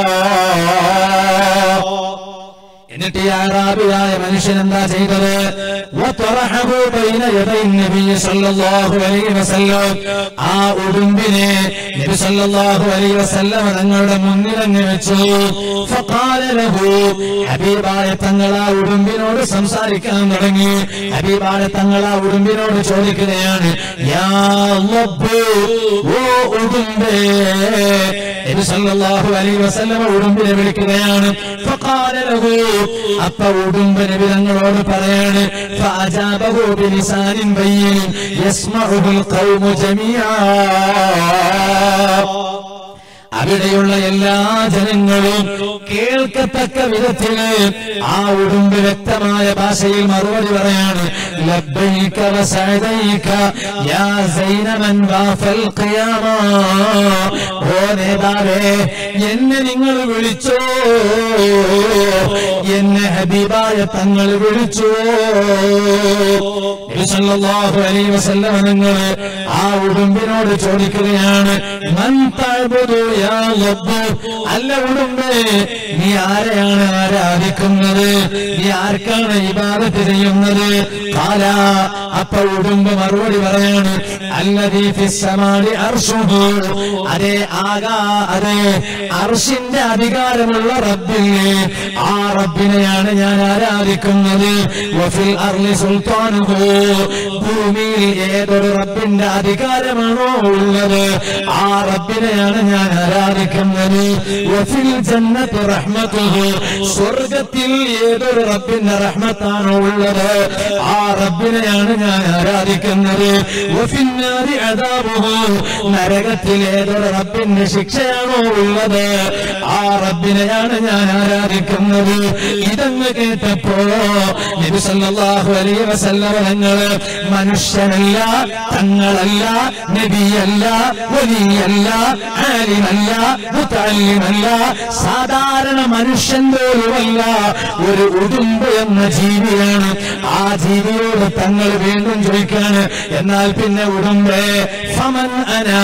എന്നിട്ട് ഈ ആറാബിയായ മനുഷ്യൻ എന്താ ചെയ്തത് وطرحه بين يدي النبي صلى الله عليه وسلم ആ ഉടുമ്പിനെ നബി സല്ലല്ലാഹു അലൈഹി വസല്ലം തങ്ങളുടെ മുന്നിൽ അങ്ങ് വെച്ചു فقال له ഹബീബായ തങ്ങൾ ആ ഉടുമ്പിനോട് സംസാരിക്കാൻ തുടങ്ങി ഹബീബായ തങ്ങൾ ആ ഉടുമ്പിനോട് ചോദിക്കുകയാണ് യാ ലബ്ബ് ഓ ഉടുമ്പേ നബി സല്ലല്ലാഹു അലൈഹി വസല്ലം ഉടുമ്പിനെ വിളിക്കുകയാണ് فقال له അപ്പ ഉടുമ്പ് നബി തങ്ങളോട് പറയാണ് فأجابه بلسان بين يسمعه القوم جميعا അവിടെയുള്ള എല്ലാ ജനങ്ങളും കേൾക്കത്തക്ക വിധത്തില് ആ ഉടുമ്പ് വ്യക്തമായ ഭാഷയിൽ മറുപടി പറയാണ് ലബ്ബൈക വസഅദൈക യാ സൈനമൻ വാഫൽ ഖിയാമ ഓ നേതാവേ എന്നെ നിങ്ങൾ വിളിച്ചോ എന്നെ ഹബീബായ തങ്ങൾ വിളിച്ചോ നബി സല്ലല്ലാഹു അലൈഹി വസല്ലം നിങ്ങൾ ആ ഉടുമ്പിനോട് ചോദിക്കുകയാണ് മൻ തഅബുദു യാ റബ്ബ് അല്ല ഉടുമ്പേ നീ ആരെയാണ് ആരാധിക്കുന്നത് നീ ആർക്കാണ് ഇബാദത്ത് ചെയ്യുന്നത് കാല അപ്പൊ ഉടുമ്പ് മറുപടി പറയാണ് അല്ലദീ ഫിസ്സമാനി അർശുഹു അതേ ആകാ അതേ അർഷിന്റെ അധികാരമുള്ള റബ്ബില്ലേ ആ റബ്ബിനെയാണ് ഞാൻ ആരാധിക്കുന്നത് വഫിൽ അർളി സുൽത്താനുഹു ഭൂമിയിൽ ഏതൊരു റബ്ബിന്റെ അധികാരമാണോ ഉള്ളത് ആ റബ്ബിനെയാണ് ഞാൻ ആരാധിക്കുന്നത് വഫിൽ ജന്നത്ത് റഹ്മത്തുഹു സ്വർഗത്തിൽ ഏതൊരു റബ്ബിന്റെ റഹ്മത്താണോ ഉള്ളത് ആ റബ്ബിനെയാണ് ഞാൻ ആരാധിക്കുന്നത് വഫിന്നാരി അദാബുഹു നരകത്തിൽ ഏതൊരു റബ്ബിന്റെ ശിക്ഷയാണോ ഉള്ളത് ആ റബ്ബിനെയാണ് ഞാൻ ആരാധിക്കുന്നത് ഇതങ്ങ് കേട്ടപ്പോ നബി സല്ലല്ലാഹു അലൈഹി വസല്ലം തങ്ങള് മനുഷ്യനല്ല തങ്ങളല്ല നബിയല്ല വലിയല്ല ആലിമല്ല മുത്തല്ലിമല്ല സാധാരണ മനുഷ്യൻ പോലുമല്ല ഒരു ഉടുമ്പ് എന്ന ജീവിയാണ് ആ ജീവിയോട് തങ്ങൾ വീണ്ടും ചോദിക്കാണ് എന്നാൽ പിന്നെ ഉടുമ്പേ ഫമൻ അനാ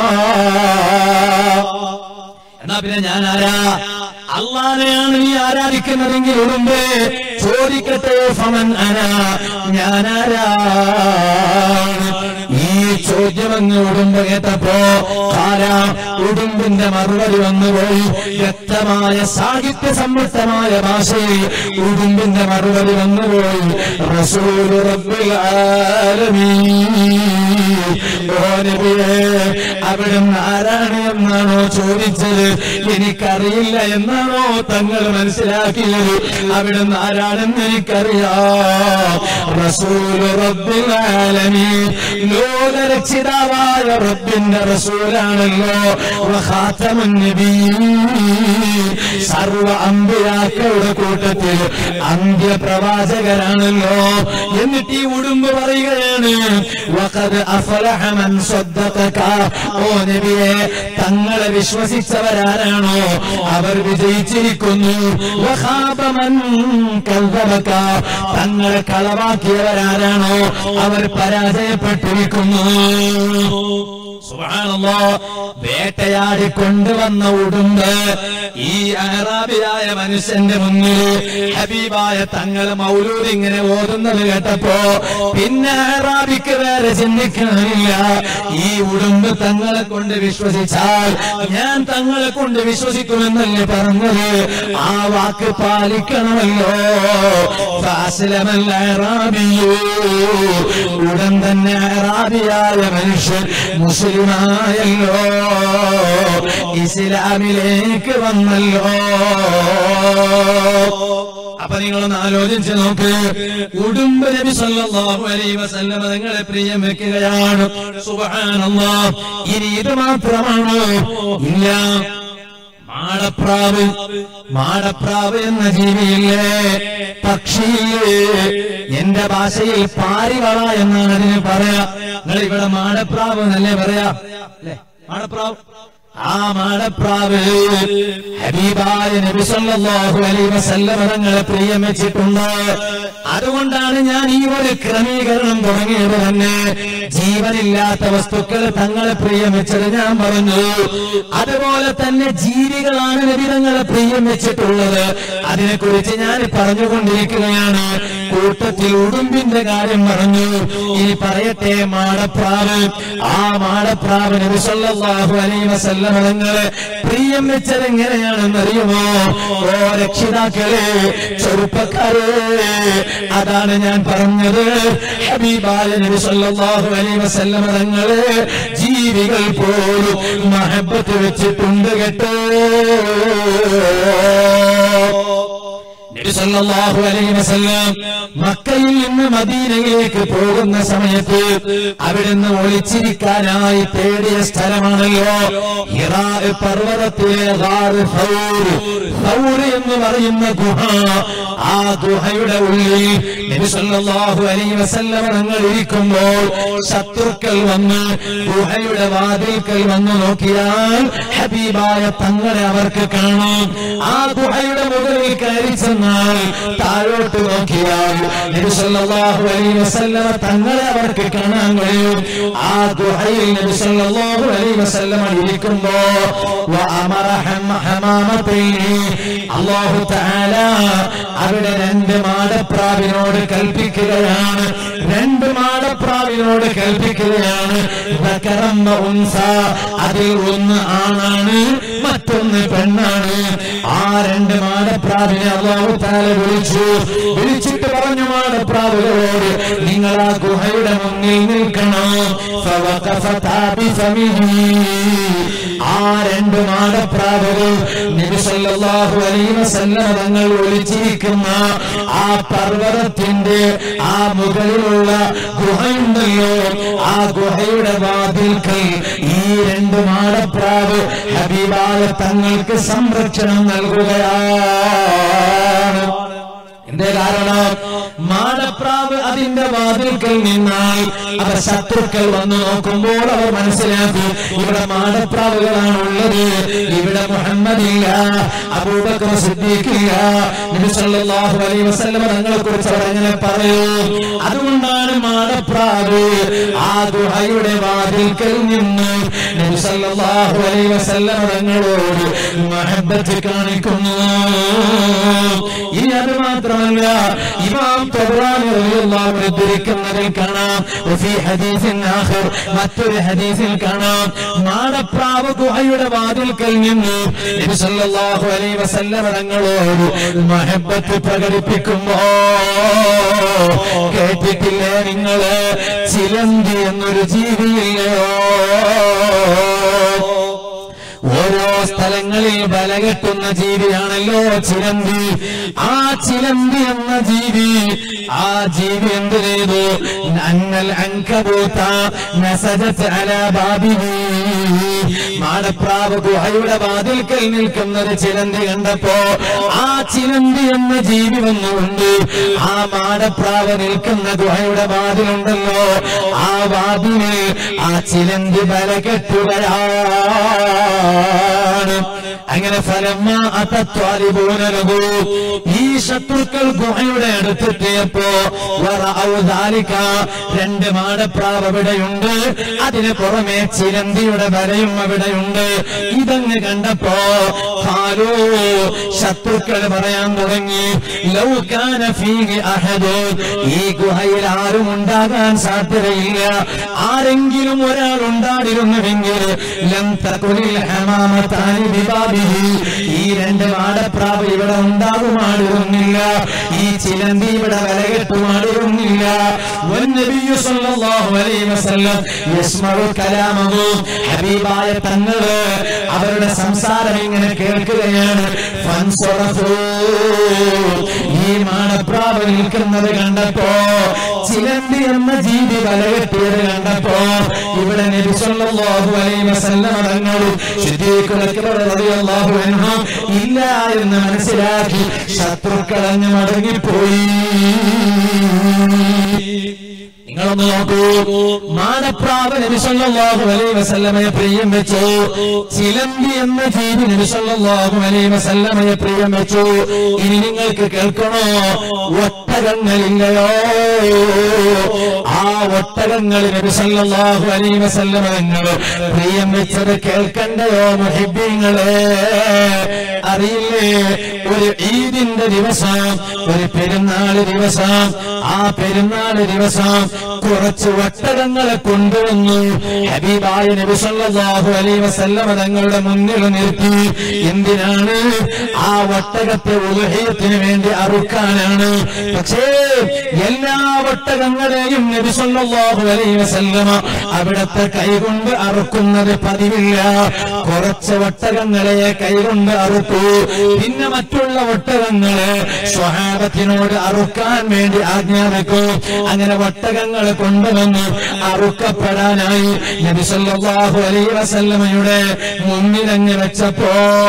എന്നാ പിന്നെ ഞാൻ ആരാ അള്ളാനെയാണ് നീ ആരാധിക്കുന്നതെങ്കിൽ ഉടുമ്പേ ചോദിക്കട്ടെ ഫമൻ അനാ ഞാൻ ആരാണ് ഈ ചോദ്യം അങ്ങ് ഉടുമ്പ് കേട്ടപ്പോ കാല ഉടുമ്പിന്റെ മറുപടി വന്നുപോയി വ്യക്തമായ സാഹിത്യ സമ്പത്തമായ ഭാഷയിൽ ഉടുമ്പിന്റെ മറുപടി വന്നുപോയി റസൂല് റബ്ബിൽ ആലമീൻ ഓ നബിയേ അവിടുന്ന് ആരാണ് എന്നാണോ ചോദിച്ചത് എനിക്കറിയില്ല എന്നാണോ തങ്ങൾ മനസ്സിലാക്കിയത് അവിടുന്ന് ആരാണെന്ന് എനിക്കറിയാം റസൂല് റബ്ബിൽ ആലമീൻ ലോകരക്ഷിതാവായ റബ്ബിന്റെ റസൂലാണല്ലോ വഖാതമുൻ നബിയ്യീൻ സർവ അമ്പിയാക്കളുടെ കൂട്ടത്തിൽ അന്ത്യപ്രവാചകരാണല്ലോ എന്നിട്ട് ഈ ഉടുമ്പ് പറയുകയാണ് വഖദ് അഫലഹ മൻ സ്വദ്ദഖക ഓ നബിയെ തങ്ങളെ വിശ്വസിച്ചവരാരാണോ അവർ വിജയിച്ചിരിക്കുന്നു വഖാബ മൻ കذبക തങ്ങളെ കളവാക്കിയവരാരാണോ അവർ പരാജയപ്പെട്ടിരിക്കുന്നു സുബ്ഹാനല്ലാ വേട്ടയാടി കൊണ്ടുവന്ന ഉടുമ്പ് ഈ അഹറാബിയായ മനുഷ്യന്റെ മുന്നിൽ ഹബീബായ തങ്ങൾ മൗലൂദ് ഇങ്ങനെ ഓതുന്നത് കേട്ടപ്പോ പിന്നെ അഹറാബിക്ക് വേറെ ചിന്തിക്കാനില്ല ഈ ഉടുമ്പ് തങ്ങളെ കൊണ്ട് വിശ്വസിച്ചാൽ ഞാൻ തങ്ങളെ കൊണ്ട് വിശ്വസിക്കുമെന്നല്ലേ പറഞ്ഞത് ആ വാക്ക് പാലിക്കണമല്ലോ ഫാസിലമൽ അഹറാബിയോ ഉടൻ തന്നെ അഹറാബിയായ മനുഷ്യൻ മുസ്ലിമായല്ലോ ഇസ്ലാമിലേക്ക് വന്നല്ലോ അപ്പൊ നിങ്ങളൊന്ന് ആലോചിച്ച് നോക്ക് ഉടുമ്പ് നബി സല്ലല്ലാഹു അലൈഹി വസല്ലം നിങ്ങളെ പ്രിയം വെക്കുകയാണ് സുബ്ഹാനല്ലാഹ് ഇനി ഇത് മാത്രമാണോ ഇല്ല മാടപ്രാവ് മാടപ്രാവ് എന്ന ജീവിയില്ലേ പക്ഷിയില്ലേ എന്റെ ഭാഷയിൽ പാരിവള എന്നാണ് അതിന് പറയാ നിങ്ങൾ ഇവിടെ മാടപ്രാവ് എന്നല്ലേ പറയാ അല്ലേ മാടപ്രാവ് ആ മാടപ്രാവ് ഹബീബായ നബി സല്ലല്ലാഹു അലൈഹി വസല്ലം തങ്ങളെ പ്രിയം വെച്ചിട്ടുണ്ട് അതുകൊണ്ടാണ് ഞാൻ ഈ ഒരു ക്രമീകരണം തുടങ്ങിയത് തന്നെ ജീവനില്ലാത്ത വസ്തുക്കൾ തങ്ങളെ പ്രിയം വെച്ചത് ഞാൻ പറഞ്ഞു അതുപോലെ തന്നെ ജീവികളാണ് നബി തങ്ങളെ പ്രിയം വെച്ചിട്ടുള്ളത് അതിനെക്കുറിച്ച് ഞാൻ പറഞ്ഞുകൊണ്ടിരിക്കുകയാണ് കൂട്ടത്തിൽ ഉടുമ്പിന്റെ കാര്യം പറഞ്ഞു ഇനി പറയട്ടെ മാടപ്രാവ് ആ മാടപ്രാവ് നബി സല്ലല്ലാഹു അലൈഹി വസല്ലം തങ്ങളെ പ്രിയം വെച്ചത് എങ്ങനെയാണെന്ന് അറിയുമോ ഓ രക്ഷിതാക്കളെ ചെറുപ്പക്കാരെ അതാണ് ഞാൻ പറഞ്ഞത് ഹബീബായ നബി സല്ലല്ലാഹു അലൈഹി വസല്ലം തങ്ങളെ ജീവികൾ പോലും മഹബത്ത് വെച്ചിട്ടുണ്ട് കേട്ടോ നബി സല്ലല്ലാഹു അലൈഹി വസല്ലം മക്കയിൽ നിന്ന് മദീനയിലേക്ക് പോകുന്ന സമയത്ത് അവിടുന്ന് ഒളിച്ചിരിക്കാനായി തേടിയ സ്ഥലമാണല്ലോ ഹിറാ പർവ്വതത്തിലെ ഗാർ സൗർ സൗർ എന്ന് പറയുന്ന ഗുഹ ആ ഗുഹയുടെ ഉള്ളിൽ നബി സല്ലല്ലാഹു അലൈഹി വസല്ലം തങ്ങൾ ഇരിക്കുമ്പോൾ ശത്രുക്കൾ വന്ന് ഗുഹയുടെ വാതിൽക്കൽ വന്ന് നോക്കിയാൽ ഹബീബായ തങ്ങളെ അവർക്ക് കാണാം ആ ഗുഹയുടെ മുകളിൽ കയറി ചെന്നാൽ താഴോട്ട് നോക്കിയാൽ നബി സല്ലല്ലാഹു അലൈഹി വസല്ലം തങ്ങളെ അവർക്ക് കാണാൻ കഴിയും ആ ഗുഹയിൽ നബി സല്ലല്ലാഹു അലൈഹി വസല്ലം ഇരിക്കുമ്പോ വഅമറ ഹമ- ഹമാമത്തൈനി അല്ലാഹു തആല അവിടെ രണ്ട് മാടപ്രാവിനോട് കൽപ്പിക്കുകയാണ് രണ്ട് മാടപ്രാവിനോട് കൽപ്പിക്കുകയാണ് ദക്കറം വ ഉൻസ. അതിൽ ഒന്ന് ആണാണ് മറ്റൊന്ന് പെണ്ണാണ് ആ രണ്ട് മാടപ്രാവിനെ അള്ളാഹു താല വിളിച്ചു വിളിച്ചിട്ട് പറഞ്ഞു മാടപ്രാവുകളോട് നിങ്ങൾ ആ ഗുഹയുടെ മുന്നിൽ നിൽക്കണം ഫവഖഫതാ ബിഫമിഹി. ആ രണ്ട് മാടപ്രാവുകൾ നബി സല്ലല്ലാഹു അലൈഹി വസല്ലം തങ്ങൾ ഒളിച്ചിരിക്കുന്ന ആ പർവ്വതത്തിന്റെ ആ മുകളിലുള്ള ഗുഹയുണ്ടല്ലോ ആ ഗുഹയുടെ വാതിൽക്കൽ ഈ രണ്ട് മാടപ്രാവ് ഹബീബായ തങ്ങൾക്ക് സംരക്ഷണം നൽകുകയാണ് എന്തേ കാരണം മാടപ്രാവ് അതിന്റെ വാതിൽക്കൽ നിന്നാൽ അവർ ശത്രുക്കൾ വന്ന് നോക്കുമ്പോൾ അവർ മനസ്സിലാക്കി ഇവിടെ മാടപ്രാവുകളാണ് ഉള്ളത് ഇവിടെ മുഹമ്മദില്ല അബൂബക്കർ സിദ്ദീഖില്ല നബി സല്ലല്ലാഹു അലൈഹി വസല്ലം തങ്ങളെ കുറിച്ച് അവർ അങ്ങനെ പറയൂ അതുകൊണ്ടാണ് മാടപ്രാവ് ആ ഗുഹയുടെ വാതിൽക്കൽ നിന്ന് നബി സല്ലല്ലാഹു അലൈഹി വസല്ലം തങ്ങളോട് മഹബത്ത് കാണിക്കുന്നു ഇനി അത് മാത്രമല്ല ഇമാം തബ്രാനി റളിയല്ലാഹു അൻഹു ഉദ്ധരിക്കുന്നതിൽ കാണാം വഫി ഹദീസിൻ ആഖിർ മറ്റൊരു ഹദീസിൽ കാണാം മാടപ്രാവ് ഗുഹയുടെ വാതിൽക്കൽ നിന്ന് നബി സല്ലല്ലാഹു അലൈഹി വസല്ലം തങ്ങളോട് മഹബത്ത് പ്രകടിപ്പിക്കുമ്പോ കേട്ടിട്ടില്ലേ നിങ്ങള് ചിലന്തി എന്നൊരു ജീവിയില്ലയോ ഓരോ സ്ഥലങ്ങളിൽ ബലകെട്ടുന്ന ജീവിയാണല്ലോ ചിലന്തി ആ ചിലന്തി എന്ന ജീവി ആ ജീവി എന്ത് ചെയ്തു അന്നൽ അങ്കബൂത്ത നസജത്ത് അലാ ബാബിഹി മാടപ്രാവ് ഗുഹയുടെ വാതിൽക്കൽ നിൽക്കുന്നത് ചിലന്തി കണ്ടപ്പോ ആ ചിലന്തി എന്ന ജീവി വന്നുകൊണ്ട് ആ മാടപ്രാവ് നിൽക്കുന്ന ഗുഹയുടെ വാതിലുണ്ടല്ലോ ആ വാതിലിൽ ആ ചിലന്തി ബലകെട്ടുകയാണ് അങ്ങനെ ഫലമ്മ അത്തത്വാലിപൂനലകു ഈ ശത്രുക്കൾ ഗുഹയുടെ അടുത്തെത്തിയപ്പോ വറഔ ദാലിക രണ്ട് മാടപ്രാവ് അവിടെയുണ്ട് അതിന് പുറമെ ചിലന്തിയുടെ വരയും അവിടെയുണ്ട് ഇതങ്ങ് കണ്ടപ്പോ ഹാലോ ശത്രുക്കൾ പറയാൻ തുടങ്ങി ലൗകാന ഫീഹി അഹദ് ഈ ഗുഹയിൽ ആരും ഉണ്ടാകാൻ സാധ്യതയില്ല ആരെങ്കിലും ഒരാൾ ഉണ്ടായിരുന്നുവെങ്കിൽ ലം തകുലിൽ ഹമാമത്താനി ബിബാബിഹി ഈ രണ്ട് മാടപ്രാവ് ഇവിടെ ഉണ്ടാകുമായിരുന്നില്ല ഈ ചിലന്തി ഇവിടെ വിലകെട്ടുമായിരുന്നില്ല വന്നബിയു സല്ലല്ലാഹു അലൈഹി വസല്ലം യസ്മഉ കലാമഹു ഹബീബായ തങ്ങള് അവരുടെ സംസാരം ഇങ്ങനെ കേൾക്കുകയാണ് ഫൻസറഫു ഈ മാടപ്രാവ് നിൽക്കുന്നത് കണ്ടപ്പോ ചിലന്തി എന്ന ജീവി വലകെട്ടിയത് കണ്ടപ്പോ ഇവിടെ നബി സല്ലല്ലാഹു അലൈഹി വസല്ലം തങ്ങളും സിദ്ദീഖുൽ അക്ബർ റളിയല്ലാഹു അൻഹു ഇല്ല എന്ന് മനസ്സിലാക്കി ശത്രുക്കൾ അങ്ങ് മടങ്ങിപ്പോയി നിങ്ങളൊന്ന് നോക്കൂ മാനപ്രാവ് നബി സല്ലല്ലാഹു അലൈഹി വസല്ലമയെ പ്രിയം വെച്ചു ചിലമ്പി എന്ന ജീവി നബി സല്ലല്ലാഹു അലൈഹി വസല്ലമയെ പ്രിയം വെച്ചു ഇനി നിങ്ങൾക്ക് കേൾക്കണോ ഒട്ടകങ്ങളില്ലയോ ആ ഒട്ടകങ്ങൾ നബി സല്ലല്ലാഹു അലൈഹി വസല്ലമ നിങ്ങൾ പ്രിയം വെച്ചത് കേൾക്കണ്ടയോ മുഹിബ്ബീങ്ങളെ അറിയില്ലേ ഒരു ഈദിന്റെ ദിവസം ഒരു പെരുന്നാൾ ദിവസം ആ പെരുന്നാൾ ദിവസം കുറച്ച് ഒട്ടകങ്ങളെ കൊണ്ടുവന്നു ഹബീബായ നബി സല്ലല്ലാഹു അലൈഹി വസല്ലമ തങ്ങളുടെ മുന്നിൽ നിർത്തി എന്തിനാണ് ആ ഒട്ടകത്തെ ഉലഹയത്തിന് വേണ്ടി അറുക്കാനാണ് പക്ഷേ എല്ലാ ഒട്ടകങ്ങളെയും നബി സല്ലല്ലാഹു അലൈഹി വസല്ലമ അവിടത്തെ കൈകൊണ്ട് അറുക്കുന്നത് പതിവില്ല കുറച്ച് ഒട്ടകങ്ങളെ കൈകൊണ്ട് അറുത്തു പിന്നെ മറ്റുള്ള ഒട്ടകങ്ങളെ സ്വഹാബത്തിനോട് അറുക്കാൻ വേണ്ടി ആജ്ഞാപിക്കൂ അങ്ങനെ ഒട്ടകങ്ങൾ കൊണ്ടുവന്ന് അറുക്കപ്പെടാനായി നബി സല്ലല്ലാഹു അലൈഹി വസല്ലമയുടെ മുന്നിലങ്ങ് വെച്ചപ്പോ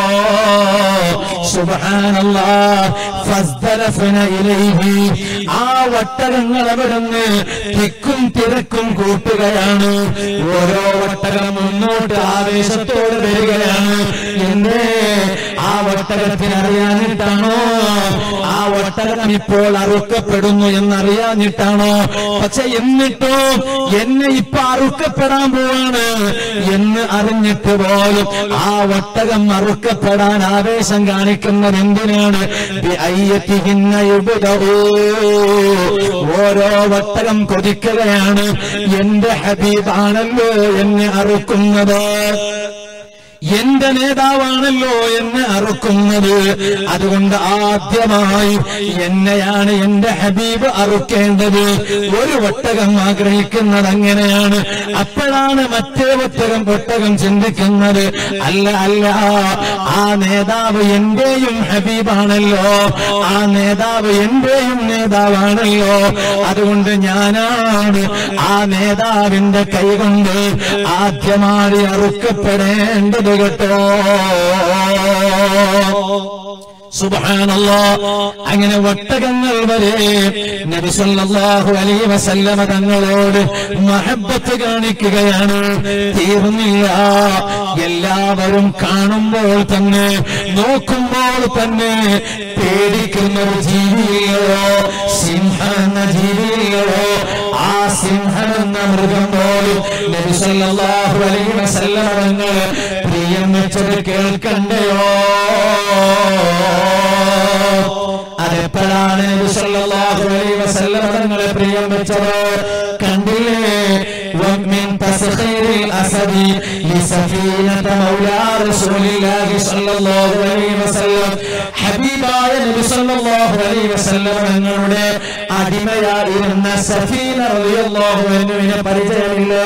സുബ്ഹാനല്ലാഹ് ഫസ്ദലഫന ഇലൈഹി ആ ഒട്ടകങ്ങൾ അവിടുന്ന് തിക്കും തിരക്കും കൂട്ടുകയാണ് ഓരോ ഒട്ടകം മുന്നോട്ട് ആവേശത്തോടെ വരികയാണ് എന്തേ ആ ഒട്ടകത്തിന് അറിയാനിട്ടാണോ ആ ഒട്ടകം ഇപ്പോൾ അറുക്കപ്പെടുന്നു എന്നറിയാഞ്ഞിട്ടാണോ പക്ഷെ എന്നിട്ടോ എന്നെ ഇപ്പൊ അറുക്കപ്പെടാൻ പോവാണ് എന്ന് അറിഞ്ഞിട്ട് പോലും ആ ഒട്ടകം അറുക്കപ്പെടാൻ ആവേശം കാണിക്കുന്നത് എന്തിനാണ് ബിഅയ്യത്തിഹിന്ന യുബ്ദഊ. ഓരോ ഒട്ടകം കൊതിക്കുകയാണ് എന്റെ ഹബീബാണല്ലോ എന്നെ അറുക്കുന്നത് എന്റെ നേതാവാണല്ലോ എന്നെ അറുക്കുന്നത് അതുകൊണ്ട് ആദ്യമായി എന്നെയാണ് എന്റെ ഹബീബ് അറുക്കേണ്ടത് ഒരു ഒട്ടകം ആഗ്രഹിക്കുന്നത് അങ്ങനെയാണ് അപ്പോഴാണ് മറ്റേ ഒട്ടകം ഒട്ടകം ചിന്തിക്കുന്നത് അല്ല അല്ല ആ നേതാവ് എന്റെയും ഹബീബാണല്ലോ ആ നേതാവ് എന്റെയും നേതാവാണല്ലോ അതുകൊണ്ട് ഞാനാണ് ആ നേതാവിന്റെ കൈകൊണ്ട് ആദ്യമായി അറുക്കപ്പെടേണ്ടത് കേട്ടോ സുബ്ഹാനല്ലാ അങ്ങനെ ഒട്ടകങ്ങൾ വരെ നബി സല്ലല്ലാഹു അലൈഹി വസല്ലമ തങ്ങളോട് മഹബ്ബത്ത് കാണിക്കുകയാണ് തീർന്നില്ല എല്ലാവരും കാണുമ്പോൾ തന്നെ നോക്കുമ്പോൾ തന്നെ പേടിക്കുന്ന ഒരു ജീവിയോ സിംഹം എന്ന ജീവിയോ ആ സിംഹം എന്ന മൃഗം പോലും നബി സല്ലല്ലാഹു അലൈഹി വസല്ലമ തങ്ങൾ പ്രിയം വെച്ചത് കേൾക്കണ്ടയോ അതെപ്പോഴാണ് നബി സല്ലല്ലാഹു അലൈഹി വസല്ലമ തങ്ങളെ പ്രിയം വെച്ചത് കണ്ടില്ലേ ومن تسخير الأسد لسفينة مولى رسول الله صلى الله عليه وسلم ഹബീബായ നബി സല്ലല്ലാഹു അലൈഹി വസല്ലം തങ്ങളുടെ അടിമയായിരുന്ന സഫീന റളിയല്ലാഹു അൻഹുവിനെ പരിചയമില്ല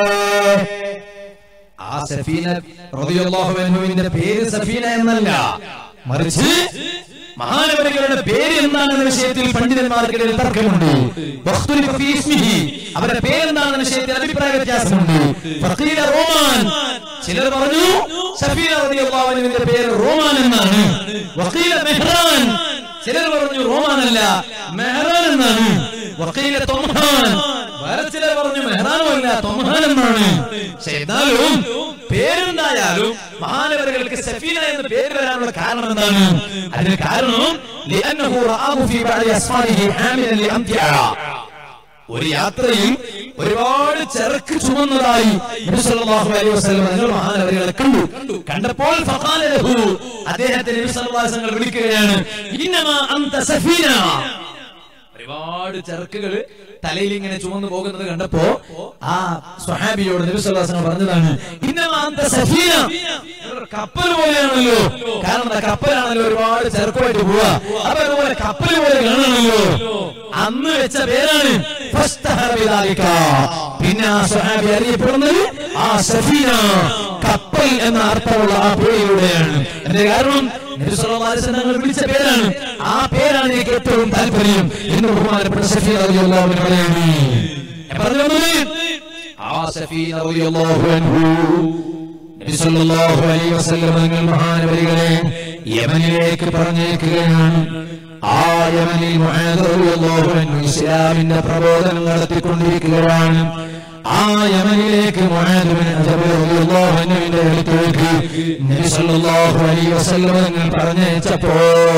ആ സഫീന റളിയല്ലാഹു അൻഹുവിന്റെ പേര് സഫീന എന്നല്ല മറിച്ച് മഹാനവരുകളുടെ പേര് എന്താണെന്ന വിഷയത്തിൽ പണ്ഡിതന്മാർക്കിടയിൽ തർക്കമുണ്ട് വഖ്തുലിഫ ഫീ ഇസ്മിഹി. അവരുടെ പേരെന്താണെന്ന വിഷയത്തിൽ അഭിപ്രായ വ്യത്യാസമുണ്ട് ഫഖീല റോമാൻ ചിലർ പറഞ്ഞു സഫീന റളിയല്ലാഹു അൻഹുവിന്റെ പേര് റോമാൻ എന്നാണ് വഖീല മെഹ്റാൻ ചിലർ പറഞ്ഞു റോമാൻ അല്ല മെഹ്റാൻ എന്നാണ് വഖീല തൊംഹാൻ വേറെ ചിലർ പറഞ്ഞു മെഹ്റാനും അല്ല തൊംഹാൻ എന്നാണ് പക്ഷെ എന്നാലും പേരെന്തായാലും മഹാനവരുകൾക്ക് സഫീന എന്ന് പേര് വരാനുള്ള കാരണം എന്താണ് അതിന് കാരണം لأنه رآه في بعض أسفاره حاملا لأمتعة ഒരു യാത്രയിൽ ഒരുപാട് ചരക്ക് ചുമന്നതായി നബി സല്ലല്ലാഹു അലൈഹി വസല്ലം നിങ്ങൾ മഹാനവരുകളെ കണ്ടു കണ്ടപ്പോൾ ഫഖാല ലഹു അദ്ദേഹത്തെ നബി സല്ലല്ലാഹു അലൈഹി വസല്ലം വിളിക്കുകയാണ് ഇന്നമാ അന്ത സഫീന ഒരുപാട് ചരക്കുകൾ തലയിൽ ഇങ്ങനെ ചുമന്നു പോകുന്നത് കണ്ടപ്പോ ആ സ്വഹാബിയോട് നബി സല്ലല്ലാഹു അലൈഹി വസല്ലം പറഞ്ഞതാണ് ഇന്നമാ അന്ത സഫീന ഇവർ കപ്പൽ പോലെയാണല്ലോ കാരണം എന്താ കപ്പലാണല്ലോ ഒരുപാട് ചരക്കുമായിട്ട് പോവാ അപ്പൊ അതുപോലെ കപ്പൽ പോലെ കാണണമല്ലോ അന്ന് വെച്ച പേരാണ് ഫസ്തഹറ ബിദാലിക. പിന്നെ ആ സ്വഹാബി അറിയപ്പെടുന്നത് ആ സഫീന കപ്പൽ എന്ന അർത്ഥമുള്ള ആ പേരിലൂടെയാണ് എന്റെ കാരണം നബി സല്ലല്ലാഹു അലൈഹി വസല്ലം തങ്ങൾ വിളിച്ച പേരാണ് ആ പേരാണ് എനിക്ക് ഏറ്റവും താല്പര്യം എന്ന് ബഹുമാനപ്പെട്ട സഫീന റളിയല്ലാഹു അൻഹു പറയുന്നു ഞാൻ പറഞ്ഞു വന്നത് ആ സഫീന റളിയല്ലാഹു അൻഹു നബി സല്ലല്ലാഹു അലൈഹി വസല്ലം തങ്ങൾ മഹാനവരികളെ യമനിലേക്ക് പറഞ്ഞേക്കുകയാണ് ആ യമനിൽ മുആദ് റളിയല്ലാഹു അൻഹു ഇസ്ലാമിന്റെ പ്രബോധനം നടത്തിക്കൊണ്ടിരിക്കുകയാണ് ആ യമനിലേക്ക് മുആദ് ബിൻ ജബൽ റളിയല്ലാഹു അൻഹുവിന്റെ അടുത്തേക്ക് നബി സല്ലല്ലാഹു അലൈഹി വസല്ലം തങ്ങൾ പറഞ്ഞയച്ചപ്പോ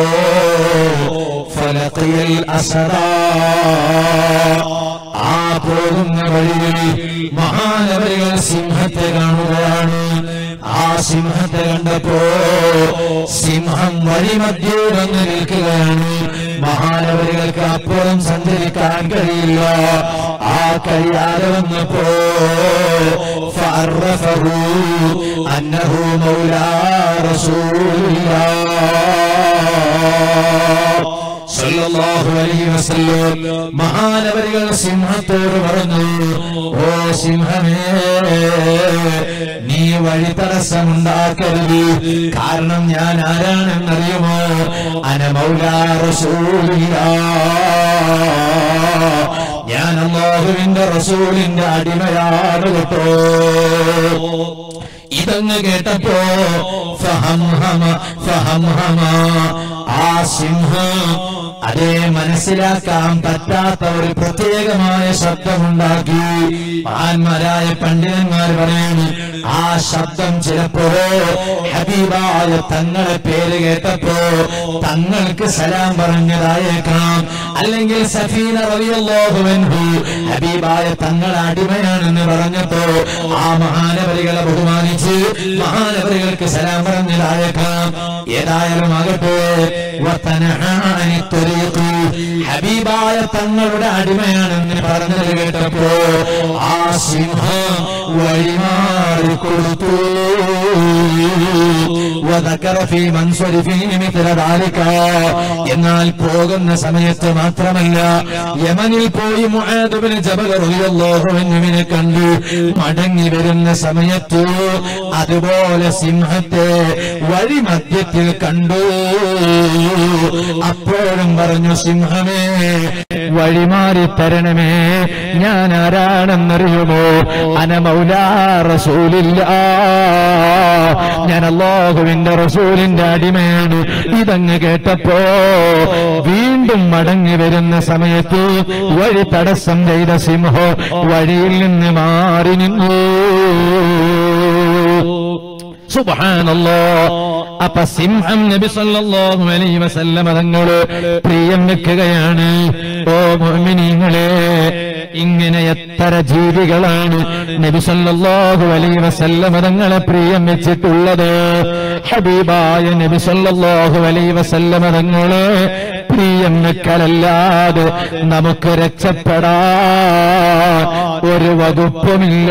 ഫലഖിയൽ അസറാ ആ പോകുന്ന വഴിയിൽ മഹാനവരികൾ സിംഹത്തെ കാണുകയാണ് ആ സിംഹത്തെ കണ്ടപ്പോ സിംഹം വഴിമധ്യേ വന്ന് നിൽക്കുകയാണ് മഹാനവരികൾക്ക് അപ്പുറം സഞ്ചരിക്കാൻ കഴിയില്ല ആ കഴിയാതെ വന്നപ്പോ فعرفه أنه مولى رسول الله സല്ലല്ലാഹു അലൈഹി വസല്ലം മഹാനവരികൾ സിംഹത്തോട് പറഞ്ഞു ഓ സിംഹമേ നീ വഴി തടസ്സമുണ്ടാക്കരുത് കാരണം ഞാൻ ആരാണെന്നറിയുമോ അന മൗലാ റസൂലില്ലാ ഞാൻ അള്ളാഹുവിന്റെ റസൂലിന്റെ അടിമയാണ് കേട്ടോ ഇതങ്ങ് കേട്ടപ്പോ ഫഹംഹമ ഫഹംഹമ ആ സിംഹം അതേ മനസ്സിലാക്കാൻ പറ്റാത്ത ഒരു പ്രത്യേകമായ ശബ്ദമുണ്ടാക്കി മഹാന്മാരായ പണ്ഡിതന്മാർ പറയുന്നു ആ ശബ്ദം ചിലപ്പോ ഹബീബായ തങ്ങളെ പേര് കേട്ടപ്പോ തങ്ങൾക്ക് സലാം പറഞ്ഞതായേക്കാം അല്ലെങ്കിൽ സഫീന റളിയല്ലാഹുവൻഹു ഹബീബായ തങ്ങളെ അടിമയാണെന്ന് പറഞ്ഞപ്പോ ആ മഹാനവരികളെ ബഹുമാനിച്ച് മഹാനവരികൾക്ക് സലാം പറഞ്ഞതായേക്കാം ഏതായാലും ആകട്ടെ വത്തനഹാനി ത്വരീഖ്. ഹബീബായ തങ്ങളുടെ അടിമയാണെന്ന് പറഞ്ഞത് കേട്ടപ്പോ ആ സിംഹം വഴിമാറി കൊടുത്തു وذكر في منصرفه مثل ذلك എന്നാൽ പോകുന്ന സമയത്ത് മാത്രമല്ല യമനിൽ പോയി മുആദുബിന് ജബൽ റളിയല്ലാഹു അൻഹുവിനെ കണ്ടു മടങ്ങി വരുന്ന സമയത്ത് അതുപോലെ സിംഹത്തെ വഴി മധ്യത്തിൽ കണ്ടു അപ്പോഴും പറഞ്ഞു സിംഹമേ വഴിമാറി തരണമേ ഞാൻ ആരാണെന്നറിയുമോ അനമൗലാ റസൂലില്ല ഞാൻ അള്ളാഹുവിന്റെ റസൂലിന്റെ അടിമയാണ് ഇതങ്ങ് കേട്ടപ്പോ വീണ്ടും മടങ്ങി വരുന്ന സമയത്ത് വഴി തടസ്സം ചെയ്ത സിംഹോ വഴിയിൽ നിന്ന് മാറി നിന്നു സുബ്ഹാനല്ലോ അപ്പൊ സിംഹം നബി സല്ലല്ലാഹു അലൈഹി വസല്ലമ തങ്ങള് പ്രിയം വെക്കുകയാണ് ഓ മുഅ്മിനീങ്ങളെ ഇങ്ങനെ എത്ര ജീവികളാണ് നബി സല്ലല്ലാഹു അലൈഹി വസല്ലമ തങ്ങളെ പ്രിയം വെച്ചിട്ടുള്ളത് ഹബീബായ നബി സല്ലല്ലാഹു അലൈഹി വസല്ലമ തങ്ങളെ പ്രിയം വെക്കലല്ലാതെ നമുക്ക് രക്ഷപ്പെടാൻ ഒരു വകുപ്പുമില്ല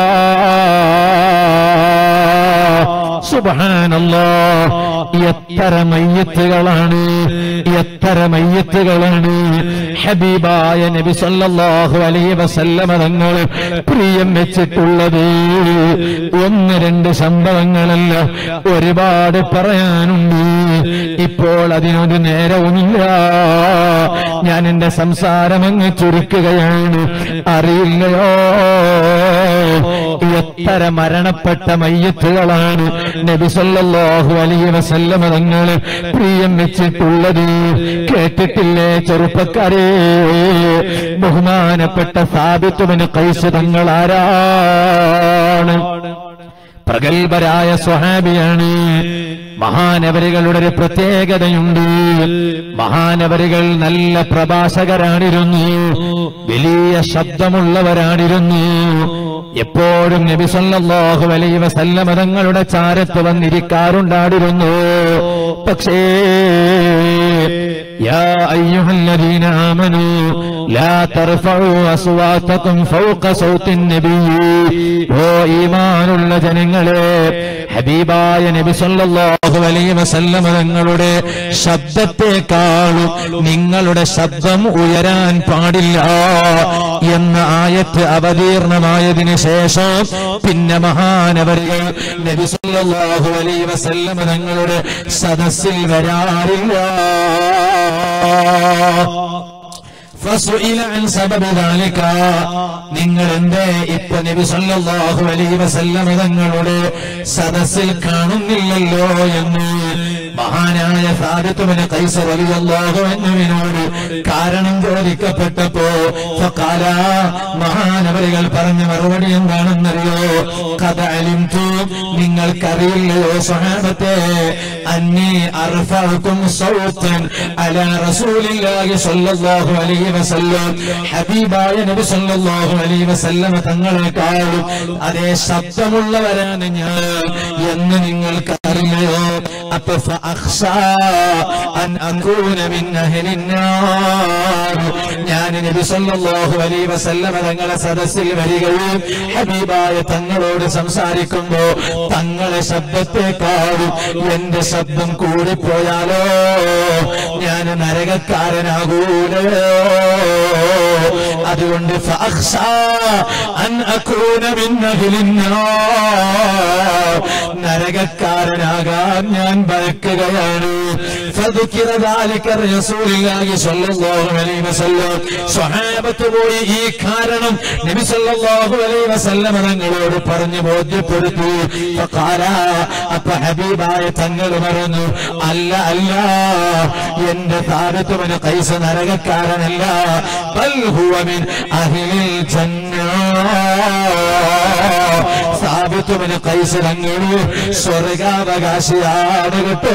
സുബാനല്ലോ എത്ര മയ്യത്തുകളാണ് എത്ര മയ്യത്തുകളാണ് ഹബീബായ നബി സല്ലല്ലാഹു അലൈഹി വസല്ലമ തങ്ങൾ പ്രിയം വെച്ചിട്ടുള്ളത് ഒന്ന് രണ്ട് സംഭവങ്ങളല്ല ഒരുപാട് പറയാനുണ്ട് ഇപ്പോൾ അതിനൊരു നേരവുമില്ല ഞാൻ എന്റെ സംസാരം അങ്ങ് ചുരുക്കുകയാണ് അറിയില്ലയോ എത്ര മരണപ്പെട്ട മയ്യത്തുകളാണ് നബി സല്ലല്ലാഹു അലൈഹി വസല്ലമ തങ്ങൾ പ്രിയം വെച്ചിട്ടുള്ളത് കേട്ടിട്ടില്ലേ ചെറുപ്പക്കാരെ ബഹുമാനപ്പെട്ട സാബിത്തുവിന് കൈസ് തങ്ങൾ ആരാണ് പ്രഗത്ഭരായ സ്വഹാബിയാണ് മഹാനവരികളുടെ ഒരു പ്രത്യേകതയുണ്ട് മഹാനവരികൾ നല്ല പ്രഭാഷകരാണിരുന്നു വലിയ ശബ്ദമുള്ളവരാണിരുന്നു എപ്പോഴും നബി സല്ലല്ലാഹു അലൈഹി വസല്ലമ തങ്ങളുടെ ചാരത്ത് വന്നിരിക്കാറുണ്ടായിരുന്നു പക്ഷേ يا أيها الذين آمنوا لا ترفعوا أصواتكم فوق صوت النبي ഓ ഈമാനുള്ള ജനങ്ങളെ ഹബീബായ നബി സല്ലല്ലാഹു അലൈഹി വസല്ലമ തങ്ങളുടെ ശബ്ദത്തെക്കാളും നിങ്ങളുടെ ശബ്ദം ഉയരാൻ പാടില്ല എന്ന ആയത്ത് അവതീർണമായതിനു ശേഷം പിന്നെ മഹാനവരികൾ നബി സല്ലല്ലാഹു അലൈഹി വസല്ലമ തങ്ങളുടെ സദസ്സിൽ വരാറില്ല ഫസുഇല അൻ സബബ ദാലിക നിങ്ങൾ എന്തേ ഇപ്പൊ നബി സല്ലല്ലാഹു അലൈഹി വസല്ലമ തങ്ങളുടെ സദസ്സിൽ കാണുന്നില്ലല്ലോ എന്ന് മഹാനായ സാദിത്തുബിന് കൈസ റളിയല്ലാഹു അൻഹുവിനോട് കാരണം ചോദിക്കപ്പെട്ടപ്പോ ഫഖാല മഹാനവരികൾ പറഞ്ഞ മറുപടി എന്താണെന്നറിയോ കഥ അലിംതു നിങ്ങൾക്കറിയില്ലയോ സ്വഹാബത്തെ അന്നി അർഫഅക്കും സൗത്തൻ അലാ റസൂലില്ലാഹി സ്വല്ലല്ലാഹു അലൈഹി വസല്ലം ഹബീബായ നബി സല്ലല്ലാഹു അലൈഹി വസല്ലമ തങ്ങളെക്കാളും അതേ ശബ്ദമുള്ളവരാണ് ഞാൻ എന്ന് നിങ്ങൾക്കറിയില്ലയോ അറിഞ്ഞോ അപ്പൊ ഫഅഖ്ശാ അൻ അകൂന മിൻ അഹ്ലിന്നാർ ഞാൻ നബി സല്ലല്ലാഹു അലൈഹി വസല്ലമ തങ്ങളെ സദസ്സിൽ വരികയും ഹബീബായ തങ്ങളോട് സംസാരിക്കുമ്പോ തങ്ങളെ ശബ്ദത്തെക്കാളും എന്റെ ശബ്ദം കൂടിപ്പോയാലോ ഞാൻ നരകക്കാരനാകൂലോ അതുകൊണ്ട് ഫഅഖ്ശാ അൻ അകൂന മിൻ അഹ്ലിന്നാർ നരകക്കാരനാകാൻ ഞാൻ ഭയക്കുകയാണ് فذكر ذلك الرسول الله صلى الله عليه وسلم സ്വഹാബത്ത് പോയി ഈ കാരണം നബി സല്ലല്ലാഹു അലൈഹി വസല്ലം തങ്ങളോട് പറഞ്ഞു ബോധ്യപ്പെടുത്തി ഫഖാല അപ്പൊ ഹബീബായ തങ്ങൾ പറഞ്ഞു അല്ല അല്ല എന്റെ താരത്തുമന് കൈസ നരകക്കാരനല്ല ബൽ ഹുവ മിൻ അഹ്ലിൽ ജന്ന സാബിത്തുമന് കൈസ തങ്ങൾ സ്വർഗാവകാശിയാണ് കേട്ടോ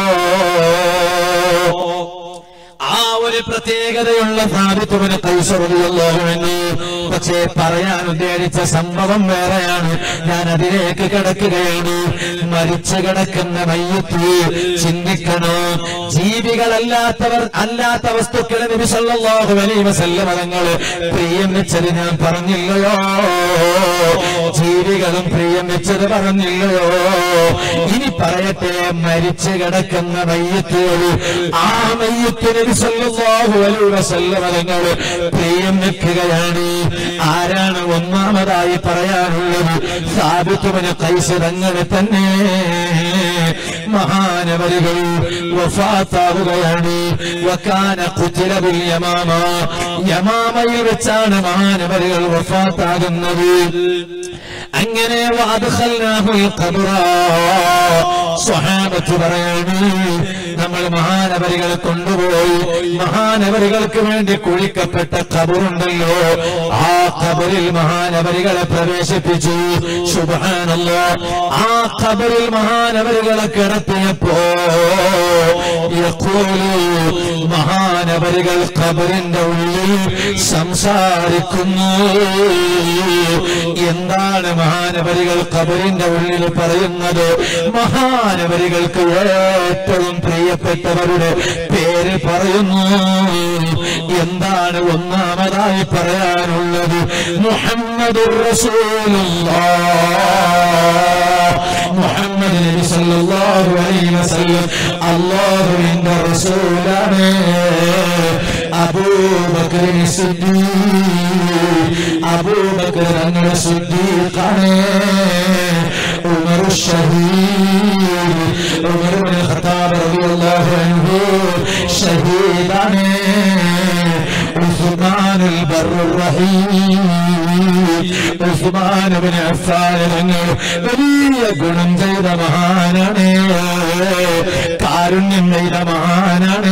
ആ ഒരു പ്രത്യേകതയുള്ള സാബിത്തുവിന് കൈസറിയല്ലോവെന്ന് പക്ഷേ പറയാൻ ഉദ്ദേശിച്ച സംഭവം വേറെയാണ് ഞാൻ അതിലേക്ക് കിടക്കുകയാണ് മരിച്ചു കിടക്കുന്ന മയ്യത്ത് ചിന്തിക്കണോ ജീവികളല്ലാത്തവർ അല്ലാത്ത വസ്തുക്കളെ നബി സല്ലല്ലാഹു അലൈഹി വസല്ലം തങ്ങൾ പ്രിയം വെച്ചത് ഞാൻ പറഞ്ഞില്ലയോ ജീവികളും പ്രിയം വെച്ചത് പറഞ്ഞില്ലയോ ഇനി പറയട്ടെ മരിച്ചു കിടക്കുന്ന മയ്യത്ത് ആ മയ്യത്ത് നബി സല്ലല്ലാഹു അലൈഹി വസല്ലം തങ്ങൾ പ്രിയം വെക്കുകയാണ് ആരാണ് ഒന്നാമതായി പറയാനുള്ളത് സാബിത്തുവിന് കൈസ് തങ്ങളെ തന്നെ മഹാനവരുകൾ വഫാത്താവുകയാണ് വക്കാന കുത്തില ബിൽ യമാമ യമാമയിൽ വെച്ചാണ് മഹാനവരുകൾ വഫാത്താകുന്നത് അങ്ങനെ വാദഖൽനാഹുൽ ഖബറ സ്വഹാബത്ത് പറയാണ് നമ്മൾ മഹാനവരികളെ കൊണ്ടുപോയി മഹാനവരികൾക്ക് വേണ്ടി കുഴിക്കപ്പെട്ട ഖബറുണ്ടല്ലോ ആ ഖബറിൽ മഹാനവരികളെ പ്രവേശിപ്പിച്ചു സുബ്ഹാനല്ലോ ആ ഖബറിൽ മഹാനവരികളെ കിടത്തിയപ്പോ യഖൂലു മഹാനവരികൾ ഖബറിന്റെ ഉള്ളിൽ സംസാരിക്കുന്നു എന്താണ് മഹാനവരികൾ ഖബറിന്റെ ഉള്ളിൽ പറയുന്നത് മഹാനവരികൾക്ക് ഏറ്റവും പ്രിയപ്പെട്ടവരുടെ പേര് പറയുന്നു എന്താണ് ഒന്നാമതായി പറയാനുള്ളത് മുഹമ്മദ് മുഹമ്മദ് നബി സല്ലല്ലാഹു അലൈഹി വസല്ലം അല്ലാഹുവിന്റെ റസൂലാണ് അബൂബക്കർ സിദ്ദീഖ് അബൂബക്കർ തങ്ങൾ സിദ്ദീഖാണ് ഉമർ ഷഹീദ് ഉമർ ഇബ്നു ഖത്താബ് റളിയല്ലാഹു അൻഹു ഷഹീദാണ് ഉസ്മാൻ البر الرحيم ഉസ്മാൻ ഇബ്നു അഫ്ഫാൻ തങ്ങൾ വലിയ ഗുണം ചെയ്ത മഹാനാണ് കാരുണ്യം ചെയ്ത മഹാനാണ്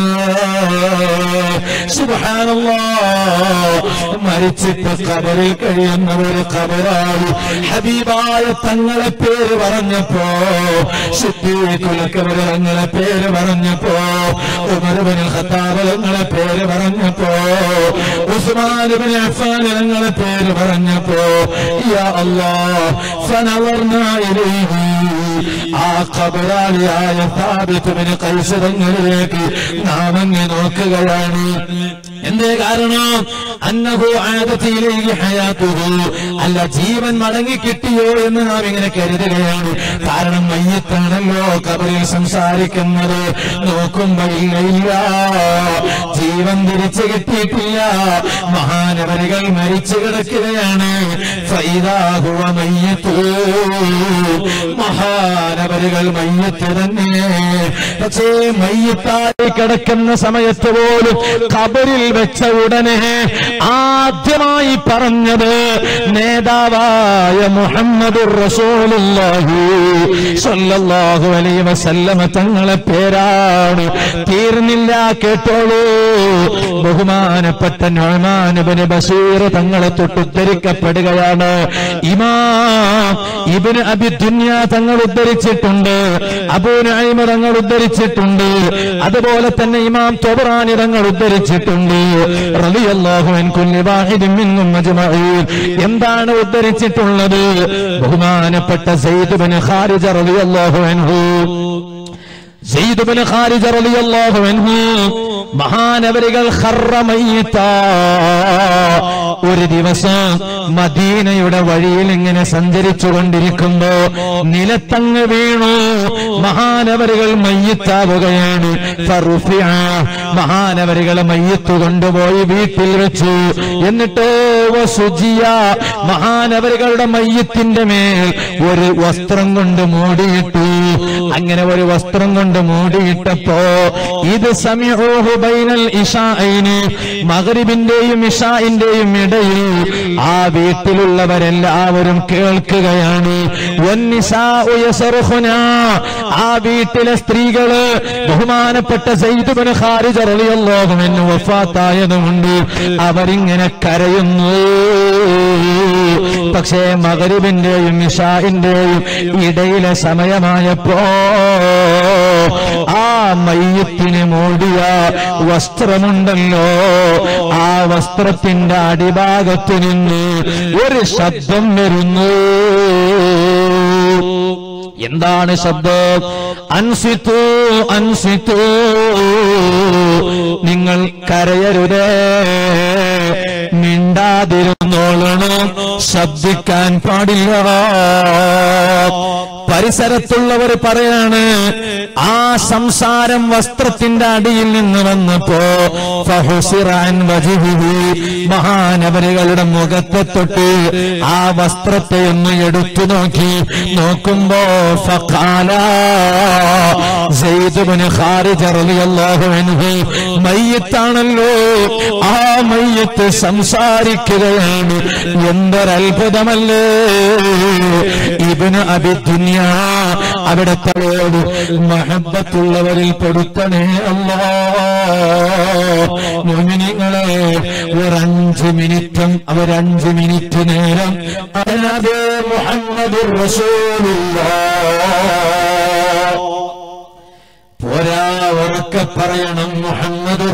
സുബ്ഹാനല്ലാഹ് മരിച്ചിട്ട് കബറിൽ കഴിയുന്ന ഒരു കബറായി ഹബീബായ തങ്ങളെ പേര് പറഞ്ഞപ്പോ സിദ്ദീഖുലക്കബർ തങ്ങളെ പേര് പറഞ്ഞപ്പോ ഉമർബിൻ ഖത്താബ് തങ്ങളെ പേര് പറഞ്ഞപ്പോ ഉസ്മാൻ ഇബ്നു അഫ്ഫാൻ തങ്ങളെ പേര് പറഞ്ഞപ്പോ യാ അല്ലാഹ് ഫനവർനാ ഇലൈഹി ആ ഖബറാളിയായ സ്ഥാപിത്തുവിന് കൈസരങ്ങളിലേക്ക് നാം അങ്ങ് നോക്കുകയാണ് എന്തേ കാരണം അന്നഹു ആദത്തിയിലേക്ക് ഹയാത്തുഹു അല്ല ജീവൻ മടങ്ങി കിട്ടിയോ എന്ന് നാം ഇങ്ങനെ കരുതുകയാണ് കാരണം മയ്യത്താണല്ലോ കബറിൽ സംസാരിക്കുന്നത് നോക്കുമ്പോ ഇല്ല ഇല്ല ജീവൻ തിരിച്ചു കിട്ടിയിട്ടില്ല മഹാനവരികൾ മരിച്ചു കിടക്കുകയാണ് ഫൈദാഹുവ മയ്യത്തു മഹാനവരികൾ മയ്യത്ത് തന്നെ പക്ഷേ മയ്യത്തായി കിടക്കുന്ന സമയത്ത് പോലും കബറിൽ വെച്ച ഉടനെ ആദ്യമായി പറഞ്ഞത് നേതാവായ മുഹമ്മദ് റസൂലുള്ളാഹി സ്വല്ലല്ലാഹു അലൈഹി വസല്ലമ തങ്ങളെ പേരാണ് തീർന്നില്ല കേട്ടോളൂ ബഹുമാനപ്പെട്ട നൊഴമാൻ ഇബ്നു ബഷീർ തങ്ങളെ തൊട്ടുദ്ധരിക്കപ്പെടുകയാണ് ഇമാം ഇബ്നു അബി ദുനിയ തങ്ങൾ ഉദ്ധരിച്ചിട്ടുണ്ട് അബൂ നഈമ തങ്ങൾ ഉദ്ധരിച്ചിട്ടുണ്ട് അതുപോലെ തന്നെ ഇമാം തൊബറാനി തങ്ങൾ ഉദ്ധരിച്ചിട്ടുണ്ട് റളിയല്ലാഹു അൻ കുല്ലി വാഹിദിൻ മിൻഹും അജ്മഈൻ എന്താണ് ഉദ്ധരിച്ചിട്ടുള്ളത് ബഹുമാനപ്പെട്ട സയ്യിദ് ബിൻ ഖാരിജ റളിയല്ലാഹു അൻഹു സയ്യിദ് ബിൻ ഖാരിജ റളിയല്ലാഹു അൻഹു മഹാനവരികൾ ഖർറ മയ്യിത്താ. ഒരു ദിവസം മദീനയുടെ വഴിയിൽ ഇങ്ങനെ സഞ്ചരിച്ചു കൊണ്ടിരിക്കുമ്പോ നിലത്തങ്ങ് വീണു മഹാനവരികൾ മയ്യത്താവുകയാണ് ഫറുഫിഅ. മഹാനവരികളെ മയ്യത്ത് കൊണ്ടുപോയി വീട്ടിൽ വെച്ചു എന്നിട്ട് വസുജിയ മഹാനവരികളുടെ മയ്യത്തിന്റെ മേൽ ഒരു വസ്ത്രം കൊണ്ട് മൂടിയിട്ടു അങ്ങനെ ഒരു വസ്ത്രം കൊണ്ട് മൂടിയിട്ടപ്പോ ഇത് സമീഹോഹു ബൈനൽ ഇഷായിന് മകരിബിന്റെയും ഇഷായിന്റെയും ഇടയിൽ ആ വീട്ടിലുള്ളവരെല്ലാവരും കേൾക്കുകയാണ് വന്നിസാഉ യസറുഖുന. ആ വീട്ടിലെ സ്ത്രീകള് ബഹുമാനപ്പെട്ട സയ്യിദുബിന് ഖാരിജ റളിയല്ലാഹു അൻഹു വഫാത്തായതുകൊണ്ട് അവരിങ്ങനെ കരയുന്നു പക്ഷേ മകരിബിന്റെയും ഇഷായിന്റെയും ഇടയിലെ സമയമായപ്പോ ആ മയ്യത്തിന് മൂടിയ വസ്ത്രമുണ്ടല്ലോ ആ വസ്ത്രത്തിന്റെ അടിഭാഗത്ത് നിന്ന് ഒരു ശബ്ദം വരുന്നു എന്താണ് ശബ്ദം അൻസിത്തു അൻസിത്തു നിങ്ങൾ കരയരുതേ മിണ്ടാതിരുന്നോളണം ശബ്ദിക്കാൻ പാടില്ല പരിസരത്തുള്ളവർ പറയാണ് ആ സംസാരം വസ്ത്രത്തിന്റെ അടിയിൽ നിന്ന് വന്നപ്പോ ഫഹുസിറാൻ വജിഹുഹു. മഹാനവരുകളുടെ മുഖത്തെ തൊട്ട് ആ വസ്ത്രത്തെ ഒന്ന് എടുത്തു നോക്കി നോക്കുമ്പോ ഫഖാല സെയ്ദുബിന് ഖാരിജ റളിയല്ലാഹു അൻഹു മയ്യത്താണല്ലോ ആ മയ്യത്ത് സംസാരിക്കുകയാണ് എന്തൊരത്ഭുതമല്ലേ ഇബിന് അബിദുന്യ അവിടത്തോട് മഹബത്തുള്ളവരിൽ പെടുത്തണേ അല്ലാ മോമിനിങ്ങളെ ഒരഞ്ച് മിനിറ്റും അവരഞ്ച് മിനിറ്റ് നേരം അതിനത് മുഹമ്മദ് പോരാ ഉറക്കെ പറയണം മുഹമ്മദ്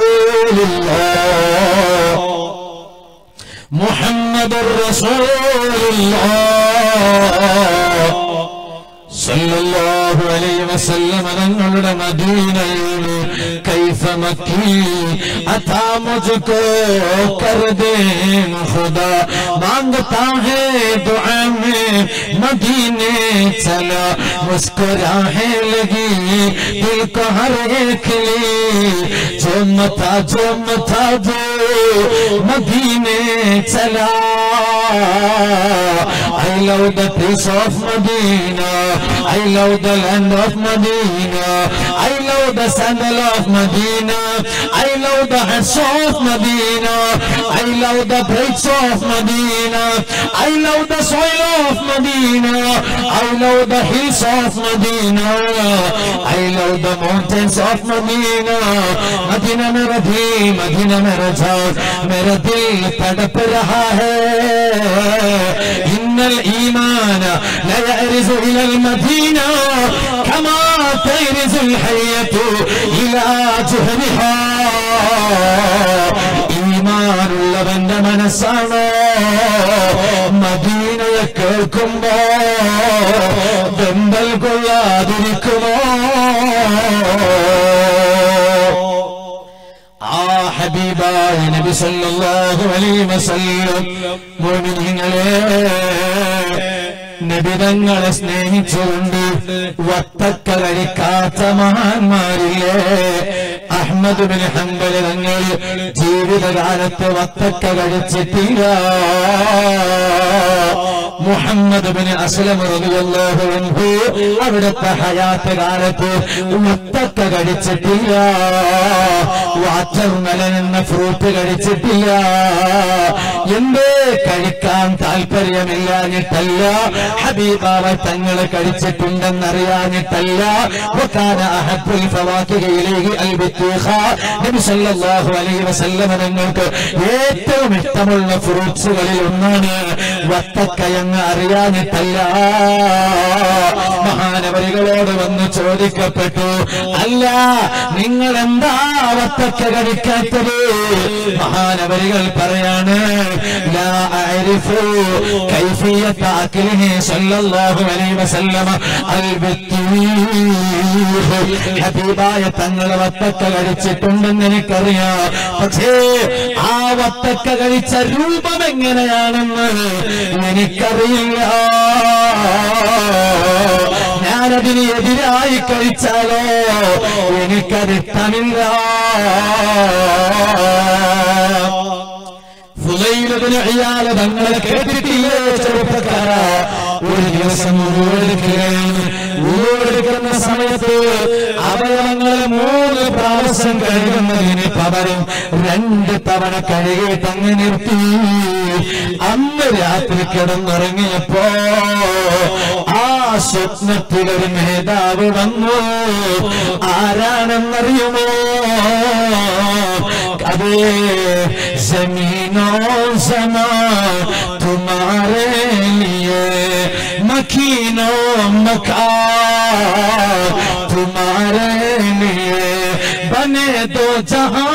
മുഹമ്മദ് സല്ലല്ലാഹു അലൈഹി വസല്ലം തങ്ങളുടെ മദീനയിൽ കൈഫ മക്കി അതാ മുझको कर दे खुदा मांगता है दुआ में मदीने चला मुस्कुराहट लगी दिल को हर एक ली जो मथा जो मथा जो मदीने चला I love the place of Medina. I love the land of Medina. I love the sandal of Medina. I love the hearts of Medina. I love the braids of Medina. I love the soil of Medina. I love the hills of Medina. I love the mountains of Medina. Medina मेरा दिल Medina मेरा जान मेरा दिल तड़प रहा है إن الإيمان لا يأرز إلى المدينة كما تيرز الحية إلى جهنها ഈമാനുള്ളവന്റെ മനസ്സാണ് മദീനയെ കേൾക്കുമ്പോ വെമ്പൽ കൊള്ളാതിരിക്കുമോ ആ ഹബീബായ നബി സല്ലല്ലാഹു അലൈഹി വസല്ലം മുഅ്മിനീങ്ങളെ നബിതങ്ങളെ സ്നേഹിച്ചുകൊണ്ട് വത്തക്ക കഴിക്കാത്ത മഹാന്മാരില്ലേ അഹ്മദ് ബിൻ ഹംബൽ തങ്ങൾ ജീവിതകാലത്ത് വത്തക്ക കഴിച്ചിട്ടില്ല മുഹമ്മദ് ബിൻ അസ്ലം റളിയല്ലാഹു അൻഹു അവിടുത്തെ ഹയാത്ത് കാലത്ത് വത്തക്ക കഴിച്ചിട്ടില്ല വാട്ടർമെലൻ എന്ന ഫ്രൂട്ട് കഴിച്ചിട്ടില്ല എന്തേ കഴിക്കാൻ താല്പര്യമില്ലാഞ്ഞിട്ടല്ല ഹബീബാവ തങ്ങൾ കഴിച്ചിട്ടുണ്ടെന്നറിയാഞ്ഞിട്ടല്ല വക്കാന അഹബ്ബുൽ ഫവാക്കിഹയിലേക്ക് അൽബിത്തീഖ നബി സല്ലല്ലാഹു അലൈഹി വസല്ലമ തങ്ങൾക്ക് ഏറ്റവും ഇഷ്ടമുള്ള ഫ്രൂട്ട്സുകളിൽ ഒന്നാണ് വത്തക്ക എന്ന് അറിയാഞ്ഞിട്ടല്ല മഹാനവരികളോട് വന്ന് ചോദിക്കപ്പെട്ടു അല്ല നിങ്ങൾ എന്താ വത്തക്ക കഴിക്കാത്തത് മഹാനവരികൾ പറയാണ് ലാ അഅരിഫു കൈഫിയത്ത അക്ലിഹി സല്ലല്ലാഹു അലൈഹി വസല്ലമ അൽ ഹബീബായ തങ്ങൾ വത്തക്ക കഴിച്ചിട്ടുണ്ടെന്ന് എനിക്കറിയാം പക്ഷേ ആ വത്തക്ക കഴിച്ച രൂപം എങ്ങനെയാണെന്ന് എനിക്കറിയില്ല ഞാനതിന് എതിരായി കഴിച്ചാലോ എനിക്കതിഷ്ടമില്ല ഫുലൈലതിന് അയ്യാലെ തങ്ങളെ കേട്ടിട്ടില്ലേ ചെറുപ്പക്കാരാ ഒരു ദിവസം ഉരുവെടുക്കുകയാണ് ഉരുവെടുക്കുന്ന സമയത്ത് അവയവങ്ങൾ മൂന്ന് പ്രാവശ്യം കഴുകുന്നതിന് പകരം രണ്ട് തവണ കഴുകിയിട്ട് അങ്ങ് നിർത്തി അന്ന് രാത്രി കിടന്നുറങ്ങിയപ്പോ ആ സ്വപ്നത്തിൽ ഒരു നേതാവ് വന്നു ആരാണെന്നറിയുമോ അതെ ജമീനോ സമാ തുമാരേ ലിയേ മക്കീനോ മക്കാ തുമാരേ ലിയേ ബനെ ദോ ജഹാ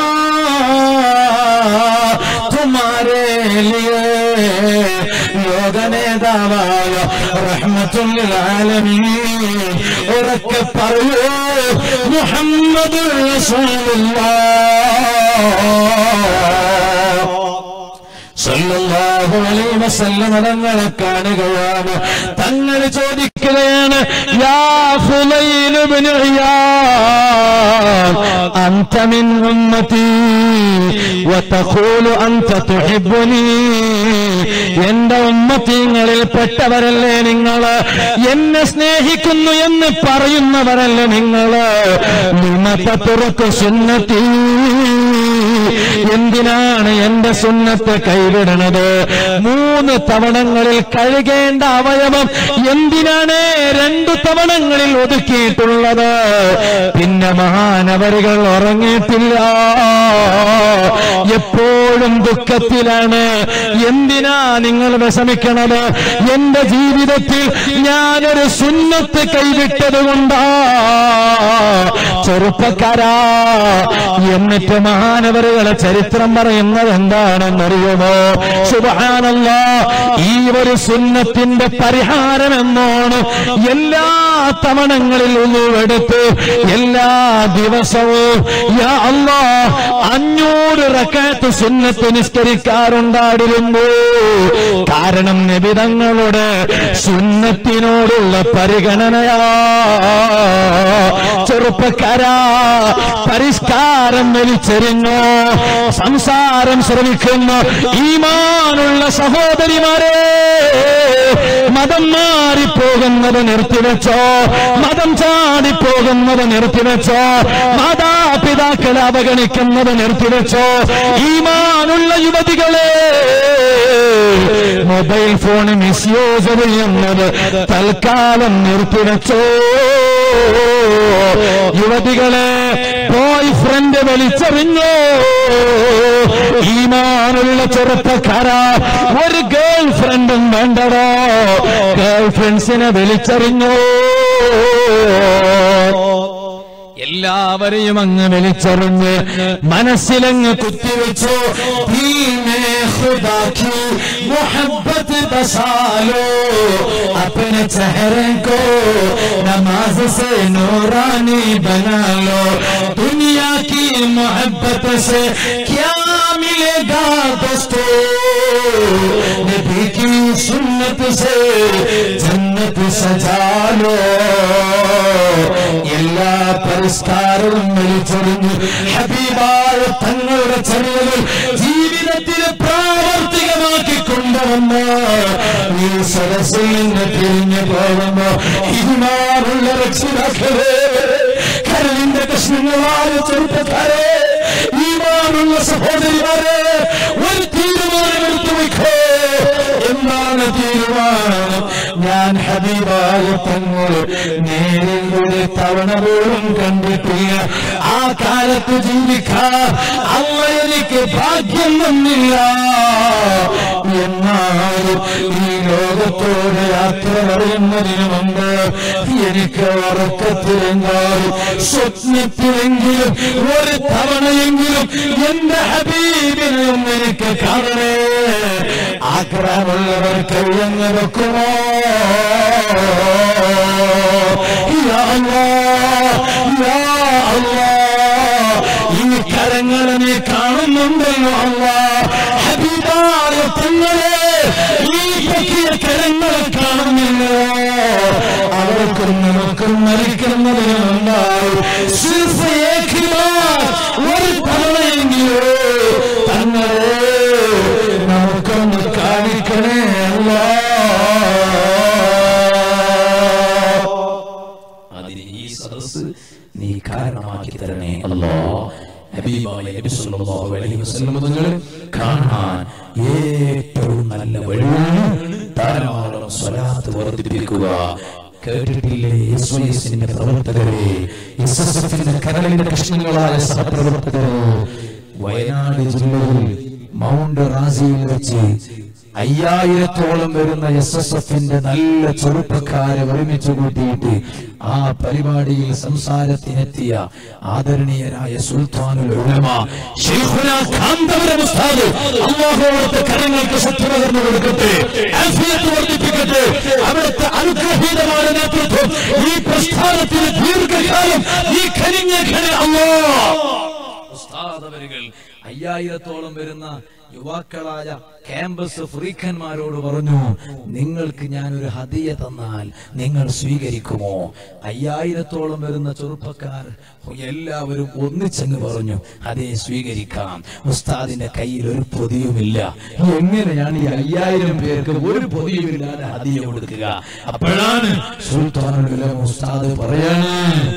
തുമാരേ ലിയേ ലോക നേതാവായ റഹ്മത്തുൽ ആലമീൻ ഉറക്കെ പറയൂ മുഹമ്മദ് സല്ലല്ലാഹു അലൈഹി വസല്ലം തങ്ങളെ കാണുകയാണ് തങ്ങൾ ചോദിക്കുകയാണ് യാ ഫുലൈൽ ഇബ്നു ഇയാദ് അൻത മിൻ ഉമ്മതി വതഖൂലു അൻത തുഹിബ്ബുനി എന്റെ ഉമ്മത്തീങ്ങളിൽ പെട്ടവരല്ലേ നിങ്ങൾ എന്നെ സ്നേഹിക്കുന്നു എന്ന് പറയുന്നവരല്ലേ നിങ്ങൾ നിമത്ത തുറക്കു സുന്നത്തി എന്തിനാണ് എന്റെ സുന്നത്ത് കൈവിടണത് മൂന്ന് തവണങ്ങളിൽ കഴുകേണ്ട അവയവം എന്തിനാണ് രണ്ടു തവണങ്ങളിൽ ഒതുക്കിയിട്ടുള്ളത് പിന്നെ മഹാനവരുകൾ ഉറങ്ങിയിട്ടില്ല എപ്പോഴും ദുഃഖത്തിലാണ് എന്തിനാ നിങ്ങൾ വിഷമിക്കണത് എന്റെ ജീവിതത്തിൽ ഞാനൊരു സുന്നത്ത് കൈവിട്ടത് കൊണ്ടാ ചെറുപ്പക്കാരാ എന്നിട്ട് മഹാനവരുകളെ ചരിത്രം പറയുന്നത് എന്താണെന്നറിയുമോ സുബാനല്ല ഈ ഒരു സുന്നത്തിന്റെ പരിഹാരം എന്നോണ് എല്ലാ തവണങ്ങളിൽ ഉള്ളുവെടുത്ത് എല്ലാ ദിവസവും യാ അല്ലാ അഞ്ഞൂറ് റക്കാത്ത് സുന്നത്ത് നിസ്കരിക്കാറുണ്ടായിരുന്നു കാരണം നിബിതങ്ങളുടെ സുന്നത്തിനോടുള്ള പരിഗണനയാ ചെറുപ്പക്കാരാ പരിഷ്കാരം വലിച്ചെറിഞ്ഞു സംസാരം ശ്രമിക്കുന്നു ഈമാനുള്ള സഹോദരിമാരെ മതം മാറിപ്പോകുന്നത് നിർത്തിവെച്ചോ മതം ചാടിപ്പോകുന്നത് നിർത്തിവെച്ചോ മാതാപിതാക്കളെ അവഗണിക്കുന്നത് നിർത്തിവെച്ചോ ഈമാനുള്ള യുവതികളെ മൊബൈൽ ഫോൺ മിസ്യൂസ് ചെയ്യുന്നത് തൽക്കാലം നിർത്തിവെച്ചോ യുവതികളെ ബോയ് ഫ്രണ്ട് വലിച്ചെറിഞ്ഞോ ഈമാനുള്ള ചെറുപ്പക്കാര ഒരു ഗേൾ ഫ്രണ്ടും വേണ്ടടോ ഗേൾ ഫ്രണ്ട്സിനെ വലിച്ചെറിഞ്ഞോ എല്ലാവരെയും അങ്ങ് വലിച്ചെറിഞ്ഞ് മനസ്സിലങ്ങ് കുത്തിവെച്ചു ദീനേ ഖുദാ की मोहब्बत बसा लो अपने चेहरे को नमाज से नूरानी बना लो दुनिया की मोहब्बत से क्या मिलेगा दोस्तों नबी की सुन्नत से जन्नत सजा लो എല്ലാ പരിഷ്കാരവും വലിച്ചെറിഞ്ഞു ഹബീബായ തങ്ങളുടെ ചര്യകൾ ജീവിതത്തിൽ പ്രാവർത്തികമാക്കി കൊണ്ടുവന്ന് ഈ സദസ്സിൽ നിന്ന് പിരിഞ്ഞു പോകുമ്പോ ഇമാറുള്ള രക്ഷിതാക്കളെ കരളിന്റെ കഷ്ണങ്ങളായ ചെറുപ്പക്കാരെ ഈമാനുള്ള സഹോദരിമാരെ ഒരു തീരുമാനമെടുത്തു വെക്കോ എന്താണ് തീരുമാനം ഞാൻ ഹബീബായ തങ്ങൾ നേരിൽ ഒരു തവണ പോലും കണ്ടിട്ടില്ല ആ കാലത്ത് ജീവിക്കാൻ അമ്മ എനിക്ക് ഭാഗ്യം വന്നില്ല എന്നാലും ഈ ലോകത്തോട് യാത്ര പറയുന്നതിന് മുമ്പ് എനിക്ക് ഉറക്കത്തിലെങ്കാലും സ്വപ്നത്തിലെങ്കിലും ഒരു തവണയെങ്കിലും എന്റെ ഹബീബിനെയും എനിക്ക് കാണണേ ആക്രാമുള്ളവർ കഴിയുന്ന വെക്കുമോ യാ അല്ലാഹ്, യാ അല്ലാഹ്. ഈ കരങ്ങളെ നീ കാണുന്നുണ്ടല്ലോ അല്ല ഹബീബായ തങ്ങളെ ഈ പൊക്കിയ കരങ്ങളെ കാണുന്നില്ലോ അവർക്കും നമുക്കും മരിക്കുന്നതിന് മുമ്പായി സിർഫ് ഏഖിലാർ ഒരു തവണയെങ്കിലോ തങ്ങളെ നമുക്കൊന്ന് കാണിക്കണേ അല്ലാ അതിന് ഈ സദസ് നീ കാരണമാക്കി തരണേ അല്ലോ ഹബീബായ നബി സല്ലല്ലാഹു അലൈഹി വസല്ലം തങ്ങൾ കാണാൻ ഏറ്റവും നല്ല വഴിയാണ് ധാരാളം സ്വലാത്ത് വർദ്ധിപ്പിക്കുക കേട്ടിട്ടില്ലേ എസ് വൈ എസിന്റെ പ്രവർത്തകരെ എസ് എസ് എഫിന്റെ കരളിന്റെ കഷ്ണങ്ങളായ സഹപ്രവർത്തകരെ വയനാട് ജില്ലയിൽ മൗണ്ട് റാസിയിൽ വെച്ച് അയ്യായിരത്തോളം വരുന്ന എസ് എസ് എഫിന്റെ നല്ല ചെറുപ്പക്കാരെ ഒരുമിച്ച് കൂട്ടിയിട്ട് ആ പരിപാടിയിൽ സംസാരത്തിനെത്തിയ ആദരണീയരായ സുൽത്താനുൽ ഉലമ ശൈഖുനാ കാന്തപുരം ഉസ്താദ് അല്ലാഹുവിന്റെ കരങ്ങൾക്ക് ശക്തി പകർന്നു കൊടുക്കട്ടെ ആഫിയത്ത് വർദ്ധിപ്പിക്കട്ടെ അവിടുത്തെ അനുഗ്രഹീതമായ നേതൃത്വം ഈ പ്രസ്ഥാനത്തിന് ദീർഘകാലം ഈ ഖനിഞ്ഞ ഖനി അല്ലാഹ് ഉസ്താദവരുകൾ അയ്യായിരത്തോളം വരുന്ന യുവാക്കളായ ക്യാമ്പസ് ഫ്രീക്കന്മാരോട് പറഞ്ഞു നിങ്ങൾക്ക് ഞാൻ ഒരു ഹദിയ തന്നാൽ നിങ്ങൾ സ്വീകരിക്കുമോ അയ്യായിരത്തോളം വരുന്ന ചെറുപ്പക്കാർ എല്ലാവരും ഒന്നിച്ചങ്ങ് പറഞ്ഞു അതേ സ്വീകരിക്കാം ഉസ്താദിന്റെ കയ്യിൽ ഒരു പൊതിയുമില്ല എങ്ങനെയാണ് ഈ അയ്യായിരം പേർക്ക് ഒരു പൊതിയുമില്ലാതെ ഹദിയ കൊടുക്കുക അപ്പോഴാണ് സുൽത്താനുൽ ഉലമ ഉസ്താദ് പറയാണ്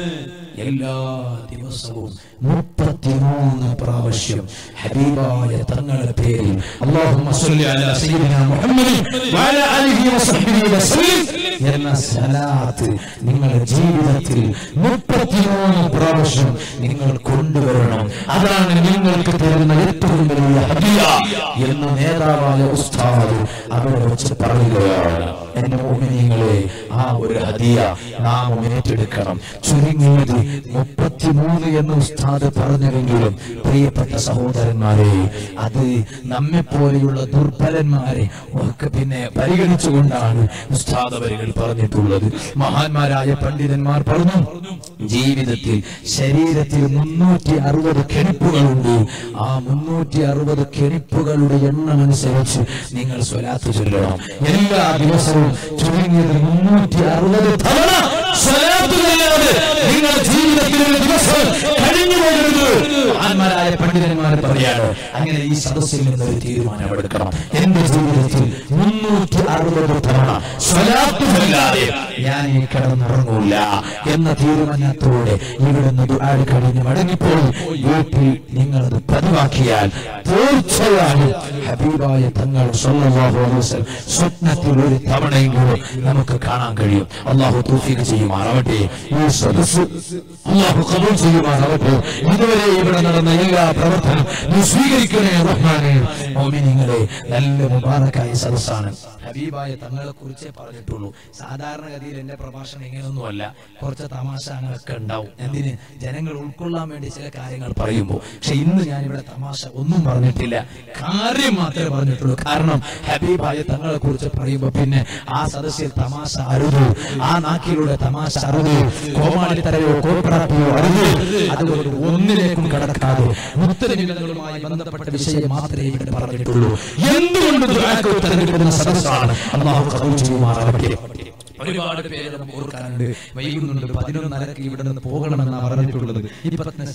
എല്ലാ ദിവസവും മുപ്പത്തിമൂന്ന് പ്രാവശ്യം ഹബീബായ തങ്ങളുടെ പേരിൽ അല്ലാഹുമ്മ സ്വല്ലി അലാ സയ്യിദിനാ മുഹമ്മദിൻ വഅലാ ആലിഹി വസഹ്ബിഹി വസല്ലം എന്ന സലാത്ത് നിങ്ങളുടെ ജീവിതത്തിൽ മുപ്പത്തിമൂന്ന് പ്രാവശ്യം നിങ്ങൾ കൊണ്ടുവരണം അതാണ് നിങ്ങൾക്ക് തരുന്ന ഏറ്റവും വലിയ ഹദിയ എന്ന് നേതാവായ ഉസ്താദ് അവിടെ വെച്ച് പറയുകയാണ് എന്റെ മോഹിനിയങ്ങളെ ആ ഒരു ഹദിയ നാം ഏറ്റെടുക്കണം ചുരുങ്ങിയത് മുപ്പത്തിമൂന്ന് എന്ന് ഉസ്താദ് പറഞ്ഞെങ്കിലും പ്രിയപ്പെട്ട സഹോദരന്മാരെ അത് നമ്മെ പോലെയുള്ള ദുർബലന്മാരെ ഒക്കെ പിന്നെ പരിഗണിച്ചുകൊണ്ടാണ് ഉസ്താദ് അവരുകൾ പറഞ്ഞിട്ടുള്ളത് മഹാന്മാരായ പണ്ഡിതന്മാർ പറഞ്ഞു ജീവിതത്തിൽ ശരീരത്തിൽ മുന്നൂറ്റി അറുപത് കെണിപ്പുകളുണ്ട് ആ മുന്നൂറ്റി അറുപത് കെണിപ്പുകളുടെ എണ്ണം അനുസരിച്ച് നിങ്ങൾ സ്വലാത്ത് ചൊല്ലണം എല്ലാ ദിവസവും ചുരുങ്ങിയത് മുന്നൂറ്റി അറുപത് തവണ സ്വലാത്ത് ചൊല്ലാതെ നിങ്ങളുടെ ജീവിതത്തിൽ ഒരു ദിവസം കഴിഞ്ഞു പോകരുത് മഹാന്മാരായ പണ്ഡിതന്മാർ പറയാണ് അങ്ങനെ ഈ സദസ്സിൽ നിന്ന് ഒരു തീരുമാനം എടുക്കണം എന്റെ ജീവിതത്തിൽ മുന്നൂറ്റി അറുപത് തവണ സ്വലാത്ത് ചൊല്ലാതെ ഞാൻ ഈ കിടന്നുറങ്ങൂല എന്ന തീരുമാനത്തോടെ ഇവിടുന്ന് ദുആ കഴിഞ്ഞ് മടങ്ങിപ്പോയി വീട്ടിൽ നിങ്ങളത് പതിവാക്കിയാൽ തീർച്ചയായും ഹബീബായ തങ്ങൾ സ്വല്ലല്ലാഹു അലൈഹി വസല്ലം സ്വപ്നത്തിൽ ഒരു തവണയെങ്കിലും നമുക്ക് കാണാൻ കഴിയും അള്ളാഹു തൗഫീഖ് ചെയ്യുമാറാവട്ടെ ഈ സദസ്സ് അള്ളാഹു കബൂൽ ചെയ്യുമാറാവട്ടെ ഇതുവരെ ഇവിടെ നടന്ന എല്ലാ പ്രവർത്തനം നീ സ്വീകരിക്കണേ റഹ്മാനെ മോമിനിങ്ങളെ നല്ല മുബാറക്കായ സദസ്സാണ് ഹബീബായ തങ്ങളെ കുറിച്ചേ പറഞ്ഞിട്ടുള്ളൂ സാധാരണഗതിയിൽ എന്റെ പ്രഭാഷണം ഇങ്ങനെയൊന്നുമല്ല കുറച്ച് തമാശ അങ്ങനെയൊക്കെ ഉണ്ടാവും എന്തിന് ജനങ്ങൾ ഉൾക്കൊള്ളാൻ വേണ്ടി ചില കാര്യങ്ങൾ പറയുമ്പോൾ പക്ഷെ ഇന്ന് ഞാൻ ഇവിടെ തമാശ ഒന്നും പറഞ്ഞിട്ടില്ല കാര്യം മാത്രമേ പറഞ്ഞിട്ടുള്ളൂ കാരണം ഹബീബായ തങ്ങളെ കുറിച്ച് പറയുമ്പോൾ പിന്നെ ആ സദസ്സിൽ തമാശ അരുത് ആ നാക്കിലൂടെ തമാശ അരുത് കോമാളിത്തരയോ കോപ്രാപ്പിയോ അരുത് അതുകൊണ്ട് ഒന്നിലേക്കും കടക്കാതെ മുത്തരവിധങ്ങളുമായി ബന്ധപ്പെട്ട വിഷയം മാത്രമേ ഇവിടെ പറഞ്ഞിട്ടുള്ളൂ എന്തുകൊണ്ട് ദുആക്ക് ഉത്തരം കിട്ടുന്ന സദസ്സാണ് അള്ളാഹു കബൂൽ ചെയ്യുമാറാവട്ടെ ഒരുപാട് പേര് നമുക്ക് ഓർക്കാനുണ്ട് വൈകുന്നുണ്ട് പതിനൊന്നരക്ക് ഇവിടെ നിന്ന് പോകണമെന്നാണ് പറഞ്ഞിട്ടുള്ളത് ഇരുപത്തി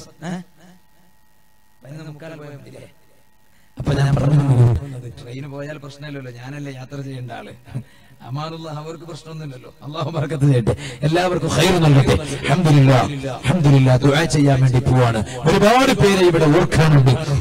അപ്പൊ ഞാൻ പറഞ്ഞു ട്രെയിന് പോയാൽ പ്രശ്നമില്ലല്ലോ ഞാനല്ലേ യാത്ര ചെയ്യേണ്ട ആള് അമാനുള്ള അവർക്ക് പ്രശ്നമൊന്നുമില്ലല്ലോ അള്ളാഹു ബർക്കത്ത് ചെയ്യട്ടെ എല്ലാവർക്കും ഹൈർ നൽകട്ടെ അൽഹംദുലില്ലാ അൽഹംദുലില്ലാ ദുആ ചെയ്യാൻ വേണ്ടി പോവാണ് ഒരുപാട് പേരെ ഇവിടെ ഓർക്കാനുണ്ട്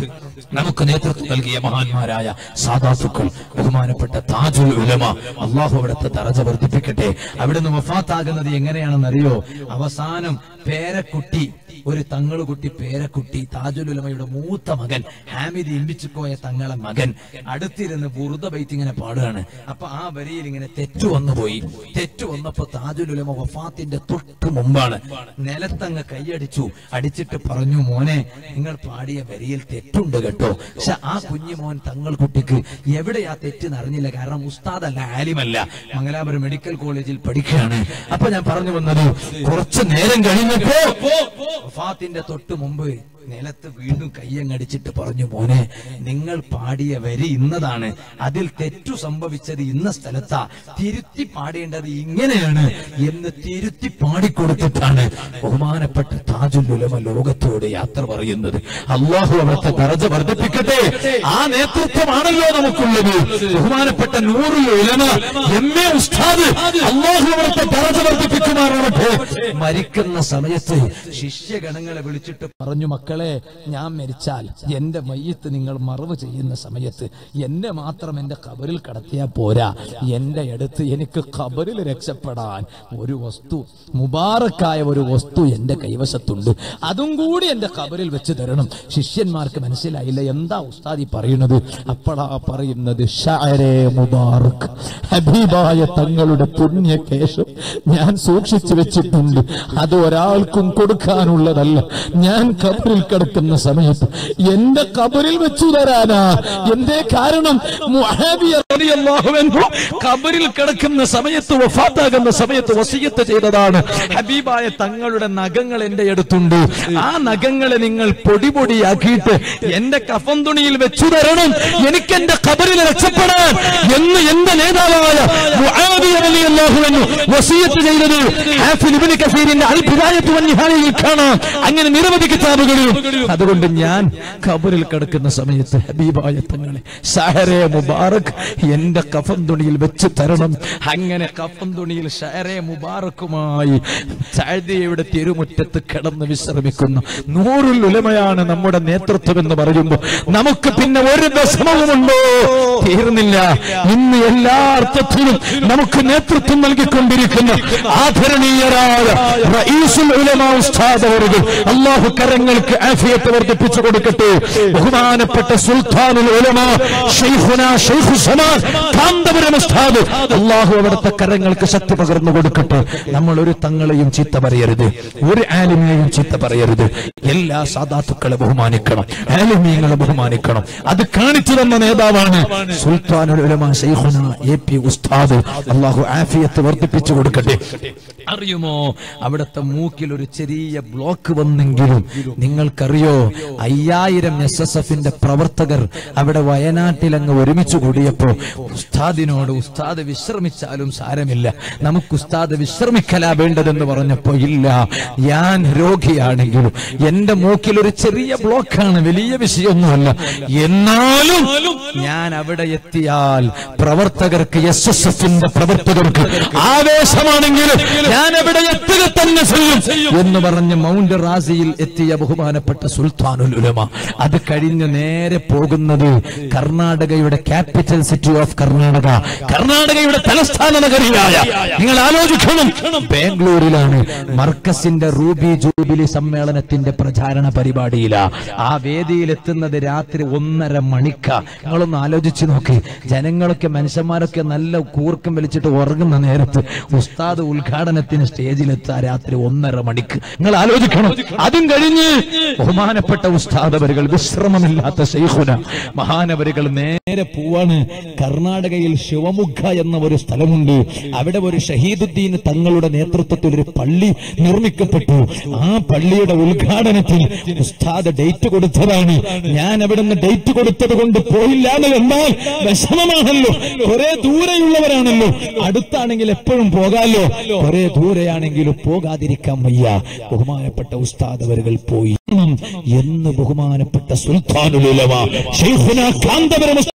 നമുക്ക് നേതൃത്വം നൽകിയ മഹാന്മാരായ സാദാത്തുക്കൾ ബഹുമാനപ്പെട്ട താജുൽ ഉലമ അള്ളാഹു അവിടുത്തെ ദറജ വർദ്ധിപ്പിക്കട്ടെ അവിടുന്ന് വഫാത്താകുന്നത് എങ്ങനെയാണെന്നറിയോ അവസാനം പേരക്കുട്ടി ഒരു തങ്ങളുകുട്ടി പേരക്കുട്ടി താജുൽ ഉലമയുടെ മൂത്ത മകൻ ഹാമിദ് ഇമ്പിച്ചുക്കോയ തങ്ങളെ മകൻ അടുത്തിരുന്ന് ബുറുദ ബൈത്ത് ഇങ്ങനെ പാടുകയാണ് അപ്പൊ ആ വരിയിൽ ഇങ്ങനെ തെറ്റു വന്നുപോയി തെറ്റു വന്നപ്പോ താജുൽ ഉലമ വഫാത്തിന്റെ തൊട്ട് മുമ്പാണ് നിലത്തങ്ങ് കൈയടിച്ചു അടിച്ചിട്ട് പറഞ്ഞു മോനെ നിങ്ങൾ പാടിയ വരിയിൽ തെറ്റുണ്ട് കേട്ടോ പക്ഷെ ആ കുഞ്ഞു മോൻ തങ്ങൾ കുട്ടിക്ക് എവിടെയാ തെറ്റെന്ന് അറിഞ്ഞില്ല കാരണം ഉസ്താദല്ല ആലിമല്ല മംഗലാപുരം മെഡിക്കൽ കോളേജിൽ പഠിക്കുകയാണ് അപ്പൊ ഞാൻ പറഞ്ഞു വന്നത് കുറച്ചു നേരം കഴിഞ്ഞപ്പോ വഫാത്തിന്റെ തൊട്ട് മുമ്പ് നിലത്ത് വീണ്ടും കയ്യങ്ങടിച്ചിട്ട് പറഞ്ഞു മോനെ നിങ്ങൾ പാടിയ വരി ഇന്നതാണ് അതിൽ തെറ്റു സംഭവിച്ചത് ഇന്ന സ്ഥലത്താ തിരുത്തി പാടേണ്ടത് ഇങ്ങനെയാണ് എന്ന് തിരുത്തി പാടിക്കൊടുത്തിട്ടാണ് ബഹുമാനപ്പെട്ട താജുൽ ഉലമ ലോകത്തോട് യാത്ര പറയുന്നത് അള്ളാഹു അവിടുത്തെ ദറജ വർദ്ധിപ്പിക്കട്ടെ ആ നേതൃത്വമാണല്ലോ നമുക്കുള്ളത് ബഹുമാനപ്പെട്ട നൂറുൽ ഉലമ എം എ ഉസ്താദ് അള്ളാഹു അവിടുത്തെ ദറജ വർദ്ധിപ്പിക്കുമാറാവട്ടെ മരിക്കുന്ന സമയത്ത് ശിഷ്യഗണങ്ങളെ വിളിച്ചിട്ട് പറഞ്ഞു മക്കളെ ഞാൻ മരിച്ചാൽ എന്റെ മയ്യത്ത് നിങ്ങൾ മറവ് ചെയ്യുന്ന സമയത്ത് എന്നെ മാത്രം എന്റെ കബറിൽ കടത്തിയാൽ പോരാ എന്റെ അടുത്ത് എനിക്ക് കബറിൽ രക്ഷപ്പെടാൻ ഒരു വസ്തു മുബാറക്കായ ഒരു വസ്തു എന്റെ കൈവശത്തുണ്ട് അതും കൂടി എന്റെ കബറിൽ വെച്ച് തരണം ശിഷ്യന്മാർക്ക് മനസ്സിലായില്ല എന്താ ഉസ്താദി പറയുന്നത് അപ്പോഴാ പറയുന്നത് ഷാരെ മുബാറക് ഹബീബായ തങ്ങളുടെ പുണ്യകേശം ഞാൻ സൂക്ഷിച്ചു വെച്ചിട്ടുണ്ട് അത് ഒരാൾക്കും കൊടുക്കാനുള്ളതല്ല ഞാൻ കബറിൽ കിടക്കുന്ന സമയത്ത് എന്റെ കബറിൽ വെച്ചു തരാനാ എന്തേ കാരണം മുആവിയ റളിയല്ലാഹു അൻഹു കബറിൽ കിടക്കുന്ന സമയത്ത് വഫാത്താകുന്ന സമയത്ത് വസിയത്ത് ചെയ്തതാണ് ഹബീബായ തങ്ങളുടെ നഖങ്ങൾ എന്റെ അടുത്തുണ്ട് ആ നഖങ്ങളെ നിങ്ങൾ പൊടി പൊടിയാക്കിയിട്ട് എന്റെ കഫൻ തുണിയിൽ വെച്ചു തരണം എനിക്ക് എന്റെ കബറിൽ രക്ഷപ്പെടാൻ എന്ന് എന്റെ നേതാവായ മുആവിയ റളിയല്ലാഹു അൻഹു വസിയത്ത് ചെയ്തത് ഹാഫിൽ ഇബ്നു കസീറിന്റെ അൽ ബിദായത്തു വൻ നിഹായയിൽ കാണാം അങ്ങനെ നിരവധി കിതാബുകളിലും അതുകൊണ്ട് ഞാൻ കബറിൽ കിടക്കുന്ന സമയത്ത് ഹബീബായ തങ്ങളെ ഷഹറെ മുബാറക് എന്റെ കഫൻ തുണിയിൽ വെച്ച് തരണം അങ്ങനെ കഫൻ തുണിയിൽ ഷഹറെ മുബാറക്കുമായി സാദിയയുടെ തിരുമുറ്റത്ത് കിടന്ന് വിശ്രമിക്കുന്നു നൂറുൽ ഉലമയാണ് നമ്മുടെ നേതൃത്വം എന്ന് പറയുമ്പോൾ നമുക്ക് പിന്നെ ഒരു ദശമവുമുണ്ടോ തീർന്നില്ല ഇന്ന് എല്ലാ അർത്ഥത്തിലും നമുക്ക് നേതൃത്വം നൽകിക്കൊണ്ടിരിക്കുന്ന ആദരണീയരായ റഈസുൽ ഉലമ ഉസ്താദ് അവറുകൾ അള്ളാഹു കരങ്ങൾക്ക് ആഫിയത്ത് വർദ്ധിപ്പിച്ചു കൊടുക്കട്ടെ ബഹുമാനപ്പെട്ട സുൽത്താനുൽ ഉലമ ഷെയ്ഖുന ഷെയ്ഖു സമാൻ കാന്തപുരം ഉസ്താദ് അള്ളാഹു അവിടുത്തെ കരങ്ങൾക്ക് ശക്തി പകർന്നു കൊടുക്കട്ടെ നമ്മൾ ഒരു തങ്ങളെയും ചീത്ത പറയരുത് ഒരു ആലിമിനെയും ചീത്ത പറയരുത് എല്ലാ സാധാത്തുക്കളെ ബഹുമാനിക്കണം ആലിമീങ്ങളെ ബഹുമാനിക്കണം അത് കാണിച്ചു തന്ന നേതാവാണ് സുൽത്താനുൽ ഉലമ ഷെയ്ഖുന എ പി ഉസ്താദ് അള്ളാഹു ആഫിയത്ത് വർദ്ധിപ്പിച്ചു കൊടുക്കട്ടെ അറിയുമോ അവിടുത്തെ മൂക്കിൽ ഒരു ചെറിയ ബ്ലോക്ക് വന്നെങ്കിലും നിങ്ങൾക്കറിയോ അയ്യായിരം എസ് എസ് എഫിന്റെ പ്രവർത്തകർ അവിടെ വയനാട്ടിൽ അങ്ങ് ഒരുമിച്ച് കൂടിയപ്പോ ഉസ്താദിനോട് ഉസ്താദ് വിശ്രമിച്ചാലും സാരമില്ല നമുക്ക് ഉസ്താദ് വിശ്രമിക്കലാ വേണ്ടതെന്ന് പറഞ്ഞപ്പോ ഇല്ല ഞാൻ രോഗിയാണെങ്കിലും എന്റെ മൂക്കിൽ ഒരു ചെറിയ ബ്ലോക്കാണ് വലിയ വിഷയമൊന്നുമല്ല എന്നാലും ഞാൻ അവിടെ എത്തിയാൽ പ്രവർത്തകർക്ക് എസ് എസ് എഫിന്റെ പ്രവർത്തകർക്ക് ആവേശമാണെങ്കിലും ഞാൻ അവിടെ എത്തുക തന്നെ ചെയ്യും എന്ന് പറഞ്ഞ് മൗണ്ട് റാസിയിൽ എത്തിയ ബഹുമാനപ്പെട്ട സുൽത്താനുൽ ഉലമ അത് കഴിഞ്ഞ് നേരെ പോകുന്നത് കർണാടകയുടെ ക്യാപിറ്റൽ സിറ്റി ഓഫ് കർണാടക കർണാടകയുടെ തലസ്ഥാന നഗരിയായ നിങ്ങൾ ആലോചിക്കണം ബാംഗ്ലൂരിലാണ് മർക്കസിന്റെ റൂബി ജൂബിലി സമ്മേളനത്തിന്റെ പ്രചാരണ പരിപാടിയിലാ ആ വേദിയിൽ എത്തുന്നത് രാത്രി ഒന്നര മണിക്ക നിങ്ങളൊന്ന് ആലോചിച്ച് നോക്കി ജനങ്ങളൊക്കെ മനുഷ്യന്മാരൊക്കെ നല്ല കൂർക്കം വലിച്ചിട്ട് ഉറങ്ങുന്ന നേരത്ത് ഉസ്താദ് ഉദ്ഘാടനത്തിന് സ്റ്റേജിലെത്താ രാത്രി ഒന്നര മണിക്ക് നിങ്ങൾ ആലോചിക്കണം അതും കഴിഞ്ഞ് ബഹുമാനപ്പെട്ട ഉസ്താദവരുകൾ വിശ്രമമില്ലാത്ത ശൈഖുന മഹാനവരുകൾ നേരെ പോവാണ് കർണാടകയിൽ ശിവമുഖ എന്ന ഒരു സ്ഥലമുണ്ട് അവിടെ ഒരു ഷഹീദുദ്ദീൻ തങ്ങളുടെ നേതൃത്വത്തിൽ ഒരു പള്ളി നിർമ്മിക്കപ്പെട്ടു ആ പള്ളിയുടെ ഉദ്ഘാടനത്തിൽ ഉസ്താദ് ഡേറ്റ് കൊടുത്തതാണ് ഞാൻ അവിടെ നിന്ന് ഡേറ്റ് കൊടുത്തത് കൊണ്ട് പോയില്ല എന്ന് കണ്ടാൽ വിഷമമാണല്ലോ കുറെ ദൂരെയുള്ളവരാണല്ലോ അടുത്താണെങ്കിൽ എപ്പോഴും പോകാലോ കുറെ ദൂരെയാണെങ്കിലും പോകാതിരിക്കാൻ വയ്യ ബഹുമാനപ്പെട്ട ഉസ്താദ് അവരുകൾ പോയി എന്ന് ബഹുമാനപ്പെട്ട സുൽത്താനുലമ ശൈഖുന കാന്തപുരം